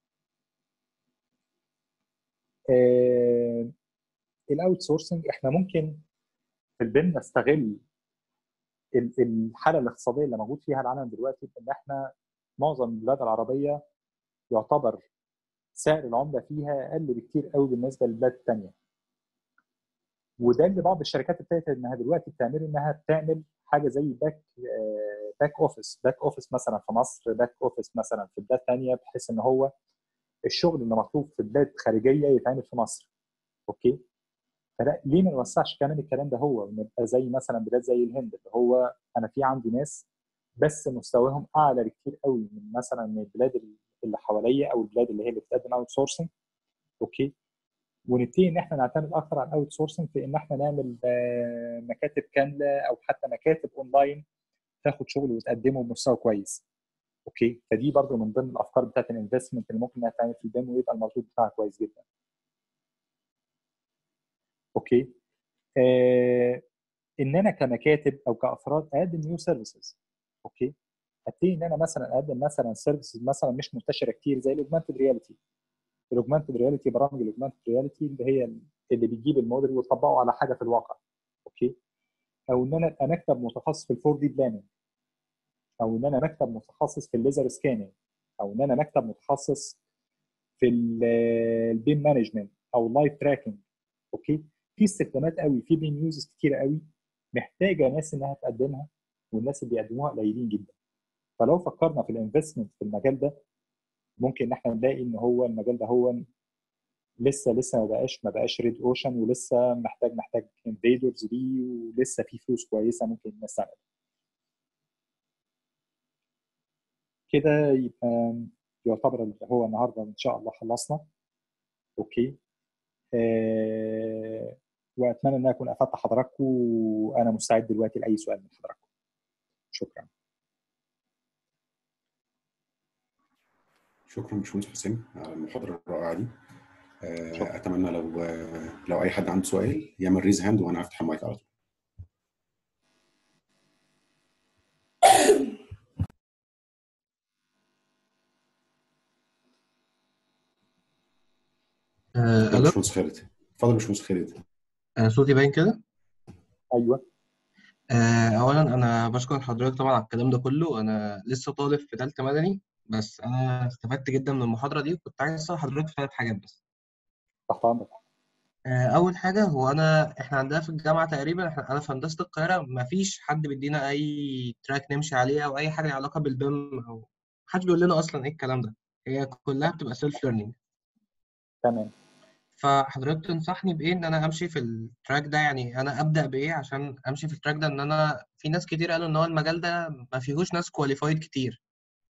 [SPEAKER 2] آه الاوت سورسنج احنا ممكن في البن نستغل الحاله الاقتصاديه اللي موجود فيها العالم دلوقتي ان احنا معظم البلاد العربيه يعتبر سعر العمله فيها اقل بكتير قوي بالنسبه للبلاد الثانيه. وده اللي بعض الشركات ابتدت انها دلوقتي بتعمله انها بتعمل حاجه زي باك باك اوفيس باك اوفيس مثلا في مصر باك اوفيس مثلا في بلاد ثانيه بحيث ان هو الشغل اللي مطلوب في بلاد خارجيه يتعمل في مصر اوكي فلا ليه ما نوسعش كمان الكلام ده هو ونبقى زي مثلا بلاد زي الهند اللي هو انا في عندي ناس بس مستواهم اعلى بكتير قوي من مثلا من البلاد اللي حواليا او البلاد اللي هي اللي بتقدم اوت سورسنج اوكي ونبتدي ان احنا نعتمد اكتر على الاوت سورسنج في ان احنا نعمل مكاتب كامله او حتى مكاتب اونلاين تاخد شغل وتقدمه بمستوى كويس اوكي فدي برضو من ضمن الافكار بتاعت الانفستمنت اللي ممكن انها تعمل في البيم ويبقى المردود بتاعها كويس جدا اوكي آه ان انا كمكاتب او كافراد اقدم نيو سيرفيسز اوكي ابتدي ان انا مثلا اقدم مثلا سيرفيسز مثلا مش منتشره كتير زي الاوجمانتد رياليتي الاوجمانتد رياليتي برامج الاوجمانتد رياليتي اللي هي اللي بتجيب الموديل وتطبقه على حاجه في الواقع اوكي او ان انا ابقى مكتب متخصص في الفور دي بلاننج او ان انا مكتب متخصص في الليزر سكاننج او ان انا مكتب متخصص في البيم مانجمنت او اللايف تراكنج اوكي في استخدامات قوي في بيم يوزز كتير قوي محتاجه ناس انها تقدمها والناس اللي بيقدموها قليلين جدا فلو فكرنا في الانفستمنت في المجال ده ممكن ان احنا نلاقي ان هو المجال ده هو لسه لسه ما بقاش ما بقاش ريد اوشن ولسه محتاج محتاج انفيدرز ليه ولسه في فلوس كويسه ممكن الناس تعمل كده يبقى يعتبر اللي هو النهارده ان شاء الله خلصنا اوكي آه واتمنى ان انا اكون افدت حضراتكم وانا مستعد دلوقتي لاي سؤال من حضراتكم شكرا
[SPEAKER 3] شكرا باشمهندس حسين على المحاضره الرائعه دي اتمنى لو لو اي حد عنده سؤال يعمل ريز هاند وانا هفتح المايك على طول اتفضل يا
[SPEAKER 4] الو
[SPEAKER 3] باشمهندس خالد اتفضل يا باشمهندس خالد
[SPEAKER 4] آه، صوتي باين كده
[SPEAKER 2] ايوه
[SPEAKER 4] آه، اولا انا بشكر حضرتك طبعا على الكلام ده كله انا لسه طالب في ثالثه مدني بس انا استفدت جدا من المحاضره دي وكنت عايز اسال حضرتك في ثلاث حاجات بس
[SPEAKER 2] تحت امرك
[SPEAKER 4] آه، اول حاجه هو انا احنا عندنا في الجامعه تقريبا احنا انا في هندسه القاهره ما فيش حد بيدينا اي تراك نمشي عليه او اي حاجه ليها علاقه بالبيم او محدش بيقول لنا اصلا ايه الكلام ده هي كلها بتبقى سيلف ليرنينج
[SPEAKER 2] تمام
[SPEAKER 4] فحضرتك تنصحني بايه ان انا امشي في التراك ده يعني انا ابدا بايه عشان امشي في التراك ده ان انا في ناس كتير قالوا ان هو المجال ده ما فيهوش ناس كواليفايد كتير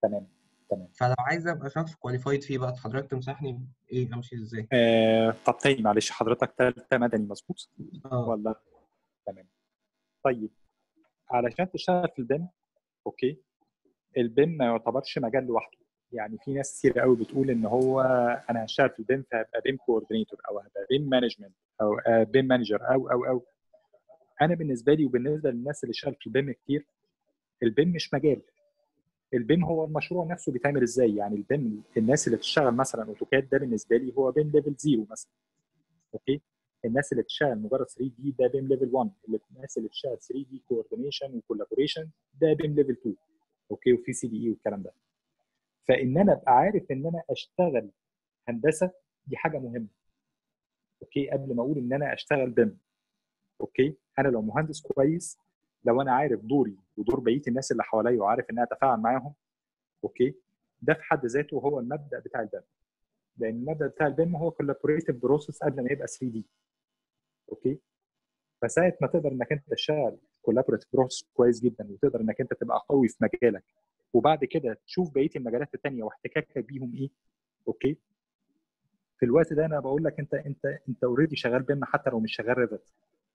[SPEAKER 2] تمام تمام
[SPEAKER 4] فلو عايز ابقى شخص كواليفايد فيه بقى حضرتك تنصحني بايه امشي ازاي
[SPEAKER 2] آه طب تاني معلش حضرتك تالتة مدني مظبوط
[SPEAKER 4] اه
[SPEAKER 2] ولا تمام طيب علشان تشتغل في البيم اوكي البيم ما يعتبرش مجال لوحده يعني في ناس كتير قوي بتقول ان هو انا هشتغل في البيم فهبقى بيم كوردينيتور او هبقى بيم مانجمنت او بيم مانجر او او او انا بالنسبه لي وبالنسبه للناس اللي شغال في البيم كتير البيم مش مجال البيم هو المشروع نفسه بيتعمل ازاي يعني البيم الناس اللي بتشتغل مثلا اوتوكاد ده بالنسبه لي هو بيم ليفل زيرو مثلا اوكي الناس اللي بتشتغل مجرد 3 دي ده بيم ليفل 1 الناس اللي بتشتغل 3 دي كوردينيشن وكولابوريشن ده بيم ليفل 2 اوكي وفي سي دي اي والكلام ده فان انا ابقى عارف ان انا اشتغل هندسه دي حاجه مهمه اوكي قبل ما اقول ان انا اشتغل بيم اوكي انا لو مهندس كويس لو انا عارف دوري ودور بقيه الناس اللي حواليا وعارف ان انا اتفاعل معاهم اوكي ده في حد ذاته هو المبدا بتاع البيم لان المبدا بتاع البيم هو كولابوريتيف بروسيس قبل ما يبقى 3 دي اوكي فساعه ما تقدر انك انت تشتغل كولابوريتيف بروسيس كويس جدا وتقدر انك انت تبقى قوي في مجالك وبعد كده تشوف بقيه المجالات الثانيه واحتكاكك بيهم ايه اوكي في الوقت ده انا بقول لك انت انت انت اوريدي شغال بيم حتى لو مش شغال ريفت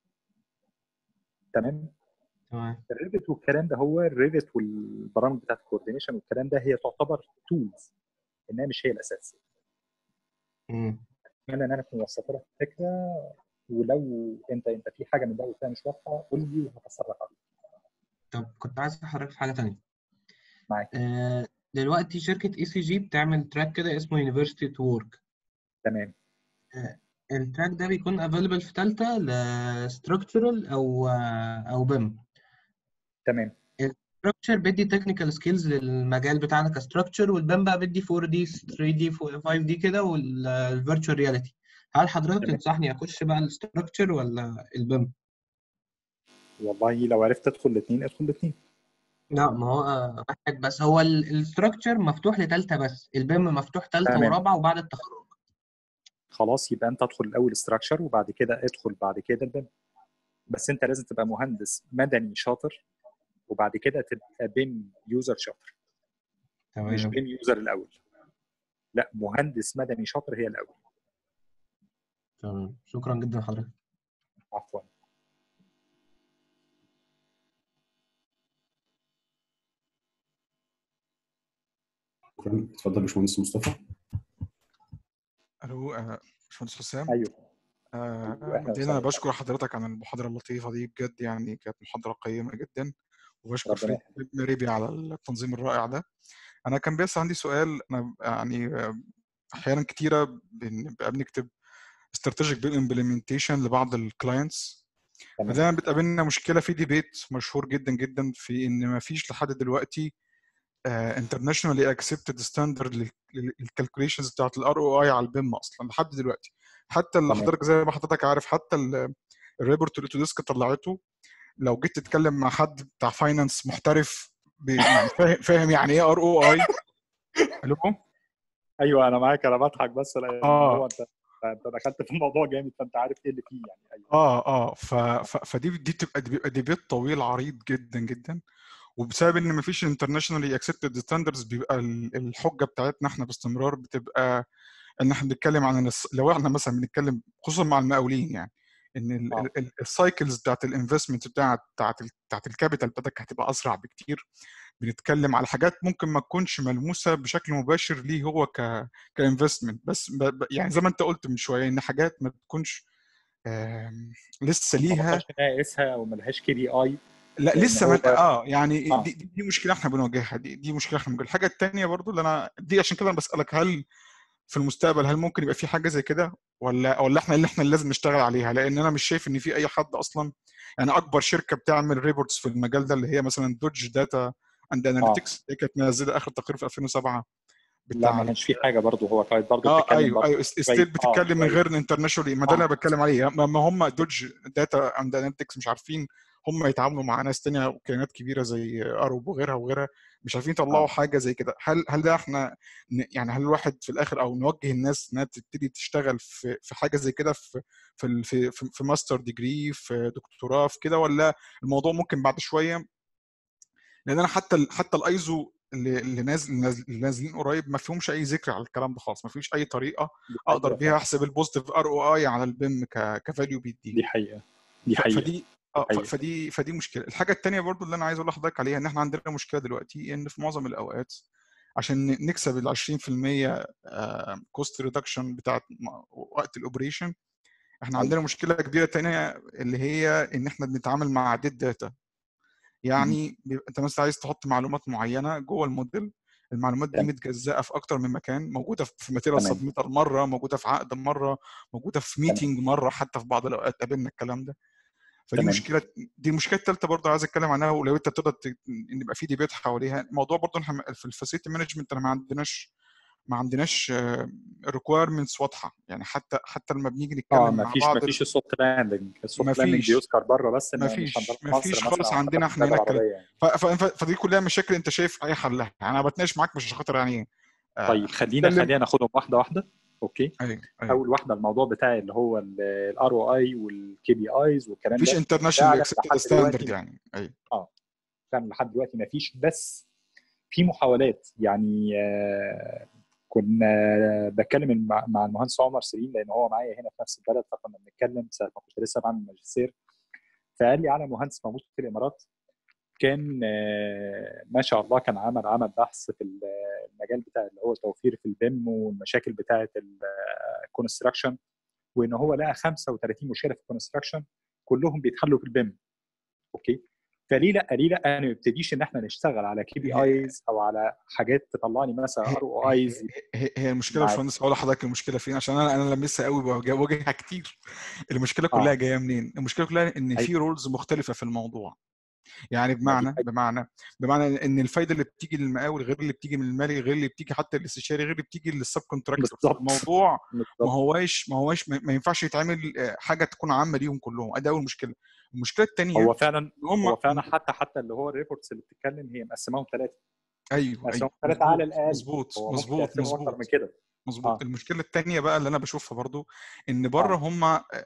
[SPEAKER 2] تمام
[SPEAKER 4] تمام
[SPEAKER 2] الريفت والكلام ده هو الريفت والبرامج بتاعت الكوردينيشن والكلام ده هي تعتبر تولز انها مش هي الاساس
[SPEAKER 4] امم
[SPEAKER 2] اتمنى ان انا اكون وصلت لك الفكره ولو انت انت في حاجه من ده قلتها مش واضحه قول لي وهفسر لك عليها
[SPEAKER 4] طب كنت عايز حضرتك في حاجه تانية
[SPEAKER 2] معاك
[SPEAKER 4] آه دلوقتي شركه اي سي جي بتعمل تراك كده اسمه يونيفرسيتي تو ورك
[SPEAKER 2] تمام
[SPEAKER 4] التراك ده بيكون افيلبل في ثالثه لستراكشرال او او بيم
[SPEAKER 2] تمام
[SPEAKER 4] ستراكشر بيدي تكنيكال سكيلز للمجال بتاعنا كستراكشر والبيم بقى بيدي 4 دي 3 دي 5 دي كده والفيرتشوال رياليتي هل حضرتك
[SPEAKER 2] تمام.
[SPEAKER 4] تنصحني اخش بقى الستراكشر ولا البيم؟
[SPEAKER 2] والله لو عرفت تدخل الاثنين ادخل الاثنين
[SPEAKER 4] لا ما هو آه، واحد بس هو الستراكشر مفتوح لثالثه بس البيم مفتوح ثالثه
[SPEAKER 2] تمام.
[SPEAKER 4] ورابعه وبعد التخرج
[SPEAKER 2] خلاص يبقى انت ادخل الاول ستراكشر وبعد كده ادخل بعد كده البيم بس انت لازم تبقى مهندس مدني شاطر وبعد كده تبقى بيم يوزر شاطر مش
[SPEAKER 4] تمام
[SPEAKER 2] بيم يوزر الاول لا مهندس مدني شاطر هي الاول
[SPEAKER 4] تمام شكرا جدا لحضرتك
[SPEAKER 2] عفوا
[SPEAKER 3] شكرا اتفضل باشمهندس مصطفى
[SPEAKER 5] الو آه، باشمهندس حسام
[SPEAKER 2] ايوه
[SPEAKER 5] آه،
[SPEAKER 2] أيوة، أهلا
[SPEAKER 5] مبدئيا انا
[SPEAKER 2] وسهلا.
[SPEAKER 5] بشكر حضرتك عن المحاضره اللطيفه دي بجد يعني كانت محاضره قيمه جدا وبشكر
[SPEAKER 2] ربنا
[SPEAKER 5] فريق مريبي على التنظيم الرائع ده انا كان بس عندي سؤال انا يعني آه، احيانا كتيره بنبقى بنكتب استراتيجيك بيل امبلمنتيشن لبعض الكلاينتس
[SPEAKER 2] تمام
[SPEAKER 5] فدايما بتقابلنا مشكله في ديبيت مشهور جدا جدا في ان ما فيش لحد دلوقتي انترناشونالي اكسبتد ستاندرد للكالكوليشنز بتاعت الار او اي على البيم اصلا لحد دلوقتي حتى اللي
[SPEAKER 2] تمام.
[SPEAKER 5] حضرتك زي ما حضرتك عارف حتى الريبورت اللي اوتوديسك طلعته لو جيت تتكلم مع حد بتاع فاينانس محترف بي- يعني فاهم فاهم يعني ايه ار او اي الو
[SPEAKER 2] ايوه انا معاك انا بضحك بس لان
[SPEAKER 5] آه.
[SPEAKER 2] هو انت انت دخلت في الموضوع جامد فانت عارف ايه اللي فيه يعني ايوه
[SPEAKER 5] اه اه ف... ف... فدي دي بتبقى دي بيبقى ديبيت طويل عريض جدا جدا وبسبب ان مفيش انترناشونالي اكسبتد ستاندردز بيبقى ال- الحجه بتاعتنا احنا باستمرار بتبقى ان احنا بنتكلم عن الس- لو احنا مثلا بنتكلم خصوصا مع المقاولين يعني ان
[SPEAKER 2] آه.
[SPEAKER 5] السايكلز بتاعت الانفستمنت بتاعت بتاعت ال- بتاعت الكابيتال بتاعتك هتبقى اسرع بكتير بنتكلم على حاجات ممكن ما تكونش ملموسه بشكل مباشر ليه هو ك كانفستمنت بس ب... ب- يعني زي ما انت قلت من شويه ان حاجات ما تكونش آم، لسه
[SPEAKER 2] ما
[SPEAKER 5] ليها
[SPEAKER 2] بقاش ناقصها وملهاش كي بي اي
[SPEAKER 5] لا
[SPEAKER 2] لأن
[SPEAKER 5] لسه
[SPEAKER 2] هو-
[SPEAKER 5] من... اه يعني
[SPEAKER 2] آه.
[SPEAKER 5] دي, دي دي مشكله احنا بنواجهها دي دي مشكله احنا بنواجهها الحاجه الثانيه برضو اللي انا دي عشان كده انا بسالك هل في المستقبل هل ممكن يبقى في حاجه زي كده ولا ولا احنا اللي احنا اللي لازم نشتغل عليها لان انا مش شايف ان في اي حد اصلا يعني اكبر شركه بتعمل ريبورتس في المجال ده اللي هي مثلا دوج داتا اند اناليتكس اللي كانت منزله اخر تقرير في 2007
[SPEAKER 2] لا ما كانش في حاجه برضه هو كانت برضه
[SPEAKER 5] اه
[SPEAKER 2] بتتكلم
[SPEAKER 5] ايوه
[SPEAKER 2] برضه
[SPEAKER 5] ايوه
[SPEAKER 2] شوية-
[SPEAKER 5] ستيل بتتكلم من
[SPEAKER 2] شوية.
[SPEAKER 5] غير الانترناشونال ما ده اللي
[SPEAKER 2] آه.
[SPEAKER 5] انا بتكلم عليه ما ما هم دوج داتا اند اناليتكس مش عارفين هم يتعاملوا مع ناس تانية وكيانات كبيره زي اروب وغيرها وغيرها مش عارفين يطلعوا
[SPEAKER 2] آه.
[SPEAKER 5] حاجه زي كده هل هل ده احنا ن- يعني هل الواحد في الاخر او نوجه الناس انها تبتدي تشتغل في في حاجه زي كده في في ال- في في, في ماستر ديجري في دكتوراه في كده ولا الموضوع ممكن بعد شويه لان انا حتى ال حتى الايزو اللي اللي نازل اللي نازلين قريب ما فيهمش اي ذكر على الكلام ده خالص ما فيش اي طريقه
[SPEAKER 2] دي
[SPEAKER 5] اقدر
[SPEAKER 2] حقيقة
[SPEAKER 5] بيها
[SPEAKER 2] فعلا.
[SPEAKER 5] احسب البوزيتيف ار او اي على البيم كفاليو بيديني
[SPEAKER 2] دي حقيقه دي
[SPEAKER 5] ف-
[SPEAKER 2] حقيقه
[SPEAKER 5] فدي اه ف-
[SPEAKER 2] حقيقة.
[SPEAKER 5] فدي فدي مشكله الحاجه الثانيه برضو اللي انا عايز اقول لحضرتك عليها ان احنا عندنا مشكله دلوقتي ان في معظم الاوقات عشان ن- نكسب ال 20% كوست ريدكشن بتاعت م- وقت الاوبريشن احنا
[SPEAKER 2] أيوة.
[SPEAKER 5] عندنا مشكله كبيره تانية اللي هي ان احنا بنتعامل مع ديد داتا يعني بيبقى انت مثلا عايز تحط معلومات معينه جوه الموديل المعلومات دي
[SPEAKER 2] تمام.
[SPEAKER 5] متجزأه في اكتر من مكان موجوده في ماتيريال
[SPEAKER 2] تمام.
[SPEAKER 5] سبميتر مره موجوده في عقد مره موجوده في ميتنج مره حتى في بعض الاوقات قابلنا الكلام ده فدي
[SPEAKER 2] تمام.
[SPEAKER 5] مشكله دي المشكله الثالثه برضه عايز اتكلم عنها ولو انت تقدر ت- ان يبقى في ديبيت حواليها الموضوع برضه احنا في الفاسيلتي مانجمنت انا ما عندناش ما عندناش ريكويرمنتس واضحه يعني حتى حتى لما بنيجي نتكلم
[SPEAKER 2] اه
[SPEAKER 5] مع
[SPEAKER 2] ما فيش
[SPEAKER 5] بعض
[SPEAKER 2] ما فيش السوفت لاندنج السوفت
[SPEAKER 5] مفيش.
[SPEAKER 2] لاندنج بيذكر بره بس إن
[SPEAKER 5] مفيش-
[SPEAKER 2] مش عندنا في
[SPEAKER 5] مفيش
[SPEAKER 2] مصر
[SPEAKER 5] خالص
[SPEAKER 2] مثلا أو
[SPEAKER 5] عندنا
[SPEAKER 2] حتى في
[SPEAKER 5] إحنا
[SPEAKER 2] البلاد
[SPEAKER 5] هنا
[SPEAKER 2] العربية يعني.
[SPEAKER 5] ف- ف- ف- فدي كلها مشاكل انت شايف اي حلها يعني انا بتناقش معاك مش عشان خاطر يعني آه،
[SPEAKER 2] طيب خلينا
[SPEAKER 5] نتكلم-
[SPEAKER 2] خلينا ناخدهم واحده واحده اوكي
[SPEAKER 5] ايوه ايوه
[SPEAKER 2] اول واحده الموضوع بتاعي اللي هو الار او اي والكي بي ايز والكلام
[SPEAKER 5] مفيش
[SPEAKER 2] ده
[SPEAKER 5] انترناشونال
[SPEAKER 2] فعلا
[SPEAKER 5] اكسبتد
[SPEAKER 2] لحد
[SPEAKER 5] ستاندرد
[SPEAKER 2] دلوقتي-
[SPEAKER 5] يعني ايوه
[SPEAKER 2] فعلا لحد دلوقتي ما فيش بس في محاولات يعني آه، كنا بتكلم مع مع المهندس عمر سليم لان هو معايا هنا في نفس البلد فكنا بنتكلم ساعه ما كنت لسه بعمل ماجستير فقال لي على مهندس موجود في الامارات كان آه، ما شاء الله كان عمل عمل بحث في المجال بتاع اللي هو توفير في البيم والمشاكل بتاعه الكونستراكشن وان هو لقى 35 مشكله في الكونستراكشن كلهم بيتحلوا في البيم اوكي فليه لا ليه لا ما نبتديش ان احنا نشتغل على كي بي ايز او على حاجات تطلع لي مثلا ار او ايز
[SPEAKER 5] هي هي المشكله يا
[SPEAKER 2] معاك.
[SPEAKER 5] باشمهندس هقول لحضرتك المشكله فين عشان انا انا لمسها قوي بواجهها كتير المشكله كلها
[SPEAKER 2] آه.
[SPEAKER 5] جايه منين؟ المشكله كلها ان في رولز مختلفه في الموضوع يعني بمعنى
[SPEAKER 2] حقيقة.
[SPEAKER 5] بمعنى بمعنى ان الفايده اللي بتيجي للمقاول غير اللي بتيجي من المالي غير اللي بتيجي حتى الاستشاري غير اللي بتيجي للسب كونتراكتور
[SPEAKER 2] بالظبط.
[SPEAKER 5] الموضوع ما
[SPEAKER 2] بالظبط.
[SPEAKER 5] هواش ما هواش ما ما ينفعش يتعمل آه، حاجه تكون عامه ليهم كلهم ادي اول مشكله المشكله الثانيه
[SPEAKER 2] هو فعلا
[SPEAKER 5] هم
[SPEAKER 2] هو فعلا حتى حتى اللي هو الريبورتس اللي بتتكلم هي مقسماهم ثلاثه
[SPEAKER 5] ايوه
[SPEAKER 2] مقسمهم
[SPEAKER 5] ايوه
[SPEAKER 2] ثلاثه على الاقل
[SPEAKER 5] مظبوط
[SPEAKER 2] هو ممكن
[SPEAKER 5] مظبوط
[SPEAKER 2] يقسموا اكتر
[SPEAKER 5] مظبوط
[SPEAKER 2] من كده
[SPEAKER 5] مظبوط
[SPEAKER 2] آه.
[SPEAKER 5] المشكله الثانيه بقى اللي انا بشوفها برضو ان بره
[SPEAKER 2] آه.
[SPEAKER 5] هم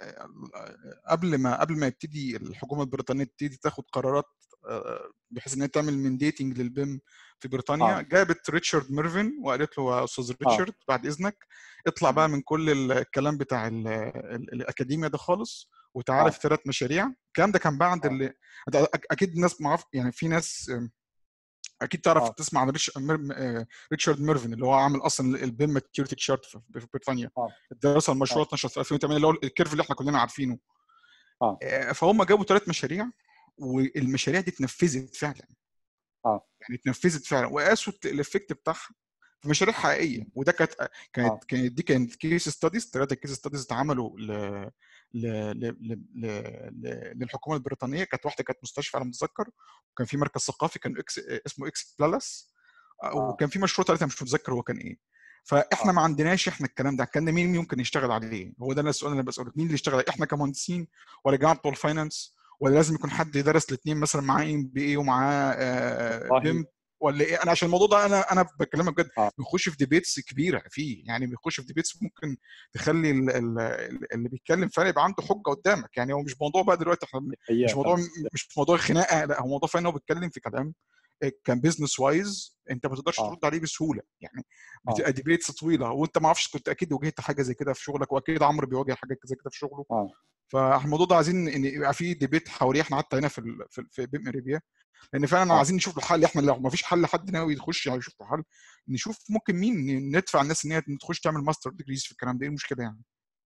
[SPEAKER 5] قبل ما قبل ما يبتدي الحكومه البريطانيه تبتدي تاخد قرارات آه، بحيث ان هي تعمل منديتنج للبيم في بريطانيا
[SPEAKER 2] آه.
[SPEAKER 5] جابت ريتشارد ميرفن وقالت له يا استاذ ريتشارد بعد اذنك اطلع بقى من كل الكلام بتاع ال- ال- الاكاديميا ده خالص وتعالى
[SPEAKER 2] آه.
[SPEAKER 5] في ثلاث مشاريع الكلام ده كان بعد
[SPEAKER 2] آه.
[SPEAKER 5] اللي ده أك- اكيد الناس معرف يعني في ناس آم، اكيد تعرف
[SPEAKER 2] آه.
[SPEAKER 5] تسمع عن ريتش- مير- آه، ريتشارد ميرفن اللي هو عامل اصلا البيم ماتيوريتي تشارت في في بريطانيا
[SPEAKER 2] اه
[SPEAKER 5] درس المشروع 12 في 2008 اللي هو الكيرف اللي احنا كلنا عارفينه
[SPEAKER 2] آه.
[SPEAKER 5] آه، فهم جابوا ثلاث مشاريع والمشاريع دي اتنفذت فعلا
[SPEAKER 2] اه
[SPEAKER 5] يعني اتنفذت فعلا وقاسوا الافكت بتاعها في مشاريع حقيقيه وده كانت كانت
[SPEAKER 2] آه.
[SPEAKER 5] كانت دي كانت كيس ستاديز ثلاثه كيس ستاديز اتعملوا ل ل ل ل ل ل للحكومه البريطانيه كانت واحده كانت مستشفى على ما اتذكر وكان في مركز ثقافي كان اكس اسمه اكس بلالاس وكان في مشروع ثالث مش متذكر هو كان ايه فاحنا
[SPEAKER 2] آه.
[SPEAKER 5] ما عندناش احنا الكلام ده كان مين ممكن يشتغل عليه هو ده السؤال اللي انا بساله مين اللي يشتغل عليه؟ احنا كمهندسين ولا جماعه بتوع الفاينانس ولا لازم يكون حد درس الاثنين مثلا معاه ام بي اي ومعاه آه،
[SPEAKER 2] والله.
[SPEAKER 5] بيم ولا ايه انا عشان الموضوع ده انا انا بكلمك بجد
[SPEAKER 2] آه.
[SPEAKER 5] بنخش في ديبيتس كبيره فيه يعني بنخش في ديبيتس ممكن تخلي ال- ال- اللي بيتكلم فعلا يبقى عنده حجه قدامك يعني هو مش موضوع بقى دلوقتي احنا
[SPEAKER 2] هي
[SPEAKER 5] مش موضوع مش موضوع خناقه لا هو موضوع فعلا هو بيتكلم في كلام كان بزنس وايز انت ما تقدرش
[SPEAKER 2] آه.
[SPEAKER 5] ترد عليه بسهوله يعني
[SPEAKER 2] آه.
[SPEAKER 5] بتبقى ديبيتس طويله وانت ما اعرفش كنت اكيد واجهت حاجه زي كده في شغلك واكيد عمرو بيواجه حاجه زي كده في شغله
[SPEAKER 2] اه
[SPEAKER 5] فالموضوع ده عايزين ان يبقى في ديبيت حواليه احنا حتى هنا في ال- في, في بيم اريبيا لان فعلا
[SPEAKER 2] آه.
[SPEAKER 5] عايزين نشوف له حل احنا لو ما فيش حل حد ناوي يخش يعني يشوف له حل نشوف ممكن مين ندفع الناس ان هي تخش تعمل ماستر ديجريز في الكلام ده ايه المشكله يعني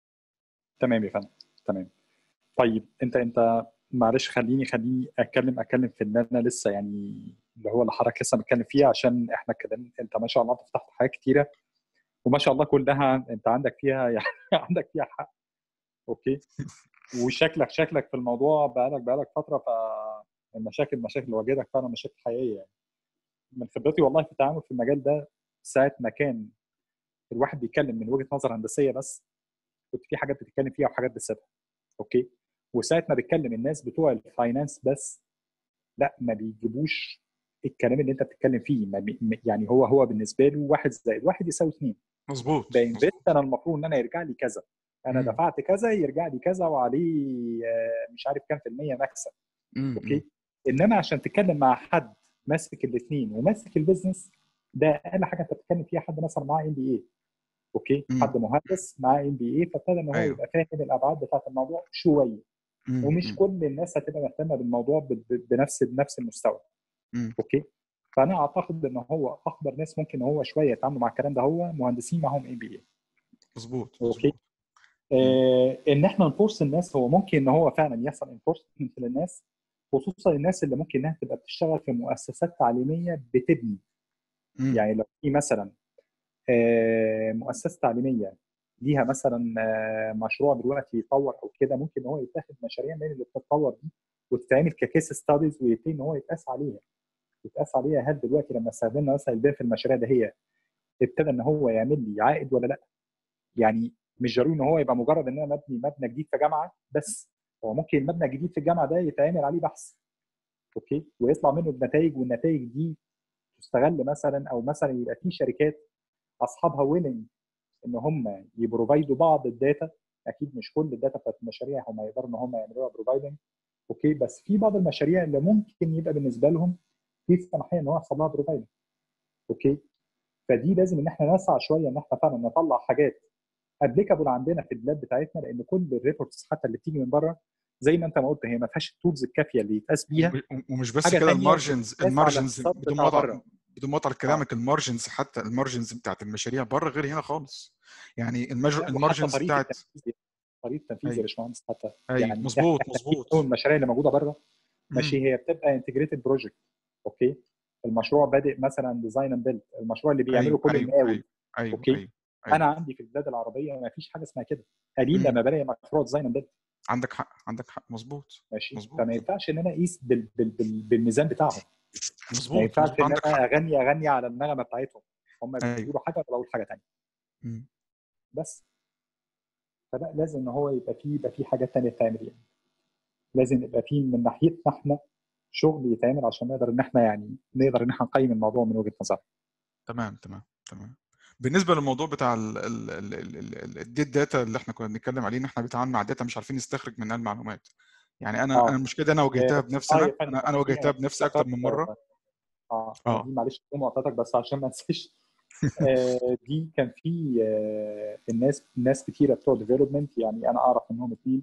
[SPEAKER 2] تمام يا فندم تمام طيب انت انت معلش خليني خليني اتكلم اتكلم في ان انا لسه يعني اللي هو اللي حضرتك لسه متكلم فيه عشان احنا كده انت ما شاء الله انت فتحت حاجات كتيره وما شاء الله كلها انت عندك فيها يعني عندك فيها حق اوكي وشكلك شكلك في الموضوع بقالك بقالك فتره فالمشاكل المشاكل اللي واجهتك فعلا مشاكل حقيقيه يعني من خبرتي والله في التعامل في المجال ده ساعه ما كان الواحد بيتكلم من وجهه نظر هندسيه بس كنت في حاجات بتتكلم فيها وحاجات بتسيبها اوكي وساعه ما بيتكلم الناس بتوع الفاينانس بس لا ما بيجيبوش الكلام اللي انت بتتكلم فيه ما بي يعني هو هو بالنسبه له واحد زائد واحد يساوي اثنين
[SPEAKER 5] مظبوط
[SPEAKER 2] بانفست انا المفروض ان انا يرجع لي كذا انا
[SPEAKER 5] مم.
[SPEAKER 2] دفعت كذا يرجع لي كذا وعليه آه، مش عارف كام في المية مكسب
[SPEAKER 5] مم.
[SPEAKER 2] اوكي انما عشان تتكلم مع حد ماسك الاثنين وماسك البيزنس ده اقل حاجه انت بتتكلم فيها حد مثلا معاه ام بي اي اوكي
[SPEAKER 5] مم.
[SPEAKER 2] حد مهندس معاه ام بي اي فابتدى ان هو
[SPEAKER 5] أيوه.
[SPEAKER 2] يبقى فاهم الابعاد بتاعت الموضوع شويه
[SPEAKER 5] مم.
[SPEAKER 2] ومش
[SPEAKER 5] مم.
[SPEAKER 2] كل الناس هتبقى مهتمه بالموضوع ب- ب- بنفس بنفس المستوى
[SPEAKER 5] مم.
[SPEAKER 2] اوكي فانا اعتقد ان هو اكبر ناس ممكن هو شويه يتعاملوا مع الكلام ده هو مهندسين معاهم ام بي اي
[SPEAKER 5] مظبوط
[SPEAKER 2] أوكي.
[SPEAKER 5] مظبوط
[SPEAKER 2] آه، ان احنا نفورس الناس هو ممكن ان هو فعلا يحصل انفورسمنت للناس خصوصا الناس اللي ممكن انها تبقى بتشتغل في مؤسسات تعليميه بتبني
[SPEAKER 5] مم.
[SPEAKER 2] يعني لو في مثلا آه، مؤسسه تعليميه ليها مثلا آه، مشروع دلوقتي يطور او كده ممكن ان هو يتاخد مشاريع من اللي بتتطور دي وتتعمل ككيس ستاديز ويبتدي ان هو يتقاس عليها يتقاس عليها هل دلوقتي لما استخدمنا مثلا البيع في المشاريع ده هي ابتدى ان هو يعمل لي عائد ولا لا يعني مش ضروري ان هو يبقى مجرد ان انا مبني مبنى جديد في جامعه بس هو ممكن المبنى الجديد في الجامعه ده يتعمل عليه بحث اوكي ويطلع منه بنتائج والنتائج دي تستغل مثلا او مثلا يبقى في شركات اصحابها ويلنج ان هم يبروفايدوا بعض الداتا اكيد مش كل الداتا بتاعت المشاريع هم يقدروا ان هم يعملوها بروفايدنج اوكي بس في بعض المشاريع اللي ممكن يبقى بالنسبه لهم في سماحيه ان هو يحصل لها بروفايدنج اوكي فدي لازم ان احنا نسعى شويه ان احنا فعلا نطلع حاجات ابليكابل عندنا في البلاد بتاعتنا لان كل الريبورتس حتى اللي بتيجي من بره زي ما انت ما قلت هي ما فيهاش التولز الكافيه اللي يتقاس بيها
[SPEAKER 5] و- ومش بس
[SPEAKER 2] حاجة
[SPEAKER 5] كده
[SPEAKER 2] تانية
[SPEAKER 5] المارجنز
[SPEAKER 2] بتقاس على
[SPEAKER 5] المارجنز
[SPEAKER 2] الاقتصاد
[SPEAKER 5] بدون
[SPEAKER 2] بتاع
[SPEAKER 5] مقاطعه
[SPEAKER 2] بره.
[SPEAKER 5] بدون مقاطعه كلامك المارجنز حتى المارجنز بتاعت المشاريع بره غير هنا خالص يعني المج...
[SPEAKER 2] لا، وحتى
[SPEAKER 5] المارجنز
[SPEAKER 2] طريقه
[SPEAKER 5] بتاعت
[SPEAKER 2] التنفيذ طريقه التنفيذ يا
[SPEAKER 5] أيوة.
[SPEAKER 2] باشمهندس حتى
[SPEAKER 5] ايوه
[SPEAKER 2] يعني
[SPEAKER 5] مظبوط
[SPEAKER 2] إحنا في
[SPEAKER 5] مظبوط
[SPEAKER 2] أول المشاريع اللي موجوده بره
[SPEAKER 5] مم.
[SPEAKER 2] ماشي هي بتبقى انتجريتد بروجكت اوكي المشروع بادئ مثلا ديزاين اند بيلد المشروع اللي بيعمله
[SPEAKER 5] ايوه
[SPEAKER 2] كل
[SPEAKER 5] ايوه
[SPEAKER 2] المقاول
[SPEAKER 5] ايوه ايوه
[SPEAKER 2] أوكي.
[SPEAKER 5] ايوه أيوة.
[SPEAKER 2] انا عندي في البلاد العربيه ما فيش حاجه اسمها كده قليل
[SPEAKER 5] مم.
[SPEAKER 2] لما بلاقي مشروع ديزاين اند بيلد
[SPEAKER 5] عندك حق عندك حق مظبوط
[SPEAKER 2] ماشي
[SPEAKER 5] مظبوط.
[SPEAKER 2] فما ينفعش ان انا اقيس بال... بال... بال... بالميزان بتاعهم ما
[SPEAKER 5] مظبوط
[SPEAKER 2] ينفعش
[SPEAKER 5] مظبوط
[SPEAKER 2] ان
[SPEAKER 5] عندك
[SPEAKER 2] انا
[SPEAKER 5] حق
[SPEAKER 2] اغني اغني على النغمه بتاعتهم هم
[SPEAKER 5] أيوة.
[SPEAKER 2] بيقولوا حاجه وانا بقول حاجه ثانيه
[SPEAKER 5] مم.
[SPEAKER 2] بس فلا لازم ان هو يبقى فيه يبقى فيه حاجات ثانيه تتعمل يعني لازم يبقى فيه من ناحيتنا احنا شغل يتعمل عشان نقدر ان احنا يعني نقدر ان احنا نقيم الموضوع من وجهه نظرنا
[SPEAKER 5] تمام تمام تمام بالنسبه للموضوع بتاع الديت داتا اللي احنا كنا بنتكلم عليه ان احنا بنتعامل مع داتا مش عارفين نستخرج منها المعلومات يعني انا
[SPEAKER 2] آه.
[SPEAKER 5] انا المشكله دي انا واجهتها
[SPEAKER 2] آه،
[SPEAKER 5] بنفسي
[SPEAKER 2] آه
[SPEAKER 5] انا
[SPEAKER 2] يا فندم،
[SPEAKER 5] انا انا واجهتها بنفسي اكتر من مره
[SPEAKER 2] اه
[SPEAKER 5] آه.
[SPEAKER 2] دي معلش دي معطاتك بس عشان ما انساش آه، دي كان في آه، الناس ناس كتيره بتوع ديفلوبمنت يعني انا اعرف منهم اثنين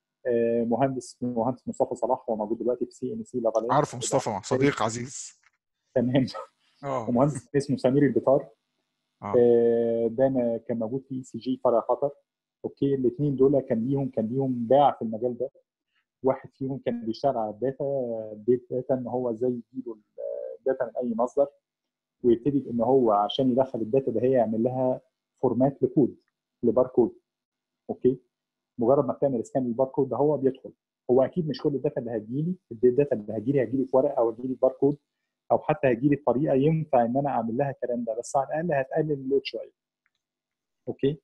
[SPEAKER 2] مهندس مهندس مصطفى صلاح هو موجود دلوقتي في سي ان سي لافالين
[SPEAKER 5] عارفه مصطفى صديق عزيز
[SPEAKER 2] تمام
[SPEAKER 5] اه
[SPEAKER 2] ومهندس اسمه سمير البطار
[SPEAKER 5] اه
[SPEAKER 2] آه، ده ما- كان موجود في سي جي فرع قطر اوكي الاثنين دول كان ليهم كان ليهم باع في المجال ده واحد فيهم كان بيشتغل على الداتا بيت داتا ان هو ازاي يجيبوا الداتا من اي مصدر ويبتدي بان هو عشان يدخل الداتا ده هي يعمل لها فورمات لكود لباركود اوكي مجرد ما بتعمل سكان للباركود ده هو بيدخل هو اكيد مش كل الداتا اللي هتجيلي الداتا اللي هتجيلي هتجيلي في ورقه او هتجيلي في باركود او حتى هتجيلي بطريقه ينفع ان انا اعمل لها الكلام ده بس على الاقل هتقلل اللود شويه اوكي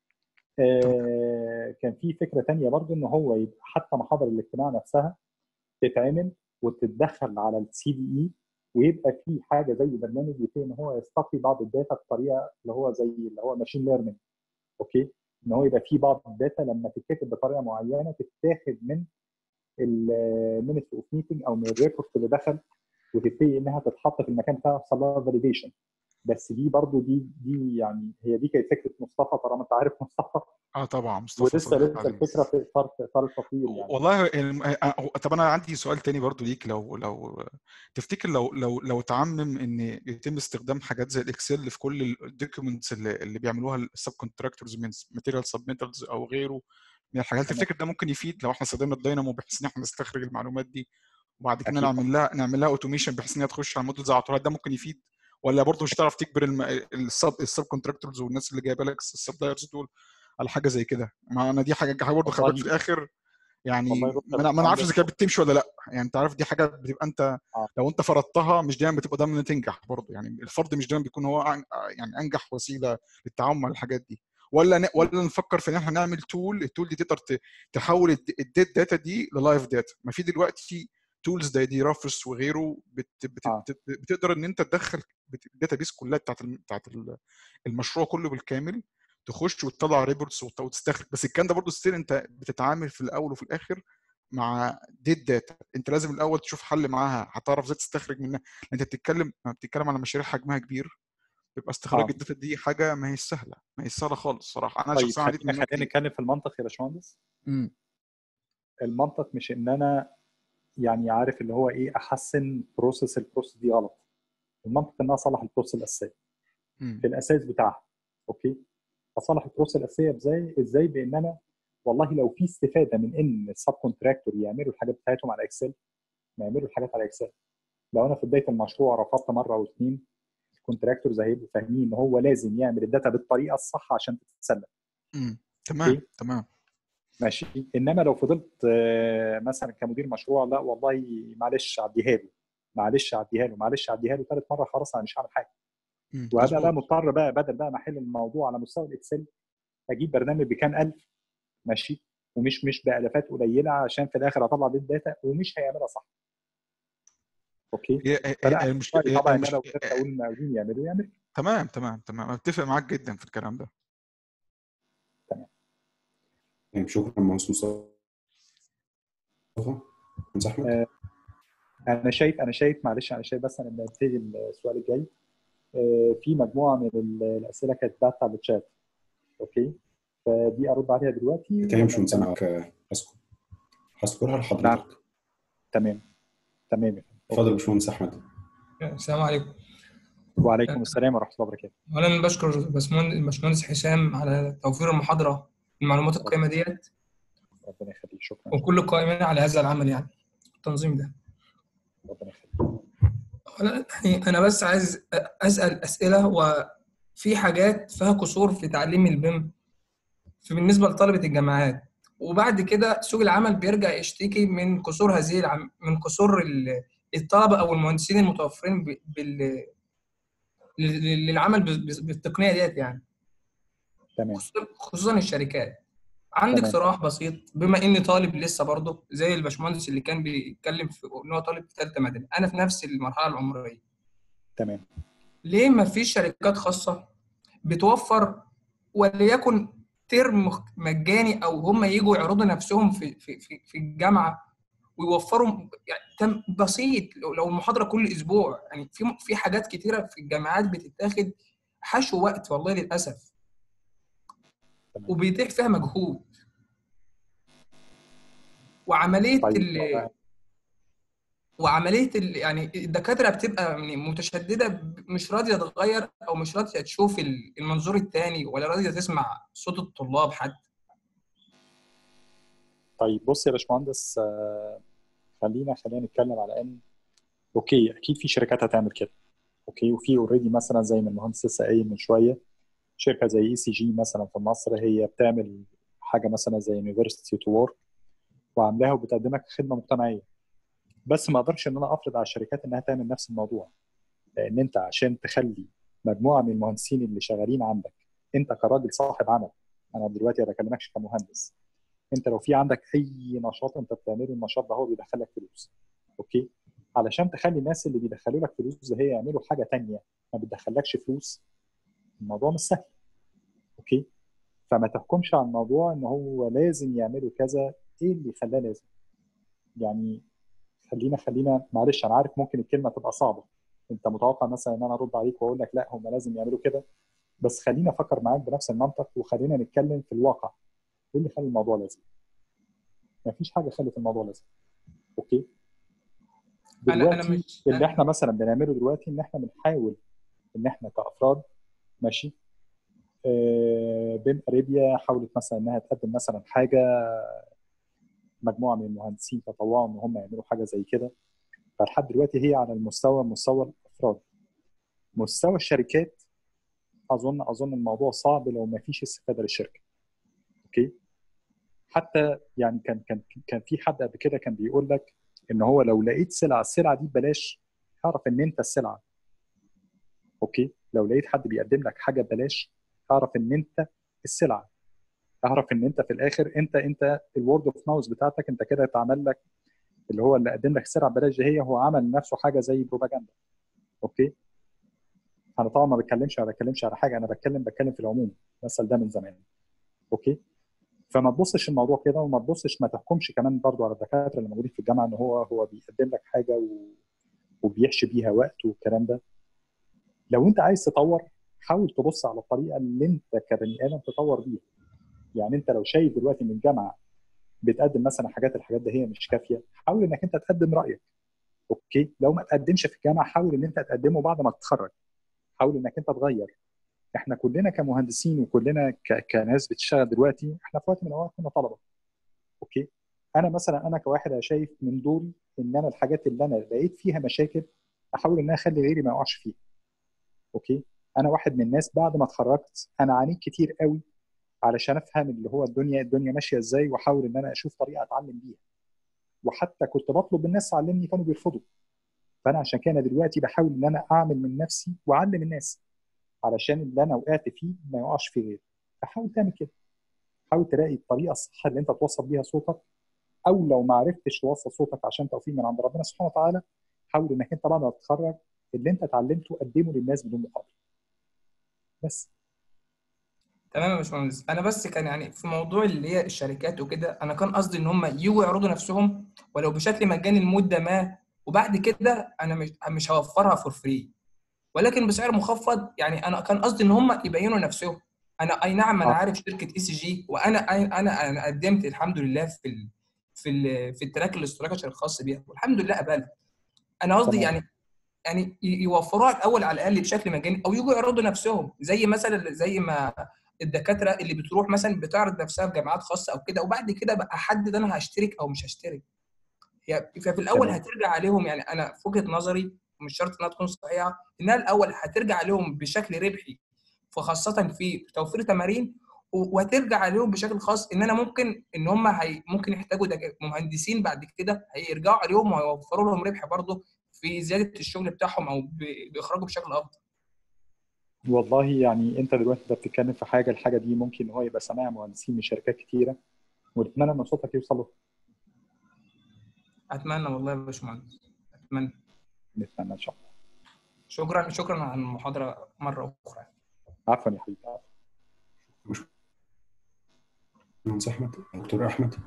[SPEAKER 2] آه كان في فكره تانية برضو ان هو يبقى حتى محاضر الاجتماع نفسها تتعمل وتتدخل على السي دي اي ويبقى في حاجه زي برنامج يبتدي ان هو يستقي بعض الداتا بطريقه اللي هو زي اللي هو ماشين ليرنينج اوكي ان هو يبقى في بعض الداتا لما تتكتب بطريقه معينه تتاخد من المينت اوف ميتنج او من الريبورت اللي دخل وتبتدي انها تتحط في المكان بتاعه يحصل لها فاليديشن بس دي برضو دي دي يعني هي دي كانت فكره مصطفى طالما انت عارف مصطفى
[SPEAKER 5] اه طبعا مصطفى
[SPEAKER 2] ولسه
[SPEAKER 5] صديق
[SPEAKER 2] لسه
[SPEAKER 5] عزيز.
[SPEAKER 2] الفكره في اطار في اطار التطوير يعني
[SPEAKER 5] والله الم- آه، طب انا عندي سؤال تاني برضو ليك لو لو تفتكر لو لو لو تعمم ان يتم استخدام حاجات زي الاكسل في كل الدوكيومنتس اللي, اللي بيعملوها السب كونتراكتورز من ماتيريال سبميترز او غيره من الحاجات
[SPEAKER 2] تمام.
[SPEAKER 5] تفتكر ده ممكن يفيد لو احنا استخدمنا الداينامو بحيث ان احنا نستخرج المعلومات دي وبعد كده
[SPEAKER 2] أكيد
[SPEAKER 5] نعمل لها نعمل لها اوتوميشن بحيث انها تخش على المودلز على طول هل ده ممكن يفيد ولا برضه مش هتعرف تجبر الم- السب السب كونتراكتورز والناس اللي جايبه لك السبلايرز دول على حاجه زي كده ما انا دي حاجه حاجه برضه خبرت في
[SPEAKER 2] والله-
[SPEAKER 5] الاخر يعني
[SPEAKER 2] والله بص
[SPEAKER 5] ما انا ما أنا عارفش اذا
[SPEAKER 2] عندك-
[SPEAKER 5] كانت بتمشي ولا لا يعني انت عارف دي حاجه بتبقى انت
[SPEAKER 2] آه.
[SPEAKER 5] لو انت فرضتها مش دايما بتبقى ضامن تنجح برضه يعني الفرض مش دايما بيكون هو أن- يعني انجح وسيله للتعامل مع الحاجات دي ولا ن- ولا نفكر في ان احنا نعمل تول التول دي تقدر ت- تحول الديت داتا دي للايف داتا ما في دلوقتي تولز زي دي رافس وغيره بت بت
[SPEAKER 2] آه.
[SPEAKER 5] بت بتقدر ان انت تدخل الداتا بيس كلها بتاعت الم- بتاعت ال- المشروع كله بالكامل تخش وتطلع ريبورتس وتستخرج بس الكلام ده برضه ستيل انت بتتعامل في الاول وفي الاخر مع ديت داتا انت لازم الاول تشوف حل معاها هتعرف ازاي تستخرج منها انت بتتكلم لما بتتكلم على مشاريع حجمها كبير بيبقى استخراج
[SPEAKER 2] آه.
[SPEAKER 5] الداتا دي حاجه ما هي سهله ما هي سهله خالص صراحه انا
[SPEAKER 2] طيب
[SPEAKER 5] شخصيا عديت
[SPEAKER 2] خلينا
[SPEAKER 5] منها
[SPEAKER 2] خلينا
[SPEAKER 5] كتير
[SPEAKER 2] نتكلم في المنطق يا باشمهندس
[SPEAKER 5] مم.
[SPEAKER 2] المنطق مش ان انا يعني عارف اللي هو ايه احسن بروسيس البروسيس دي غلط المنطق ان انا اصلح البروسيس الاساسيه
[SPEAKER 5] مم.
[SPEAKER 2] في الاساس بتاعها اوكي اصلح البروسيس الاساسيه ازاي ازاي بان انا والله لو في استفاده من ان السب كونتراكتور يعملوا الحاجات بتاعتهم على اكسل ما يعملوا الحاجات على اكسل لو انا في بدايه المشروع رفضت مره او اثنين الكونتراكتورز هيبقوا فاهمين ان هو لازم يعمل الداتا بالطريقه الصح عشان تتسلم
[SPEAKER 5] مم. تمام
[SPEAKER 2] اوكي
[SPEAKER 5] تمام
[SPEAKER 2] ماشي انما لو فضلت آه، مثلا كمدير مشروع لا والله معلش عديها له معلش عديها له معلش عديها له ثالث مره خلاص انا مش هعمل حاجه
[SPEAKER 5] مم.
[SPEAKER 2] وهبقى بقى
[SPEAKER 5] مظبوط
[SPEAKER 2] مضطر بقى بدل بقى ما احل الموضوع على مستوى الاكسل اجيب برنامج بكام الف ماشي ومش مش بالافات قليله عشان في الاخر اطلع بيت داتا ومش هيعملها صح اوكي
[SPEAKER 5] هي هي-
[SPEAKER 2] فلا
[SPEAKER 5] هي المشكله
[SPEAKER 2] رأيي
[SPEAKER 5] هي
[SPEAKER 2] طبعا ان
[SPEAKER 5] المش...
[SPEAKER 2] انا لو قدرت اقول المقاولين يعملوا يعملوا
[SPEAKER 5] تمام تمام تمام اتفق معاك جدا في الكلام ده
[SPEAKER 3] طيب شكرا مهندس مصطفى مهندس احمد
[SPEAKER 2] آه، انا شايف انا شايف معلش انا شايف بس انا نبتدي السؤال الجاي آه، في مجموعه من ال- الاسئله كانت بعت على الشات اوكي فدي ارد عليها دلوقتي
[SPEAKER 3] كده مش سامعك آه، هذكر هذكرها لحضرتك
[SPEAKER 2] تمام تمام
[SPEAKER 3] اتفضل يا باشمهندس احمد
[SPEAKER 6] السلام عليكم
[SPEAKER 2] وعليكم السلام ورحمه الله وبركاته
[SPEAKER 6] اولا بشكر باشمهندس الباشمهندس حسام على توفير المحاضره المعلومات القيمه ديت
[SPEAKER 2] ربنا يخليك شكرا
[SPEAKER 6] وكل القائمين على هذا العمل يعني التنظيم ده
[SPEAKER 2] ربنا يخليك
[SPEAKER 6] أولاً يعني انا بس عايز اسال اسئله وفي حاجات فيها قصور في تعليم البيم في بالنسبه لطلبه الجامعات وبعد كده سوق العمل بيرجع يشتكي من قصور هذه العم... من قصور ال- الطلبه او المهندسين المتوفرين ب... بال... لل- للعمل ب- بالتقنيه ديت يعني
[SPEAKER 2] تمام
[SPEAKER 6] خصوصاً- خصوصا الشركات عندي
[SPEAKER 2] تمام.
[SPEAKER 6] اقتراح بسيط بما اني طالب لسه برضه زي الباشمهندس اللي كان بيتكلم في ان هو طالب في ثالثه مدني انا في نفس المرحله العمريه
[SPEAKER 2] تمام
[SPEAKER 6] ليه ما فيش شركات خاصه بتوفر وليكن ترم مجاني او هم يجوا يعرضوا نفسهم في في في, في الجامعه ويوفروا يعني تم بسيط لو لو المحاضره كل اسبوع يعني في في حاجات كتيره في الجامعات بتتاخد حشو وقت والله للاسف
[SPEAKER 2] تمام.
[SPEAKER 6] وبيتيح فيها مجهود وعمليه
[SPEAKER 2] طيب
[SPEAKER 6] ال... وعمليه ال... يعني الدكاتره بتبقى يعني متشدده ب- مش راضيه تغير او مش راضيه تشوف ال- المنظور الثاني ولا راضيه تسمع صوت الطلاب حتى
[SPEAKER 2] طيب بص يا باشمهندس آه، خلينا خلينا نتكلم على ان اوكي اكيد في شركات هتعمل كده اوكي وفي اوريدي مثلا زي ما المهندس لسه قايل من شويه شركه زي اي سي جي مثلا في مصر هي بتعمل حاجه مثلا زي يونيفرستي تو وورك وعاملاها وبتقدم لك خدمه مجتمعيه بس ما اقدرش ان انا افرض على الشركات انها تعمل نفس الموضوع لان انت عشان تخلي مجموعه من المهندسين اللي شغالين عندك انت كراجل صاحب عمل انا دلوقتي ما بكلمكش كمهندس انت لو في عندك اي نشاط انت بتعمله النشاط ده هو بيدخل لك فلوس اوكي علشان تخلي الناس اللي بيدخلوا لك فلوس هي يعملوا حاجه تانية ما بتدخلكش فلوس الموضوع مش سهل اوكي فما تحكمش على الموضوع ان هو لازم يعملوا كذا ايه اللي خلاه لازم يعني خلينا خلينا معلش انا عارف ممكن الكلمه تبقى صعبه انت متوقع مثلا ان انا ارد عليك واقول لك لا هم لازم يعملوا كده بس خلينا افكر معاك بنفس المنطق وخلينا نتكلم في الواقع ايه اللي خلى الموضوع لازم مفيش حاجه خلت الموضوع لازم اوكي
[SPEAKER 6] انا انا
[SPEAKER 2] دلوقتي
[SPEAKER 6] مش
[SPEAKER 2] اللي احنا مثلا بنعمله دلوقتي ان احنا بنحاول ان احنا كافراد ماشي آه، بين اريبيا حاولت مثلا انها تقدم مثلا حاجه مجموعه من المهندسين تطوعوا ان هم يعملوا حاجه زي كده فلحد دلوقتي هي على المستوى مستوى الافراد مستوى الشركات اظن اظن الموضوع صعب لو ما فيش استفاده للشركه اوكي حتى يعني كان كان كان في حد قبل كده كان بيقول لك ان هو لو لقيت سلعه السلعه دي ببلاش اعرف ان انت السلعه اوكي لو لقيت حد بيقدم لك حاجه ببلاش اعرف ان انت السلعه اعرف ان انت في الاخر انت انت الورد اوف ماوس بتاعتك انت كده اتعمل لك اللي هو اللي قدم لك سلعه ببلاش دي هي هو عمل لنفسه حاجه زي بروباجندا اوكي انا طبعا ما بتكلمش ما بتكلمش على حاجه انا بتكلم بتكلم في العموم مثل ده من زمان اوكي فما تبصش الموضوع كده وما تبصش ما تحكمش كمان برضو على الدكاتره اللي موجودين في الجامعه ان هو هو بيقدم لك حاجه و... وبيحشي بيها وقت والكلام ده لو انت عايز تطور حاول تبص على الطريقه اللي انت كبني ادم تطور بيها يعني انت لو شايف دلوقتي ان الجامعه بتقدم مثلا حاجات الحاجات ده هي مش كافيه حاول انك انت تقدم رايك اوكي لو ما تقدمش في الجامعه حاول ان انت تقدمه بعد ما تتخرج حاول انك انت تغير احنا كلنا كمهندسين وكلنا ك... كناس بتشتغل دلوقتي احنا في وقت من الاوقات كنا طلبه اوكي انا مثلا انا كواحد شايف من دوري ان انا الحاجات اللي انا لقيت فيها مشاكل احاول ان انا اخلي غيري ما يقعش فيها اوكي انا واحد من الناس بعد ما اتخرجت انا عانيت كتير قوي علشان افهم اللي هو الدنيا الدنيا ماشيه ازاي واحاول ان انا اشوف طريقه اتعلم بيها وحتى كنت بطلب من الناس تعلمني كانوا بيرفضوا فانا عشان كده دلوقتي بحاول ان انا اعمل من نفسي واعلم الناس علشان اللي انا وقعت فيه ما يقعش فيه غيري فحاول تعمل كده حاول تلاقي الطريقه الصح اللي انت توصل بيها صوتك او لو ما عرفتش توصل صوتك عشان توفيق من عند ربنا سبحانه وتعالى حاول انك انت بعد ما تتخرج اللي انت اتعلمته قدمه للناس بدون مقابل بس
[SPEAKER 6] تمام يا باشمهندس انا بس كان يعني في موضوع اللي هي الشركات وكده انا كان قصدي ان هم يجوا يعرضوا نفسهم ولو بشكل مجاني لمده ما وبعد كده انا مش مش هوفرها فور فري ولكن بسعر مخفض يعني انا كان قصدي ان هم يبينوا نفسهم انا اي نعم انا
[SPEAKER 2] آه.
[SPEAKER 6] عارف شركه اي سي جي وانا انا انا قدمت الحمد لله في ال في ال في التراك الاستراكشر الخاص بيها والحمد لله قبلت انا قصدي
[SPEAKER 2] تمام.
[SPEAKER 6] يعني يعني ي- يوفروها الاول على الاقل بشكل مجاني او يجوا يعرضوا نفسهم زي مثلا زي ما الدكاتره اللي بتروح مثلا بتعرض نفسها في جامعات خاصه او كده وبعد كده بقى احدد انا هشترك او مش هشترك هي ففي الاول
[SPEAKER 2] تمام.
[SPEAKER 6] هترجع عليهم يعني انا في وجهه نظري مش شرط انها تكون صحيحه انها الاول هترجع عليهم بشكل ربحي وخاصه في توفير تمارين و- وهترجع عليهم بشكل خاص ان انا ممكن ان هم هي ممكن يحتاجوا دك- مهندسين بعد كده هيرجعوا عليهم وهيوفروا لهم ربح برضه في زياده الشغل بتاعهم او ب- باخراجه بشكل افضل
[SPEAKER 2] والله يعني انت دلوقتي انت بتتكلم في حاجه الحاجه دي ممكن هو يبقى سامعها مهندسين من شركات كتيره ونتمنى ان صوتك يوصل له
[SPEAKER 6] اتمنى والله يا باشمهندس اتمنى
[SPEAKER 2] نتمنى ان شاء الله
[SPEAKER 6] شكرا شكرا على المحاضره مره اخرى
[SPEAKER 2] عفوا يا حبيبي عفواً.
[SPEAKER 3] مهندس احمد دكتور احمد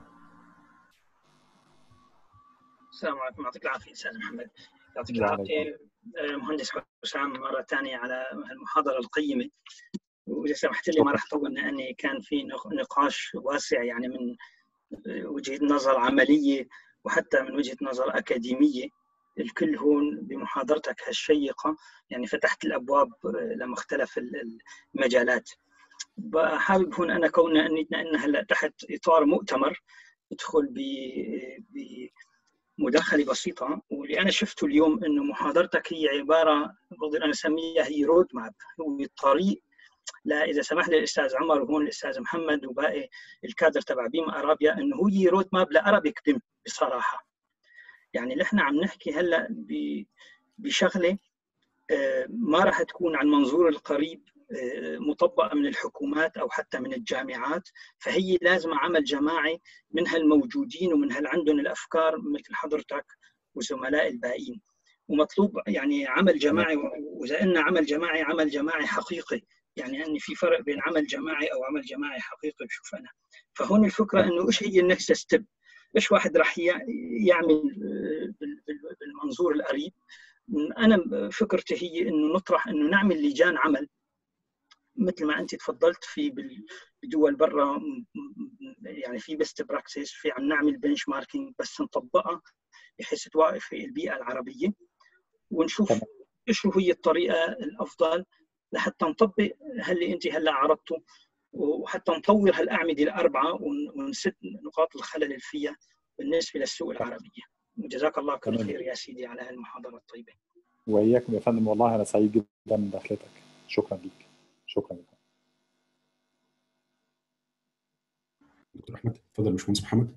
[SPEAKER 7] السلام عليكم يعطيك العافيه استاذ محمد يعطيك
[SPEAKER 2] وعليكم.
[SPEAKER 7] العافيه آه، مهندس حسام مره ثانيه على المحاضره القيمه واذا سمحت لي ما راح اطول لاني كان في نق- نقاش واسع يعني من آه، وجهه نظر عمليه وحتى من وجهه نظر اكاديميه الكل هون بمحاضرتك هالشيقه يعني فتحت الابواب آه، لمختلف ال- المجالات حابب هون انا كوننا اني أن هلا تحت اطار مؤتمر ادخل ب ب- مداخله بسيطه واللي انا شفته اليوم انه محاضرتك هي عباره بقدر انا اسميها هي رود ماب هو الطريق لا اذا سمح لي الاستاذ عمر وهون الاستاذ محمد وباقي الكادر تبع بيم ارابيا انه هي رود ماب لارابيك بيم بصراحه يعني اللي احنا عم نحكي هلا ب- بشغله آه، ما راح تكون عن منظور القريب آه، مطبقه من الحكومات او حتى من الجامعات فهي لازم عمل جماعي من هالموجودين ومن هال عندهم الافكار مثل حضرتك وزملاء الباقيين ومطلوب يعني عمل جماعي واذا قلنا عمل جماعي عمل جماعي حقيقي يعني ان في فرق بين عمل جماعي او عمل جماعي حقيقي بشوف انا فهون الفكره انه ايش هي النكست ستيب ايش واحد راح يع- يعمل آه، بال- بال- بالمنظور القريب انا فكرتي هي انه نطرح انه نعمل لجان عمل مثل ما انت تفضلت في بال- بدول برا م- م- يعني في بيست براكسس في عم نعمل بنش ماركينج بس نطبقها بحيث توافق في البيئه العربيه ونشوف
[SPEAKER 2] تمام.
[SPEAKER 7] ايش هي الطريقه الافضل لحتى نطبق هاللي انت هلا عرضته وحتى نطور هالاعمده الاربعه ون- ونسد نقاط الخلل اللي فيها بالنسبه للسوق العربيه وجزاك الله كل
[SPEAKER 2] تمام.
[SPEAKER 7] خير يا سيدي على هالمحاضره الطيبه
[SPEAKER 2] واياكم يا فندم والله انا سعيد جدا بدخلتك شكرا ليك شكرا لك
[SPEAKER 3] دكتور احمد اتفضل يا باشمهندس محمد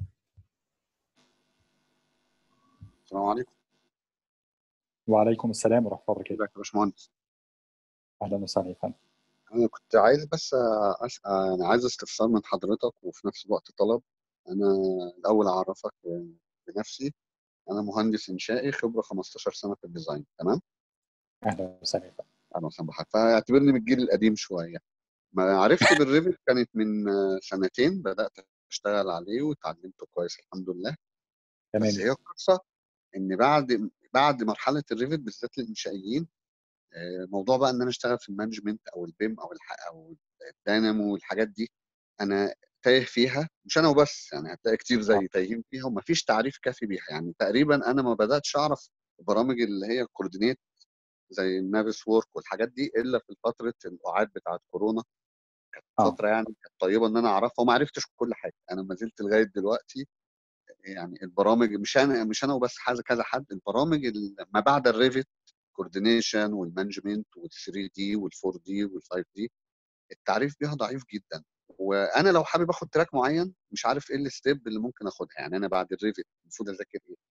[SPEAKER 8] السلام عليكم
[SPEAKER 2] وعليكم السلام ورحمه الله وبركاته
[SPEAKER 8] ازيك يا باشمهندس
[SPEAKER 2] اهلا وسهلا يا فندم
[SPEAKER 8] انا كنت عايز بس أس... انا عايز استفسار من حضرتك وفي نفس الوقت طلب انا الاول اعرفك بنفسي انا مهندس انشائي خبره 15 سنه في الديزاين تمام
[SPEAKER 2] اهلا وسهلا يا فندم
[SPEAKER 8] اهلا وسهلا بحضرتك فاعتبرني من الجيل القديم شويه معرفتي بالريفت كانت من آه، سنتين بدات اشتغل عليه واتعلمته كويس الحمد لله
[SPEAKER 2] تمام
[SPEAKER 8] بس هي القصه ان بعد بعد مرحله الريفت بالذات للانشائيين آه، موضوع بقى ان انا اشتغل في المانجمنت او البيم او الح... او الدينامو والحاجات دي انا تايه فيها مش انا وبس يعني هتلاقي كتير زي تايهين فيها ومفيش تعريف كافي بيها يعني تقريبا انا ما بداتش اعرف البرامج اللي هي الكوردينيت زي النافس وورك والحاجات دي الا في فتره الاعاد بتاعت كورونا كانت
[SPEAKER 2] اه
[SPEAKER 8] فتره يعني كانت طيبه ان انا اعرفها وما عرفتش كل حاجه انا ما زلت لغايه دلوقتي يعني البرامج مش انا مش انا وبس حاجه كذا حد البرامج ال- ما بعد الريفت كوردينيشن والمانجمنت وال3 دي وال4 دي وال5 دي التعريف بيها ضعيف جدا وانا لو حابب اخد تراك معين مش عارف ايه الستيب اللي ممكن اخدها يعني انا بعد الريفت المفروض اذاكر ايه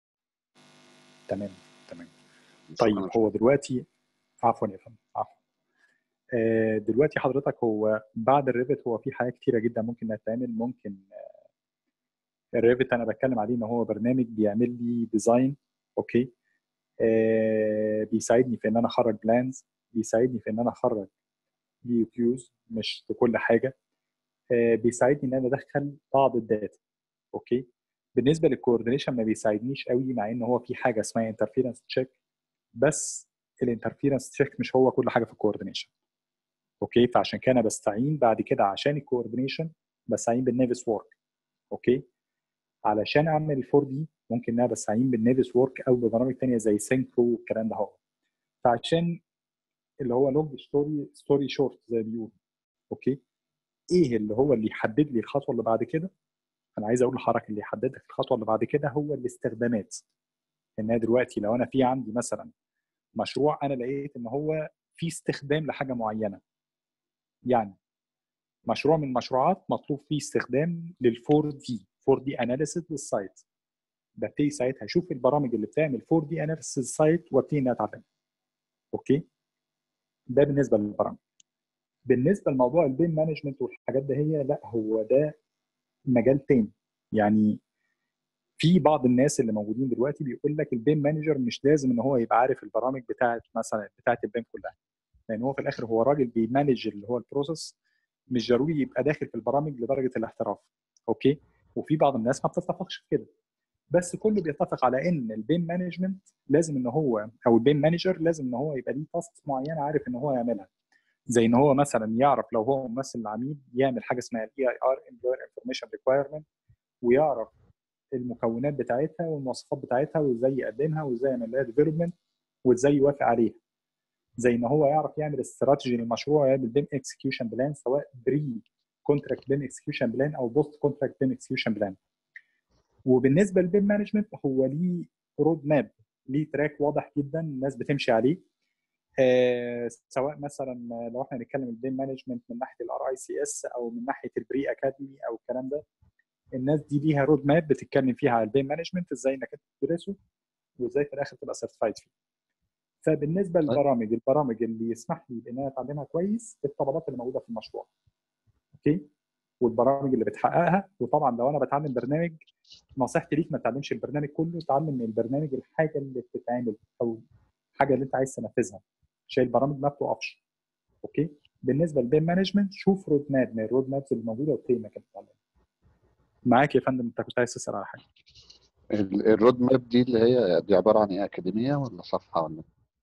[SPEAKER 2] تمام تمام
[SPEAKER 8] شكرا
[SPEAKER 2] طيب
[SPEAKER 8] يا
[SPEAKER 2] هو دلوقتي عفوا يا فندم عفوا آه، دلوقتي حضرتك هو بعد الريفت هو في حاجات كتيره جدا ممكن انها تعمل ممكن آه، الريفت انا بتكلم عليه ان هو برنامج بيعمل لي ديزاين اوكي آه، بيساعدني في ان انا اخرج بلانز بيساعدني في ان انا اخرج دي كيوز مش في كل حاجه آه، بيساعدني ان انا ادخل بعض الداتا اوكي بالنسبه للكوردينيشن ما بيساعدنيش قوي مع ان هو في حاجه اسمها انترفيرنس تشيك بس الانترفيرنس تشيك مش هو كل حاجه في الكوردينيشن اوكي فعشان كده انا بستعين بعد كده عشان الكوردينيشن بستعين بالنيفس وورك اوكي علشان اعمل الفور دي ممكن ان انا بستعين بالنيفس وورك او ببرامج تانية زي سينكرو والكلام ده هو فعشان اللي هو لونج ستوري ستوري شورت زي ما بيقولوا اوكي ايه اللي هو اللي يحدد لي الخطوه اللي بعد كده انا عايز اقول لحضرتك اللي يحدد لك الخطوه اللي بعد كده هو الاستخدامات ان أنا دلوقتي لو انا في عندي مثلا مشروع انا لقيت ان هو في استخدام لحاجه معينه يعني مشروع من المشروعات مطلوب فيه استخدام لل4 دي 4 دي اناليسيس للسايت ببتدي ساعتها اشوف البرامج اللي بتعمل 4 دي اناليسيس للسايت وابتدي ان أنا اتعلم اوكي ده بالنسبه للبرامج بالنسبه لموضوع البين مانجمنت والحاجات ده هي لا هو ده مجال تاني يعني في بعض الناس اللي موجودين دلوقتي بيقول لك البيم مانجر مش لازم ان هو يبقى عارف البرامج بتاعت مثلا بتاعت البيم كلها لان هو في الاخر هو راجل بيمانج اللي هو البروسيس مش ضروري يبقى داخل في البرامج لدرجه الاحتراف اوكي وفي بعض الناس ما بتتفقش في كده بس كله بيتفق على ان البيم مانجمنت لازم ان هو او البيم مانجر لازم ان هو يبقى ليه تاسك معينه عارف ان هو يعملها زي ان هو مثلا يعرف لو هو ممثل العميل يعمل حاجه اسمها الاي اي ار امبلوير انفورميشن ريكوايرمنت ويعرف المكونات بتاعتها والمواصفات بتاعتها وازاي يقدمها وازاي يعمل لها ديفلوبمنت وازاي يوافق عليها زي ان هو يعرف يعمل استراتيجي للمشروع يعمل بيم اكسكيوشن بلان سواء بري كونتراكت بيم اكسكيوشن بلان او بوست كونتراكت بيم اكسكيوشن بلان وبالنسبه للبيم مانجمنت هو ليه رود ماب ليه تراك واضح جدا الناس بتمشي عليه آه سواء مثلا لو احنا هنتكلم البيم مانجمنت من ناحيه الار اي سي اس او من ناحيه البري اكاديمي او الكلام ده الناس دي ليها رود ماب بتتكلم فيها على البيم مانجمنت ازاي انك انت تدرسه وازاي في الاخر تبقى سيرتيفايد فيه فبالنسبه للبرامج البرامج اللي يسمح لي بان انا اتعلمها كويس الطلبات اللي موجوده في المشروع اوكي والبرامج اللي بتحققها وطبعا لو انا بتعلم برنامج نصيحتي ليك ما تتعلمش البرنامج كله اتعلم من البرنامج الحاجه اللي بتتعمل او الحاجه اللي انت عايز تنفذها عشان البرامج ما بتقفش اوكي بالنسبه للبيم مانجمنت شوف رود ماب من الرود مابس اللي موجوده وابتدي انك تتعلم معاك يا فندم انت كنت عايز تسال على حاجه
[SPEAKER 8] ال- الرود ماب دي اللي هي دي عباره عن ايه اكاديميه ولا صفحه ولا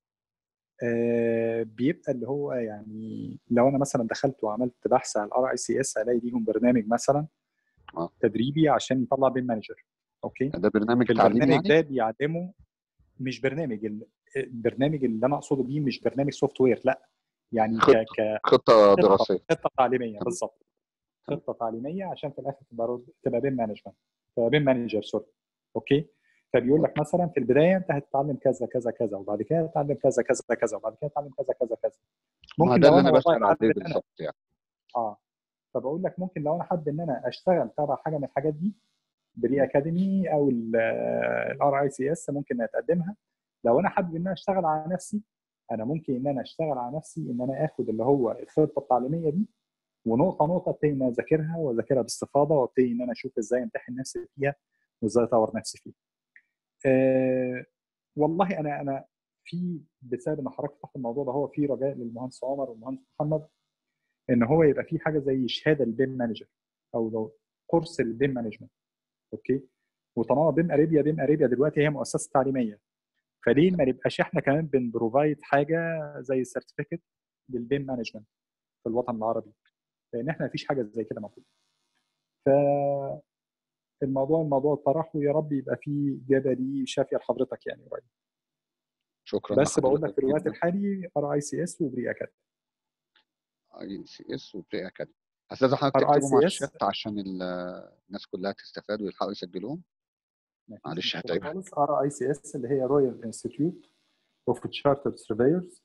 [SPEAKER 2] آه بيبقى اللي هو يعني لو انا مثلا دخلت وعملت بحث على الار اي سي اس الاقي ليهم برنامج مثلا
[SPEAKER 8] اه
[SPEAKER 2] تدريبي عشان يطلع بين مانجر اوكي
[SPEAKER 8] ده برنامج
[SPEAKER 2] في
[SPEAKER 8] تعليمي
[SPEAKER 2] البرنامج
[SPEAKER 8] يعني
[SPEAKER 2] ده بيعلمه مش برنامج ال- البرنامج اللي انا اقصده بيه مش برنامج سوفت وير لا يعني ك
[SPEAKER 8] خطه
[SPEAKER 2] ك
[SPEAKER 8] خطه دراسيه
[SPEAKER 2] خطه تعليميه
[SPEAKER 8] تمام
[SPEAKER 2] بالظبط
[SPEAKER 8] تمام
[SPEAKER 2] خطه تعليميه عشان في الاخر تبقى رود- تبقى بين مانجمنت تبقى بين مانجر سوري اوكي فبيقول لك مثلا في البدايه انت هتتعلم كذا كذا كذا وبعد كده تتعلم كذا كذا كذا وبعد كده تتعلم كذا كذا كذا
[SPEAKER 8] ما
[SPEAKER 2] ممكن
[SPEAKER 8] ده
[SPEAKER 2] لو
[SPEAKER 8] اللي
[SPEAKER 2] انا
[SPEAKER 8] انا
[SPEAKER 2] والله
[SPEAKER 8] بسال
[SPEAKER 2] حابب
[SPEAKER 8] عليه
[SPEAKER 2] ان انا
[SPEAKER 8] بالظبط يعني
[SPEAKER 2] اه فبقول لك ممكن لو انا حابب ان انا اشتغل تبع حاجه من الحاجات دي بري اكاديمي او الار اي سي اس ممكن اتقدمها لو انا حابب ان انا اشتغل على نفسي انا ممكن ان انا اشتغل على نفسي ان انا اخد اللي هو الخطه التعليميه دي ونقطه نقطه ابتدي ان أنا اذاكرها واذاكرها باستفاضه وابتدي ان انا اشوف ازاي امتحن نفسي فيها وازاي اطور نفسي فيها. أه والله انا انا في بسبب ان حضرتك فتحت الموضوع ده هو في رجاء للمهندس عمر والمهندس محمد ان هو يبقى في حاجه زي شهاده للبيم مانجر او لو كورس للبيم مانجمنت اوكي وطالما بيم اريبيا بيم اريبيا دلوقتي هي مؤسسه تعليميه فليه ما نبقاش احنا كمان بنبروفايد حاجه زي سيرتيفيكت للبيم مانجمنت في الوطن العربي لان احنا مفيش حاجه زي كده موجوده ف الموضوع الموضوع طرح ويا رب يبقى فيه اجابه ليه شافيه لحضرتك يعني قريب
[SPEAKER 8] شكرا
[SPEAKER 2] بس بقول لك في الوقت
[SPEAKER 8] جداً.
[SPEAKER 2] الحالي ار اي سي اس وبري اكاد
[SPEAKER 8] اي سي اس وبري اكاديمي استاذ حضرتك
[SPEAKER 2] RICS.
[SPEAKER 8] تكتبهم على الشات عشان ال- الناس كلها تستفاد ويلحقوا يسجلوهم معلش هتعبها.
[SPEAKER 2] خالص ار اي سي اس اللي هي رويال انستيتيوت اوف تشارترد سيرفيرز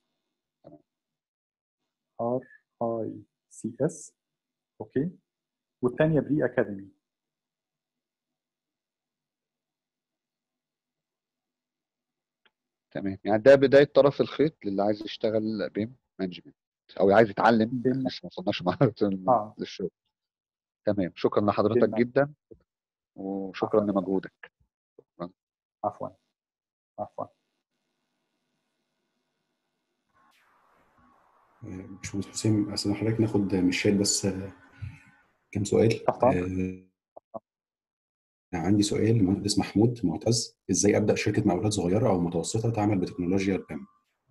[SPEAKER 2] ار اي سي اس اوكي والثانيه بري اكاديمي
[SPEAKER 8] تمام يعني ده بدايه طرف الخيط للي عايز يشتغل بيم مانجمنت او عايز يتعلم
[SPEAKER 2] بيم-
[SPEAKER 8] لسه ما وصلناش مرحله ال-
[SPEAKER 2] اه
[SPEAKER 8] للشغل تمام شكرا لحضرتك
[SPEAKER 2] بيم-
[SPEAKER 8] جدا وشكرا
[SPEAKER 2] عفواً.
[SPEAKER 8] لمجهودك
[SPEAKER 2] عفوا عفوا
[SPEAKER 3] آه، باشمهندس حسام استاذ حضرتك ناخد من الشات بس آه، كام سؤال
[SPEAKER 2] تحت أمرك.
[SPEAKER 3] آه، عندي سؤال لمهندس محمود معتز ازاي ابدا شركه مقاولات صغيره او متوسطه تعمل بتكنولوجيا البيم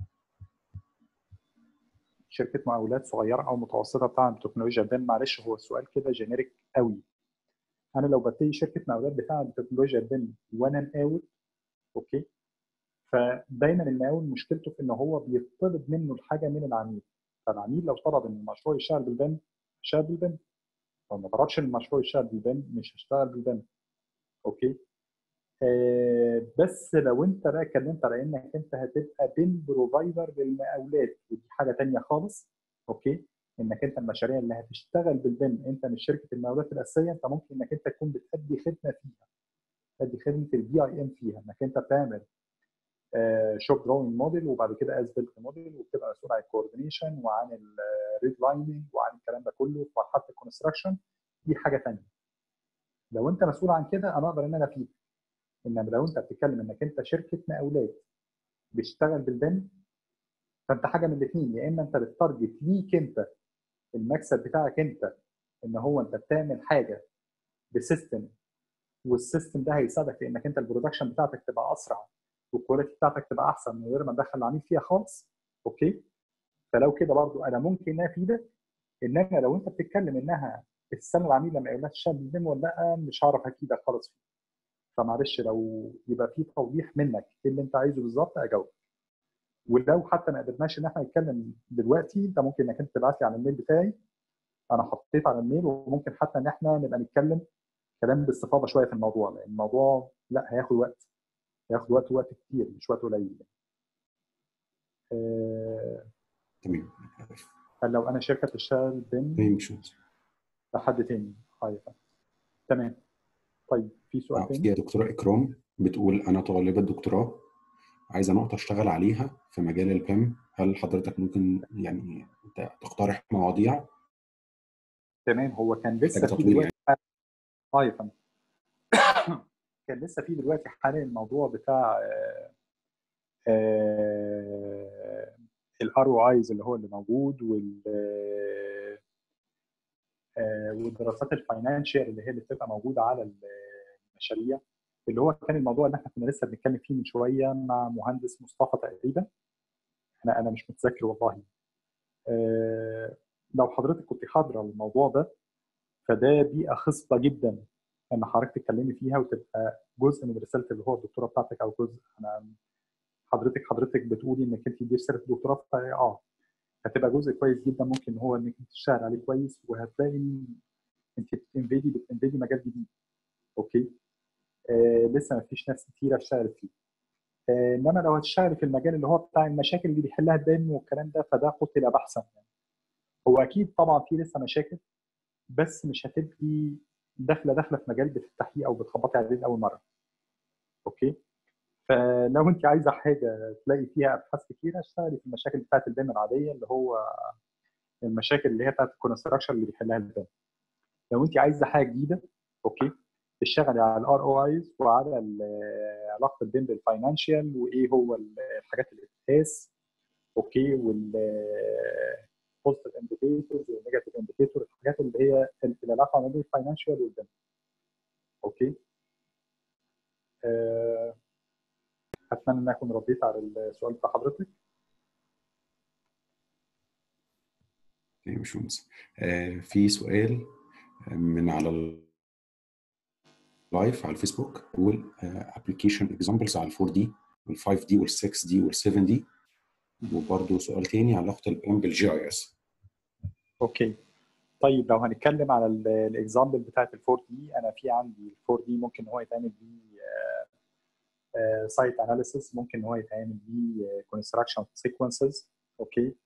[SPEAKER 2] شركه مقاولات صغيره او متوسطه بتعمل تكنولوجيا بيم معلش هو السؤال كده جينيريك قوي انا لو ببتدي شركه مقاولات بتعمل تكنولوجيا بيم وانا مقاول اوكي فدايما المقاول مشكلته في ان هو بيطلب منه الحاجه من العميل فالعميل لو طلب ان المشروع يشتغل بالبيم يشتغل بالبيم لو ما طلبش ان المشروع يشتغل بالبيم مش هيشتغل بالبيم اوكي آه بس لو انت بقى اتكلمت على انك انت هتبقى بيم بروفايدر للمقاولات ودي حاجه تانية خالص اوكي انك انت المشاريع اللي هتشتغل بالبيم انت مش شركه المقاولات الاساسيه انت ممكن انك انت تكون بتأدي خدمه فيها تأدي خدمه البي اي ام فيها انك انت بتعمل شوب دروينج موديل وبعد كده از بيلت موديل وبتبقى مسؤول عن الكوردينيشن وعن الريد لايننج وعن الكلام ده كله في مرحله الكونستراكشن دي حاجه ثانيه لو انت مسؤول عن كده انا اقدر ان انا افيدك انما لو انت بتتكلم انك انت شركه مقاولات بتشتغل بالبن فانت حاجه من الاثنين يا اما انت بتتارجت ليك انت المكسب بتاعك انت ان هو انت بتعمل حاجه بسيستم والسيستم ده هيساعدك في انك انت البرودكشن بتاعتك تبقى اسرع والكواليتي بتاعتك تبقى احسن من غير ما ندخل العميل فيها خالص اوكي فلو كده برضو انا ممكن افيدك انما لو انت بتتكلم انها السنه العميل لما يقول لك شاب بين ولا لا مش هعرف افيدك خالص فيه فمعلش لو يبقى في توضيح منك ايه اللي انت عايزه بالظبط اجاوب ولو حتى ما قدرناش ان احنا نتكلم دلوقتي انت ممكن انك انت تبعت لي على الميل بتاعي انا حطيت على الميل وممكن حتى ان احنا نبقى نتكلم كلام باستفاضه شويه في الموضوع لان الموضوع لا هياخد وقت هياخد وقت وقت كتير مش وقت قليل آه،
[SPEAKER 3] تمام
[SPEAKER 2] لو انا شركه بتشتغل بين
[SPEAKER 3] تمام شوت
[SPEAKER 2] لحد تاني طيب تمام طيب في سؤال
[SPEAKER 3] آه، في
[SPEAKER 2] تاني
[SPEAKER 3] يا دكتوره اكرام بتقول انا طالبه دكتوراه عايزه نقطه اشتغل عليها في مجال البيم هل حضرتك ممكن يعني ت- تقترح مواضيع
[SPEAKER 2] تمام هو كان لسه
[SPEAKER 3] محتاجه
[SPEAKER 2] في
[SPEAKER 3] تطوير
[SPEAKER 2] دلوقتي
[SPEAKER 3] يعني
[SPEAKER 2] اه يا فندم كان لسه في دلوقتي حاليا الموضوع بتاع الار او ايز اللي هو اللي موجود وال آه، والدراسات الفاينانشال اللي هي اللي بتبقى موجوده على المشاريع اللي هو كان الموضوع اللي احنا كنا لسه بنتكلم فيه من شويه مع مهندس مصطفى تقريبا انا انا مش متذكر والله آه، لو حضرتك كنت حاضره الموضوع ده فده بيئه خصبه جدا ان حضرتك تتكلمي فيها وتبقى جزء من رساله اللي هو الدكتوراه بتاعتك او جزء انا حضرتك حضرتك بتقولي انك انت دي رساله الدكتوراه فا- اه هتبقى جزء كويس جدا ممكن هو انك انت تشتغل عليه كويس وهتلاقي إن انت بتنفيدي بتنفيدي مجال جديد اوكي آه لسه ما فيش ناس كتيره اشتغلت فيه آه انما لو هتشتغلي في المجال اللي هو بتاع المشاكل اللي بيحلها الدم والكلام ده فده قتل بحثا يعني هو اكيد طبعا في لسه مشاكل بس مش هتبقي داخله داخله في مجال بتفتحيه او بتخبطي عليه لاول مره اوكي فلو انت عايزه حاجه تلاقي فيها ابحاث كتيره اشتغلي في المشاكل بتاعت البيم العاديه اللي هو المشاكل اللي هي بتاعت الكونستراكشن اللي بيحلها البيم لو انت عايزه حاجه جديده اوكي اشتغلي على الار او ايز وعلى ال- علاقه البيم بالفاينانشال وايه هو ال- الحاجات اللي بتتقاس اوكي وال البوزيتيف انديكيتورز والنيجاتيف انديكيتور الحاجات اللي هي العلاقه ما بين الفاينانشال والبيم اوكي آه، اتمنى ان اكون رديت على السؤال بتاع حضرتك
[SPEAKER 3] يا باشمهندس آه، في سؤال من على اللايف على الفيسبوك بيقول ابلكيشن اكزامبلز على ال 4 دي وال 5 دي وال 6 دي وال 7 دي وبرده سؤال تاني علاقه البيم بالجي اي اس
[SPEAKER 2] اوكي طيب لو هنتكلم على الاكزامبل بتاعت ال 4 دي انا في عندي ال 4 دي ممكن هو يتعمل بيه سايت اناليسيس ممكن هو يتعمل بيه كونستراكشن سيكونسز اوكي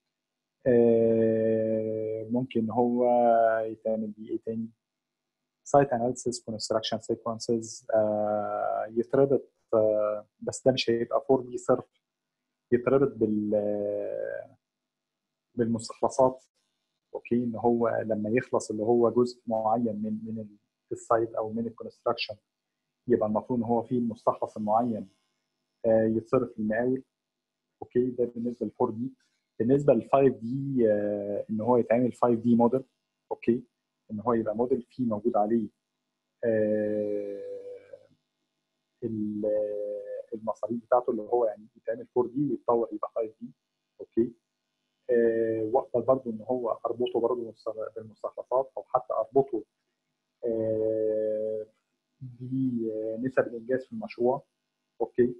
[SPEAKER 2] آه، ممكن هو يتعمل بيه ايه تاني سايت اناليسيس كونستراكشن سيكونسز يتربط آه، بس ده مش هيبقى 4 دي صرف يتربط بال بالمستخلصات اوكي ان هو لما يخلص اللي هو جزء معين من من السايت او من الكونستراكشن يبقى المفروض ان هو في المستخلص المعين آه، يتصرف للمقاول اوكي ده بالنسبه لل 4 دي بالنسبه لل 5 دي ان هو يتعمل 5 دي موديل اوكي ان هو يبقى موديل فيه موجود عليه آه، ال- المصاريف بتاعته اللي هو يعني يتعمل 4 دي ويتطور يبقى 5 دي اوكي آه، واقدر برضو ان هو اربطه برضو بالمستخلصات او حتى اربطه آه، بنسب الانجاز في المشروع اوكي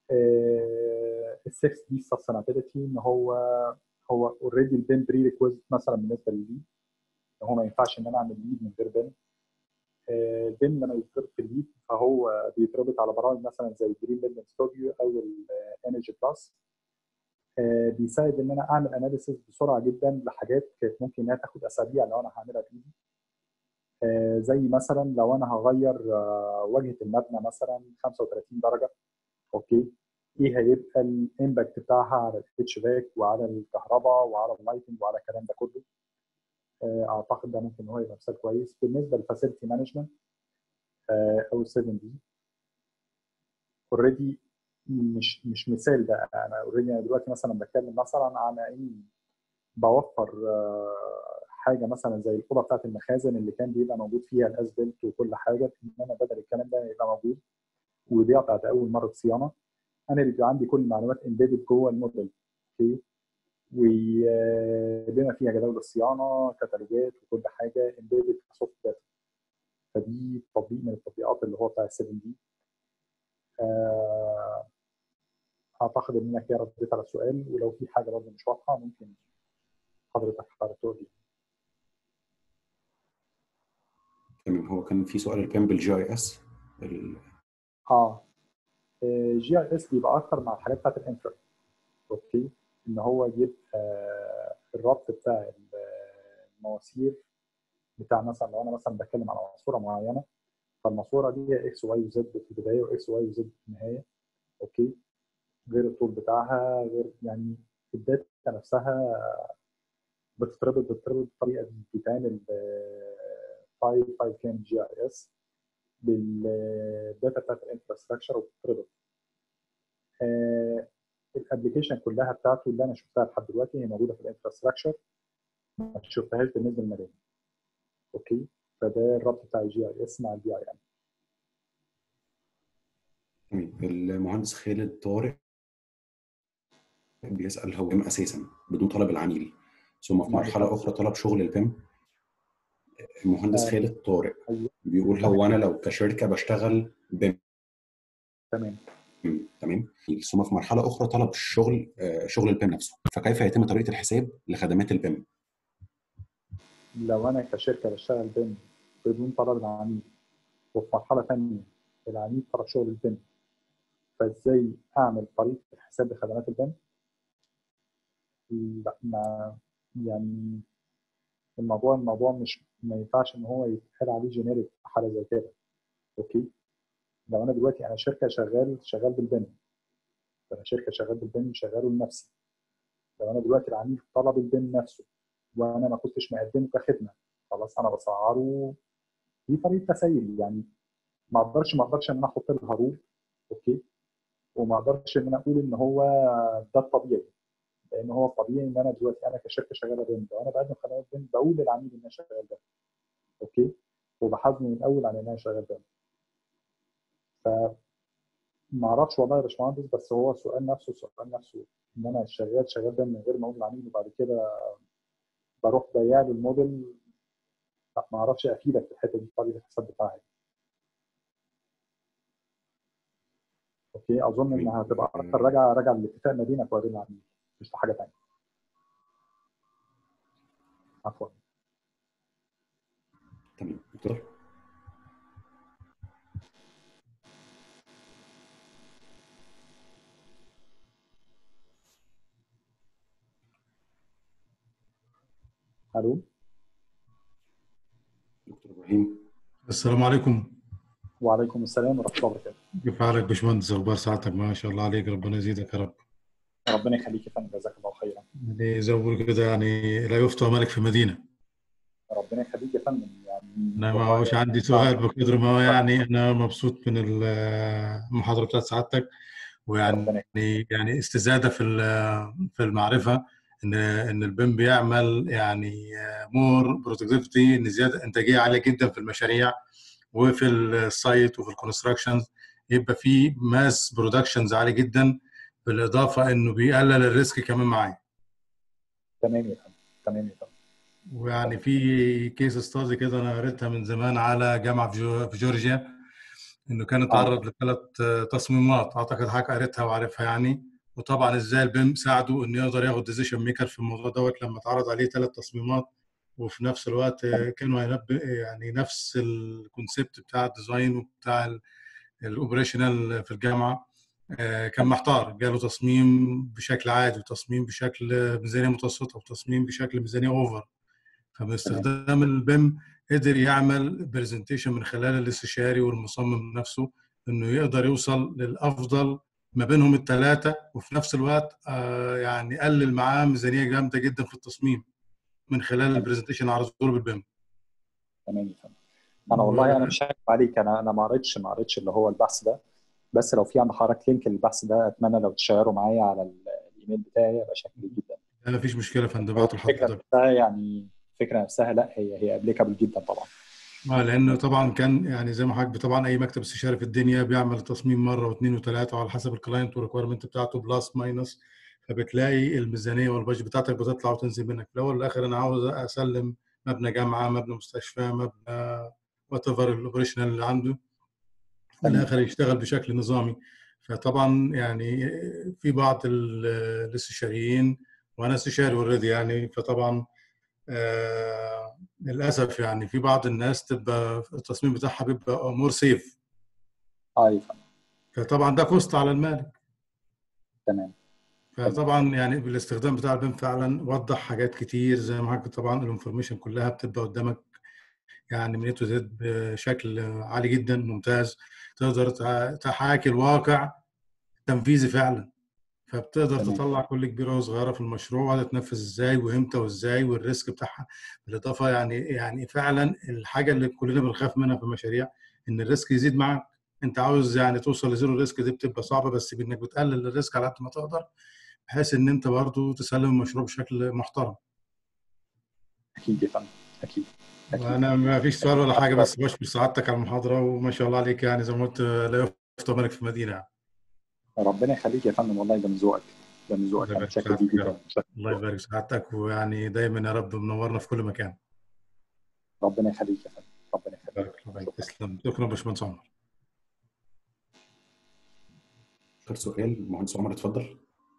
[SPEAKER 2] ال 6 دي سستينابيلتي ان هو هو اوريدي البين بري ريكويزيت مثلا بالنسبه للليد ان هو ما ينفعش ان انا اعمل ليد من غير بين البين لما يتربط في الليد فهو بيتربط على برامج مثلا زي جرين بيلدنج ستوديو او الانرجي بلس بيساعد ان انا اعمل اناليسيس بسرعه جدا لحاجات كانت ممكن انها تاخد اسابيع لو انا هعملها بايدي آه، زي مثلا لو انا هغير آه، واجهه المبنى مثلا 35 درجه اوكي ايه هيبقى الامباكت بتاعها على الاتش باك وعلى الكهرباء وعلى اللايتنج وعلى الكلام ده كله آه، اعتقد ده ممكن هو يبقى مثال كويس بالنسبه للفاسيلتي مانجمنت او 7 دي اوريدي مش مش مثال ده انا اوريدي انا دلوقتي مثلا بتكلم مثلا عن اني بوفر آه، حاجه مثلا زي الاوضه بتاعت المخازن اللي كان بيبقى موجود فيها الاسبلت وكل حاجه ان انا بدل الكلام ده يبقى موجود وبيع بعد اول مره صيانه انا بيبقى عندي كل المعلومات امبيدد جوه الموديل اوكي وبما فيها جداول الصيانه كتالوجات وكل حاجه امبيدد سوفت داتا فدي تطبيق من التطبيقات اللي هو بتاع ال 7 دي اعتقد ان انا كده رديت على السؤال ولو في حاجه برضه مش واضحه ممكن حضرتك حضرتك تقول لي
[SPEAKER 3] تمام هو كان في سؤال البيم بالجي اي اس
[SPEAKER 2] اه جي اي اس بيبقى اكتر مع الحاجات بتاعت الانفرا اوكي ان هو يبقى الربط بتاع المواسير بتاع مثلا لو انا مثلا بتكلم على ماسوره معينه فالماسوره دي هي اكس واي وزد في البدايه واكس واي وزد في النهايه اوكي غير الطول بتاعها غير يعني الداتا نفسها بتتربط بتتربط بالطريقه دي بتتعمل فايل فايل كام جي اي اس بالداتا بتاعت الانفراستراكشر وبتتربط آه الابلكيشن كلها بتاعته اللي انا شفتها لحد دلوقتي هي موجوده في الانفراستراكشر ما شفتهاش بالنسبه للمباني اوكي فده الربط بتاع الجي اي اس مع البي اي ام
[SPEAKER 3] تمام المهندس خالد طارق بيسأل هو بيم أساسا بدون طلب العميل ثم في مرحلة أخرى طلب شغل البيم المهندس
[SPEAKER 2] آه.
[SPEAKER 3] خالد طارق
[SPEAKER 2] أيوة.
[SPEAKER 3] بيقول هو أنا لو كشركة بشتغل بيم
[SPEAKER 2] تمام
[SPEAKER 3] تمام ثم في مرحلة أخرى طلب شغل آه، شغل البيم نفسه فكيف يتم طريقة الحساب لخدمات البيم؟
[SPEAKER 2] لو انا كشركه بشتغل بيم بدون طلب العميل وفي مرحله ثانيه العميل طلب شغل البيم فازاي اعمل طريقه الحساب لخدمات البيم؟ لا ما يعني الموضوع الموضوع مش ما ينفعش ان هو يتقال عليه جينيريك في حاله زي كده اوكي لو انا دلوقتي انا شركه شغال شغال بالبيم انا شركه شغال بالبيم شغاله لنفسي لو انا دلوقتي العميل طلب البيم نفسه وانا ما كنتش مقدمه كخدمه خلاص انا بسعره دي طريقه تسيل يعني ما اقدرش ما اقدرش ان انا احط لها رول اوكي وما اقدرش ان انا اقول ان هو ده الطبيعي لان هو طبيعي ان انا دلوقتي انا كشركه شغاله بيم لو انا بقدم خدمات بيم بقول للعميل ان انا شغال بيم اوكي وبحاسبه من الاول على ان انا شغال بيم ف ما اعرفش والله يا باشمهندس بس هو السؤال نفسه السؤال نفسه ان انا شغال شغال بيم من غير ما اقول للعميل وبعد كده بروح بايع له الموديل لا ما اعرفش افيدك في الحته دي طريقه الحساب بتاعها اوكي اظن انها هتبقى اكتر راجعه راجعه للاتفاق ما بينك وبين العميل مش لحاجه ثانيه عفوا
[SPEAKER 3] تمام دكتور
[SPEAKER 2] الو
[SPEAKER 3] دكتور ابراهيم
[SPEAKER 9] السلام عليكم
[SPEAKER 2] وعليكم السلام ورحمه الله وبركاته
[SPEAKER 9] كيف حالك باشمهندس اخبار سعادتك ما شاء الله عليك ربنا يزيدك يا رب
[SPEAKER 2] ربنا يخليك يا فندم جزاك الله خيرا
[SPEAKER 9] يعني زي ما بقول كده يعني لا يفتى ملك في مدينه
[SPEAKER 2] ربنا يخليك يا فندم يعني
[SPEAKER 9] انا ما هوش عندي سؤال بقدر ما هو يعني انا مبسوط من المحاضره بتاعت سعادتك ويعني يعني استزاده في في المعرفه ان ان البيم بيعمل يعني مور برودكتيفيتي ان زياده انتاجيه عاليه جدا في المشاريع وفي السايت وفي الكونستراكشن يبقى في ماس برودكشنز عالي جدا بالاضافه انه بيقلل الريسك كمان معايا
[SPEAKER 2] تمام يا فندم تمام يا فندم
[SPEAKER 9] ويعني في كيس ستادي كده انا قريتها من زمان على جامعه في جورجيا انه كان اتعرض لثلاث تصميمات اعتقد حضرتك قريتها وعارفها يعني وطبعا ازاي البيم ساعده انه يقدر ياخد ديسيشن ميكر في الموضوع دوت لما اتعرض عليه ثلاث تصميمات وفي نفس الوقت كانوا هينبه يعني نفس الكونسيبت بتاع الديزاين وبتاع الاوبريشنال في الجامعه كان محتار جاله تصميم بشكل عادي وتصميم بشكل ميزانيه متوسطه وتصميم بشكل ميزانيه اوفر فباستخدام البيم قدر يعمل برزنتيشن من خلال الاستشاري والمصمم نفسه انه يقدر يوصل للافضل ما بينهم الثلاثه وفي نفس الوقت يعني قلل معاه ميزانيه جامده جدا في التصميم من خلال البرزنتيشن اللي عرضته له بالبيم
[SPEAKER 2] تمام يا فندم انا والله انا مش هكذب عليك انا انا ما قريتش ما قريتش اللي هو البحث ده بس لو في عند حضرتك لينك للبحث ده اتمنى لو تشيره معايا على الايميل بتاعي يبقى شكلي جدا
[SPEAKER 9] لا مفيش مشكله يا فندم بعته
[SPEAKER 2] الفكره نفسها يعني الفكره نفسها لا هي هي ابليكابل جدا طبعا
[SPEAKER 9] اه لانه طبعا كان يعني زي ما حضرتك طبعا اي مكتب استشاري في الدنيا بيعمل تصميم مره واثنين وثلاثه على حسب الكلاينت والريكويرمنت بتاعته بلس ماينس فبتلاقي الميزانيه والبادجت بتاعتك بتطلع وتنزل منك في الاول والاخر انا عاوز اسلم مبنى جامعه مبنى مستشفى مبنى وات ايفر الاوبريشنال اللي عنده في الاخر يشتغل بشكل نظامي فطبعا يعني في بعض الاستشاريين وانا استشاري اوريدي يعني فطبعا آه للاسف يعني في بعض الناس تبقى التصميم بتاعها بيبقى مور سيف
[SPEAKER 2] ايوه
[SPEAKER 9] فطبعا ده كوست على المالك
[SPEAKER 2] تمام
[SPEAKER 9] فطبعا يعني بالاستخدام بتاع البيم فعلا وضح حاجات كتير زي ما حضرتك طبعا الانفورميشن كلها بتبقى قدامك يعني من تو زد بشكل عالي جدا ممتاز تقدر تحاكي الواقع تنفيذي فعلا فبتقدر تمام. تطلع كل كبيره وصغيره في المشروع وهتتنفذ ازاي وامتى وازاي والريسك بتاعها بالاضافه يعني يعني فعلا الحاجه اللي كلنا بنخاف منها في المشاريع ان الريسك يزيد معاك انت عاوز يعني توصل لزيرو ريسك دي بتبقى صعبه بس بانك بتقلل الريسك على قد ما تقدر بحيث ان انت برضه تسلم المشروع بشكل محترم.
[SPEAKER 2] اكيد يا فندم اكيد.
[SPEAKER 9] انا ما فيش سؤال ولا حاجه بس بشكر سعادتك على المحاضره وما شاء الله عليك يعني زي ما قلت لا يفتى ملك في المدينه يعني.
[SPEAKER 2] ربنا يخليك يا فندم والله ده من ذوقك ده من ذوقك انا شاكر ليك جدا
[SPEAKER 9] الله يبارك سعادتك ويعني دايما يا رب منورنا في كل مكان
[SPEAKER 2] ربنا يخليك يا فندم ربنا يخليك
[SPEAKER 9] تسلم شكرا باشمهندس عمر
[SPEAKER 3] اخر سؤال مهندس عمر اتفضل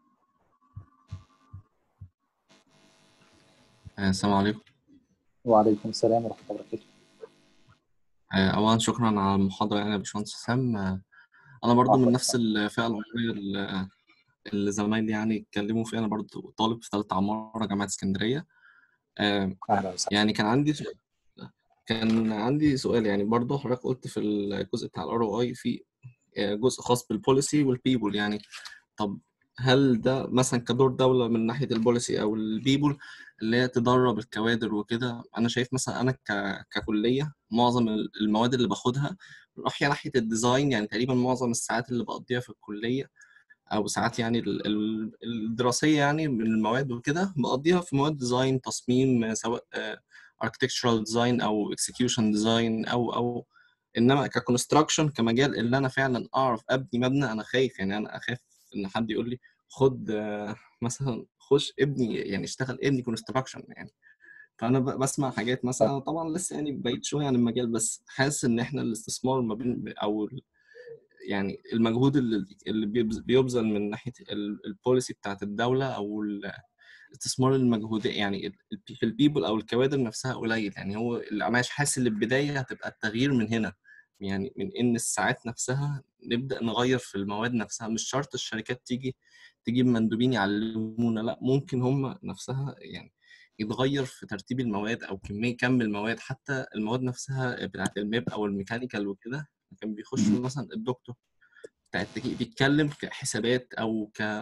[SPEAKER 10] السلام عليكم
[SPEAKER 2] وعليكم السلام ورحمه الله وبركاته
[SPEAKER 10] اولا شكرا على المحاضره يعني يا باشمهندس حسام انا برضو من نفس الفئه العمريه اللي زمايلي يعني اتكلموا فيها انا برضو طالب في ثالثه عماره جامعه اسكندريه
[SPEAKER 2] اهلا وسهلا
[SPEAKER 10] يعني كان عندي سؤال كان عندي سؤال يعني برضو حضرتك قلت في الجزء بتاع الار او اي في جزء خاص بالبوليسي والبيبول يعني طب هل ده مثلا كدور دوله من ناحيه البوليسي او البيبول اللي هي تدرب الكوادر وكده انا شايف مثلا انا ككليه معظم المواد اللي باخدها رايحه ناحيه الديزاين يعني تقريبا معظم الساعات اللي بقضيها في الكليه او ساعات يعني ال- ال- الدراسيه يعني من المواد وكده بقضيها في مواد ديزاين تصميم سواء اركتكتشرال ديزاين او اكسكيوشن ديزاين او او انما ككونستراكشن كمجال اللي انا فعلا اعرف ابني مبنى انا خايف يعني انا اخاف ان حد يقول لي خد آه، مثلا خش ابني يعني اشتغل ابني كونستراكشن يعني فانا ب- بسمع حاجات مثلا طبعا لسه يعني بعيد شويه عن المجال بس حاسس ان احنا الاستثمار ما بين او ال- يعني المجهود اللي اللي بيبذ- بيبذل من ناحيه ال- البوليسي بتاعت الدوله او ال- الاستثمار المجهود يعني ال- ال- في البيبل او الكوادر نفسها قليل يعني هو اللي انا مش حاسس ان البدايه هتبقى التغيير من هنا يعني من ان الساعات نفسها نبدا نغير في المواد نفسها مش شرط الشركات تيجي تجيب مندوبين يعلمونا لا ممكن هم نفسها يعني يتغير في ترتيب المواد او كميه كم المواد حتى المواد نفسها بتاعت الميب او الميكانيكال وكده كان بيخش مثلا الدكتور بتاع التكييف بيتكلم كحسابات او ك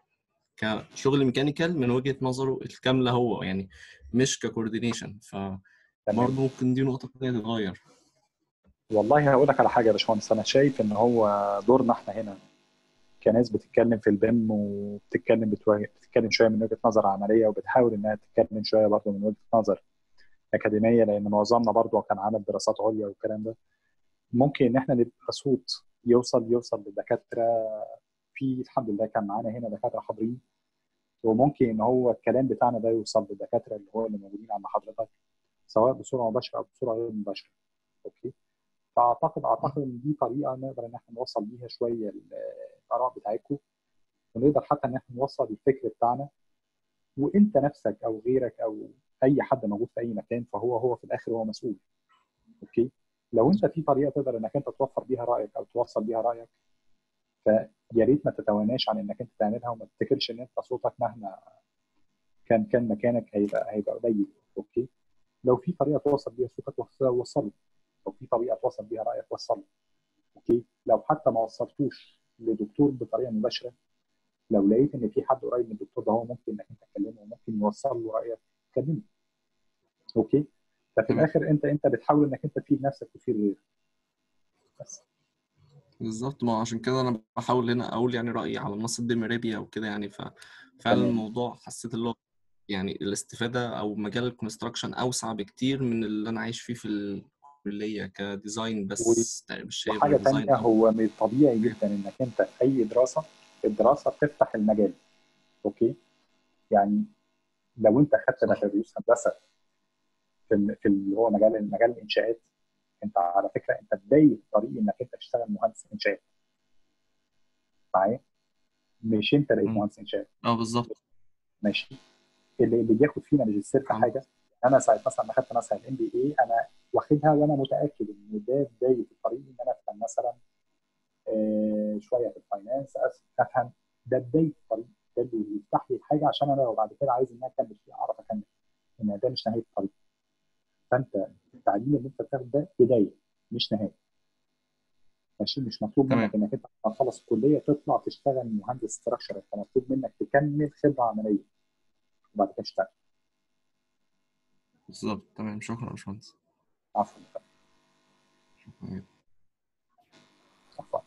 [SPEAKER 10] كشغل ميكانيكال من وجهة نظره الكاملة هو يعني مش ككوردينيشن فبرضه ممكن دي نقطة تانية تتغير
[SPEAKER 2] والله هقول لك على حاجه يا باشمهندس انا شايف ان هو دورنا احنا هنا كناس بتتكلم في البيم وبتتكلم بتواجه بتتكلم شويه من وجهه نظر عمليه وبتحاول انها تتكلم شويه برضه من وجهه نظر اكاديميه لان معظمنا برضه كان عامل دراسات عليا والكلام ده ممكن ان احنا نبقى صوت يوصل يوصل للدكاتره في الحمد لله كان معانا هنا دكاتره حاضرين وممكن ان هو الكلام بتاعنا ده يوصل للدكاتره اللي هو اللي موجودين عند حضرتك سواء بصوره مباشره او بصوره غير مباشره اوكي فاعتقد اعتقد ان دي طريقه نقدر ان احنا نوصل بيها شويه الاراء بتاعتكم ونقدر حتى ان احنا نوصل الفكر بتاعنا وانت نفسك او غيرك او اي حد موجود في اي مكان فهو هو في الاخر هو مسؤول اوكي لو انت في طريقه تقدر انك انت توفر بيها رايك او توصل بيها رايك فيا ريت ما تتواناش عن انك انت تعملها وما تفتكرش ان انت صوتك مهما كان كان مكانك هيبقى هيبقى قليل اوكي لو في طريقه توصل بيها صوتك وصله لو في طريقه توصل بيها رايك وصله اوكي لو حتى ما وصلتوش لدكتور بطريقه مباشره لو لقيت ان في حد قريب من الدكتور ده هو ممكن انك انت تكلمه وممكن يوصل له رايك كلمه اوكي ففي الاخر انت انت بتحاول انك انت تفيد نفسك وتفيد غيرك بس
[SPEAKER 10] بالظبط ما عشان كده انا بحاول هنا اقول يعني رايي على منصه ديميريبيا وكده يعني ففعلا الموضوع حسيت اللي هو يعني الاستفاده او مجال الكونستراكشن اوسع بكتير من اللي انا عايش فيه في الكليه كديزاين بس مش شايف
[SPEAKER 2] وحاجه ثانيه هو من الطبيعي جدا انك انت في اي دراسه الدراسه بتفتح المجال اوكي يعني لو انت خدت بكالوريوس هندسه في في اللي هو مجال مجال الانشاءات انت على فكره انت بدايه الطريق انك انت تشتغل مهندس انشاءات معايا مش انت بقيت مهندس انشاءات
[SPEAKER 10] اه بالظبط
[SPEAKER 2] ماشي اللي اللي بياخد فينا ماجستير في حاجه انا ساعه مثلا ما خدت مثلا الام بي اي انا واخدها وانا متاكد ان ده بدايه الطريق ان انا افهم مثلا آه شويه في الفاينانس افهم ده بدايه الطريق ده اللي يفتح لي الحاجه عشان انا لو بعد كده عايز ان انا اكمل فيها اعرف اكمل ان ده مش نهايه الطريق فانت التعليم اللي انت بتاخده ده بدايه مش نهايه ماشي مش مطلوب منك انك انت تخلص الكليه تطلع تشتغل مهندس ستراكشر انت مطلوب منك تكمل خبره عمليه وبعد كده تشتغل
[SPEAKER 10] بالظبط تمام شكرا يا باشمهندس
[SPEAKER 2] عفوا
[SPEAKER 10] شكرا
[SPEAKER 2] عفوا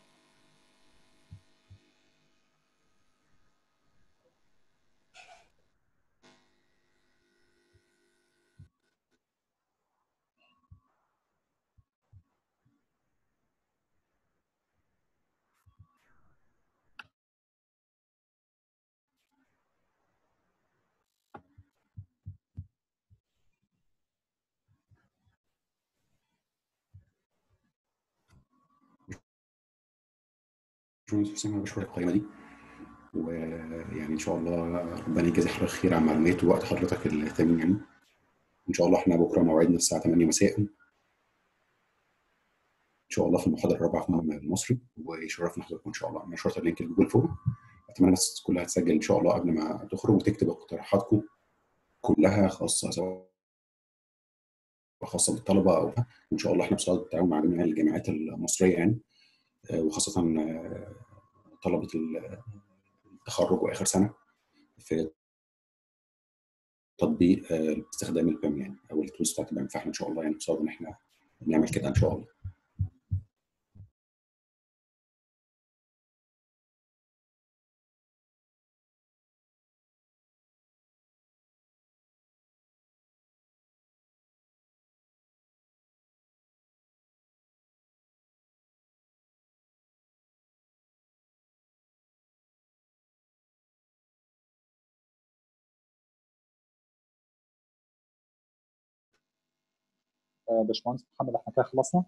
[SPEAKER 3] باشمهندس حسام انا بشكرك القائمه دي ويعني ان شاء الله ربنا يجازي حضرتك خير على المعلومات ووقت حضرتك الثمين يعني ان شاء الله احنا بكره موعدنا الساعه 8 مساء ان شاء الله في المحاضره الرابعه في المصري ويشرفنا حضرتك ان شاء الله انا نشرت اللينك الجوجل فوق اتمنى الناس كلها تسجل ان شاء الله قبل ما تخرج وتكتب اقتراحاتكم كلها خاصه سواء خاصه بالطلبه او وان شاء الله احنا بصدد التعاون مع جميع الجامعات المصريه يعني وخاصه طلبه التخرج واخر سنه في تطبيق استخدام البيم يعني او التولز بتاعت البيم فاحنا ان شاء الله يعني بصدد ان احنا نعمل كده ان شاء الله
[SPEAKER 2] آه، باشمهندس محمد احنا كده خلصنا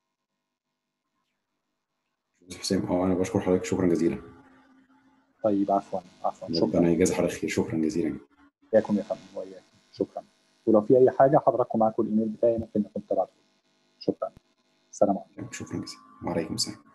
[SPEAKER 3] حسام اه انا بشكر حضرتك شكرا جزيلا
[SPEAKER 2] طيب عفوا عفوا شكرا
[SPEAKER 3] ربنا يجازي حضرتك خير شكرا جزيلا
[SPEAKER 2] اياكم يا فندم واياكم شكرا ولو في اي حاجه حضراتكم معاكم الايميل بتاعي ممكن نكون تبعته شكرا السلام عليكم
[SPEAKER 3] شكرا جزيلا وعليكم السلام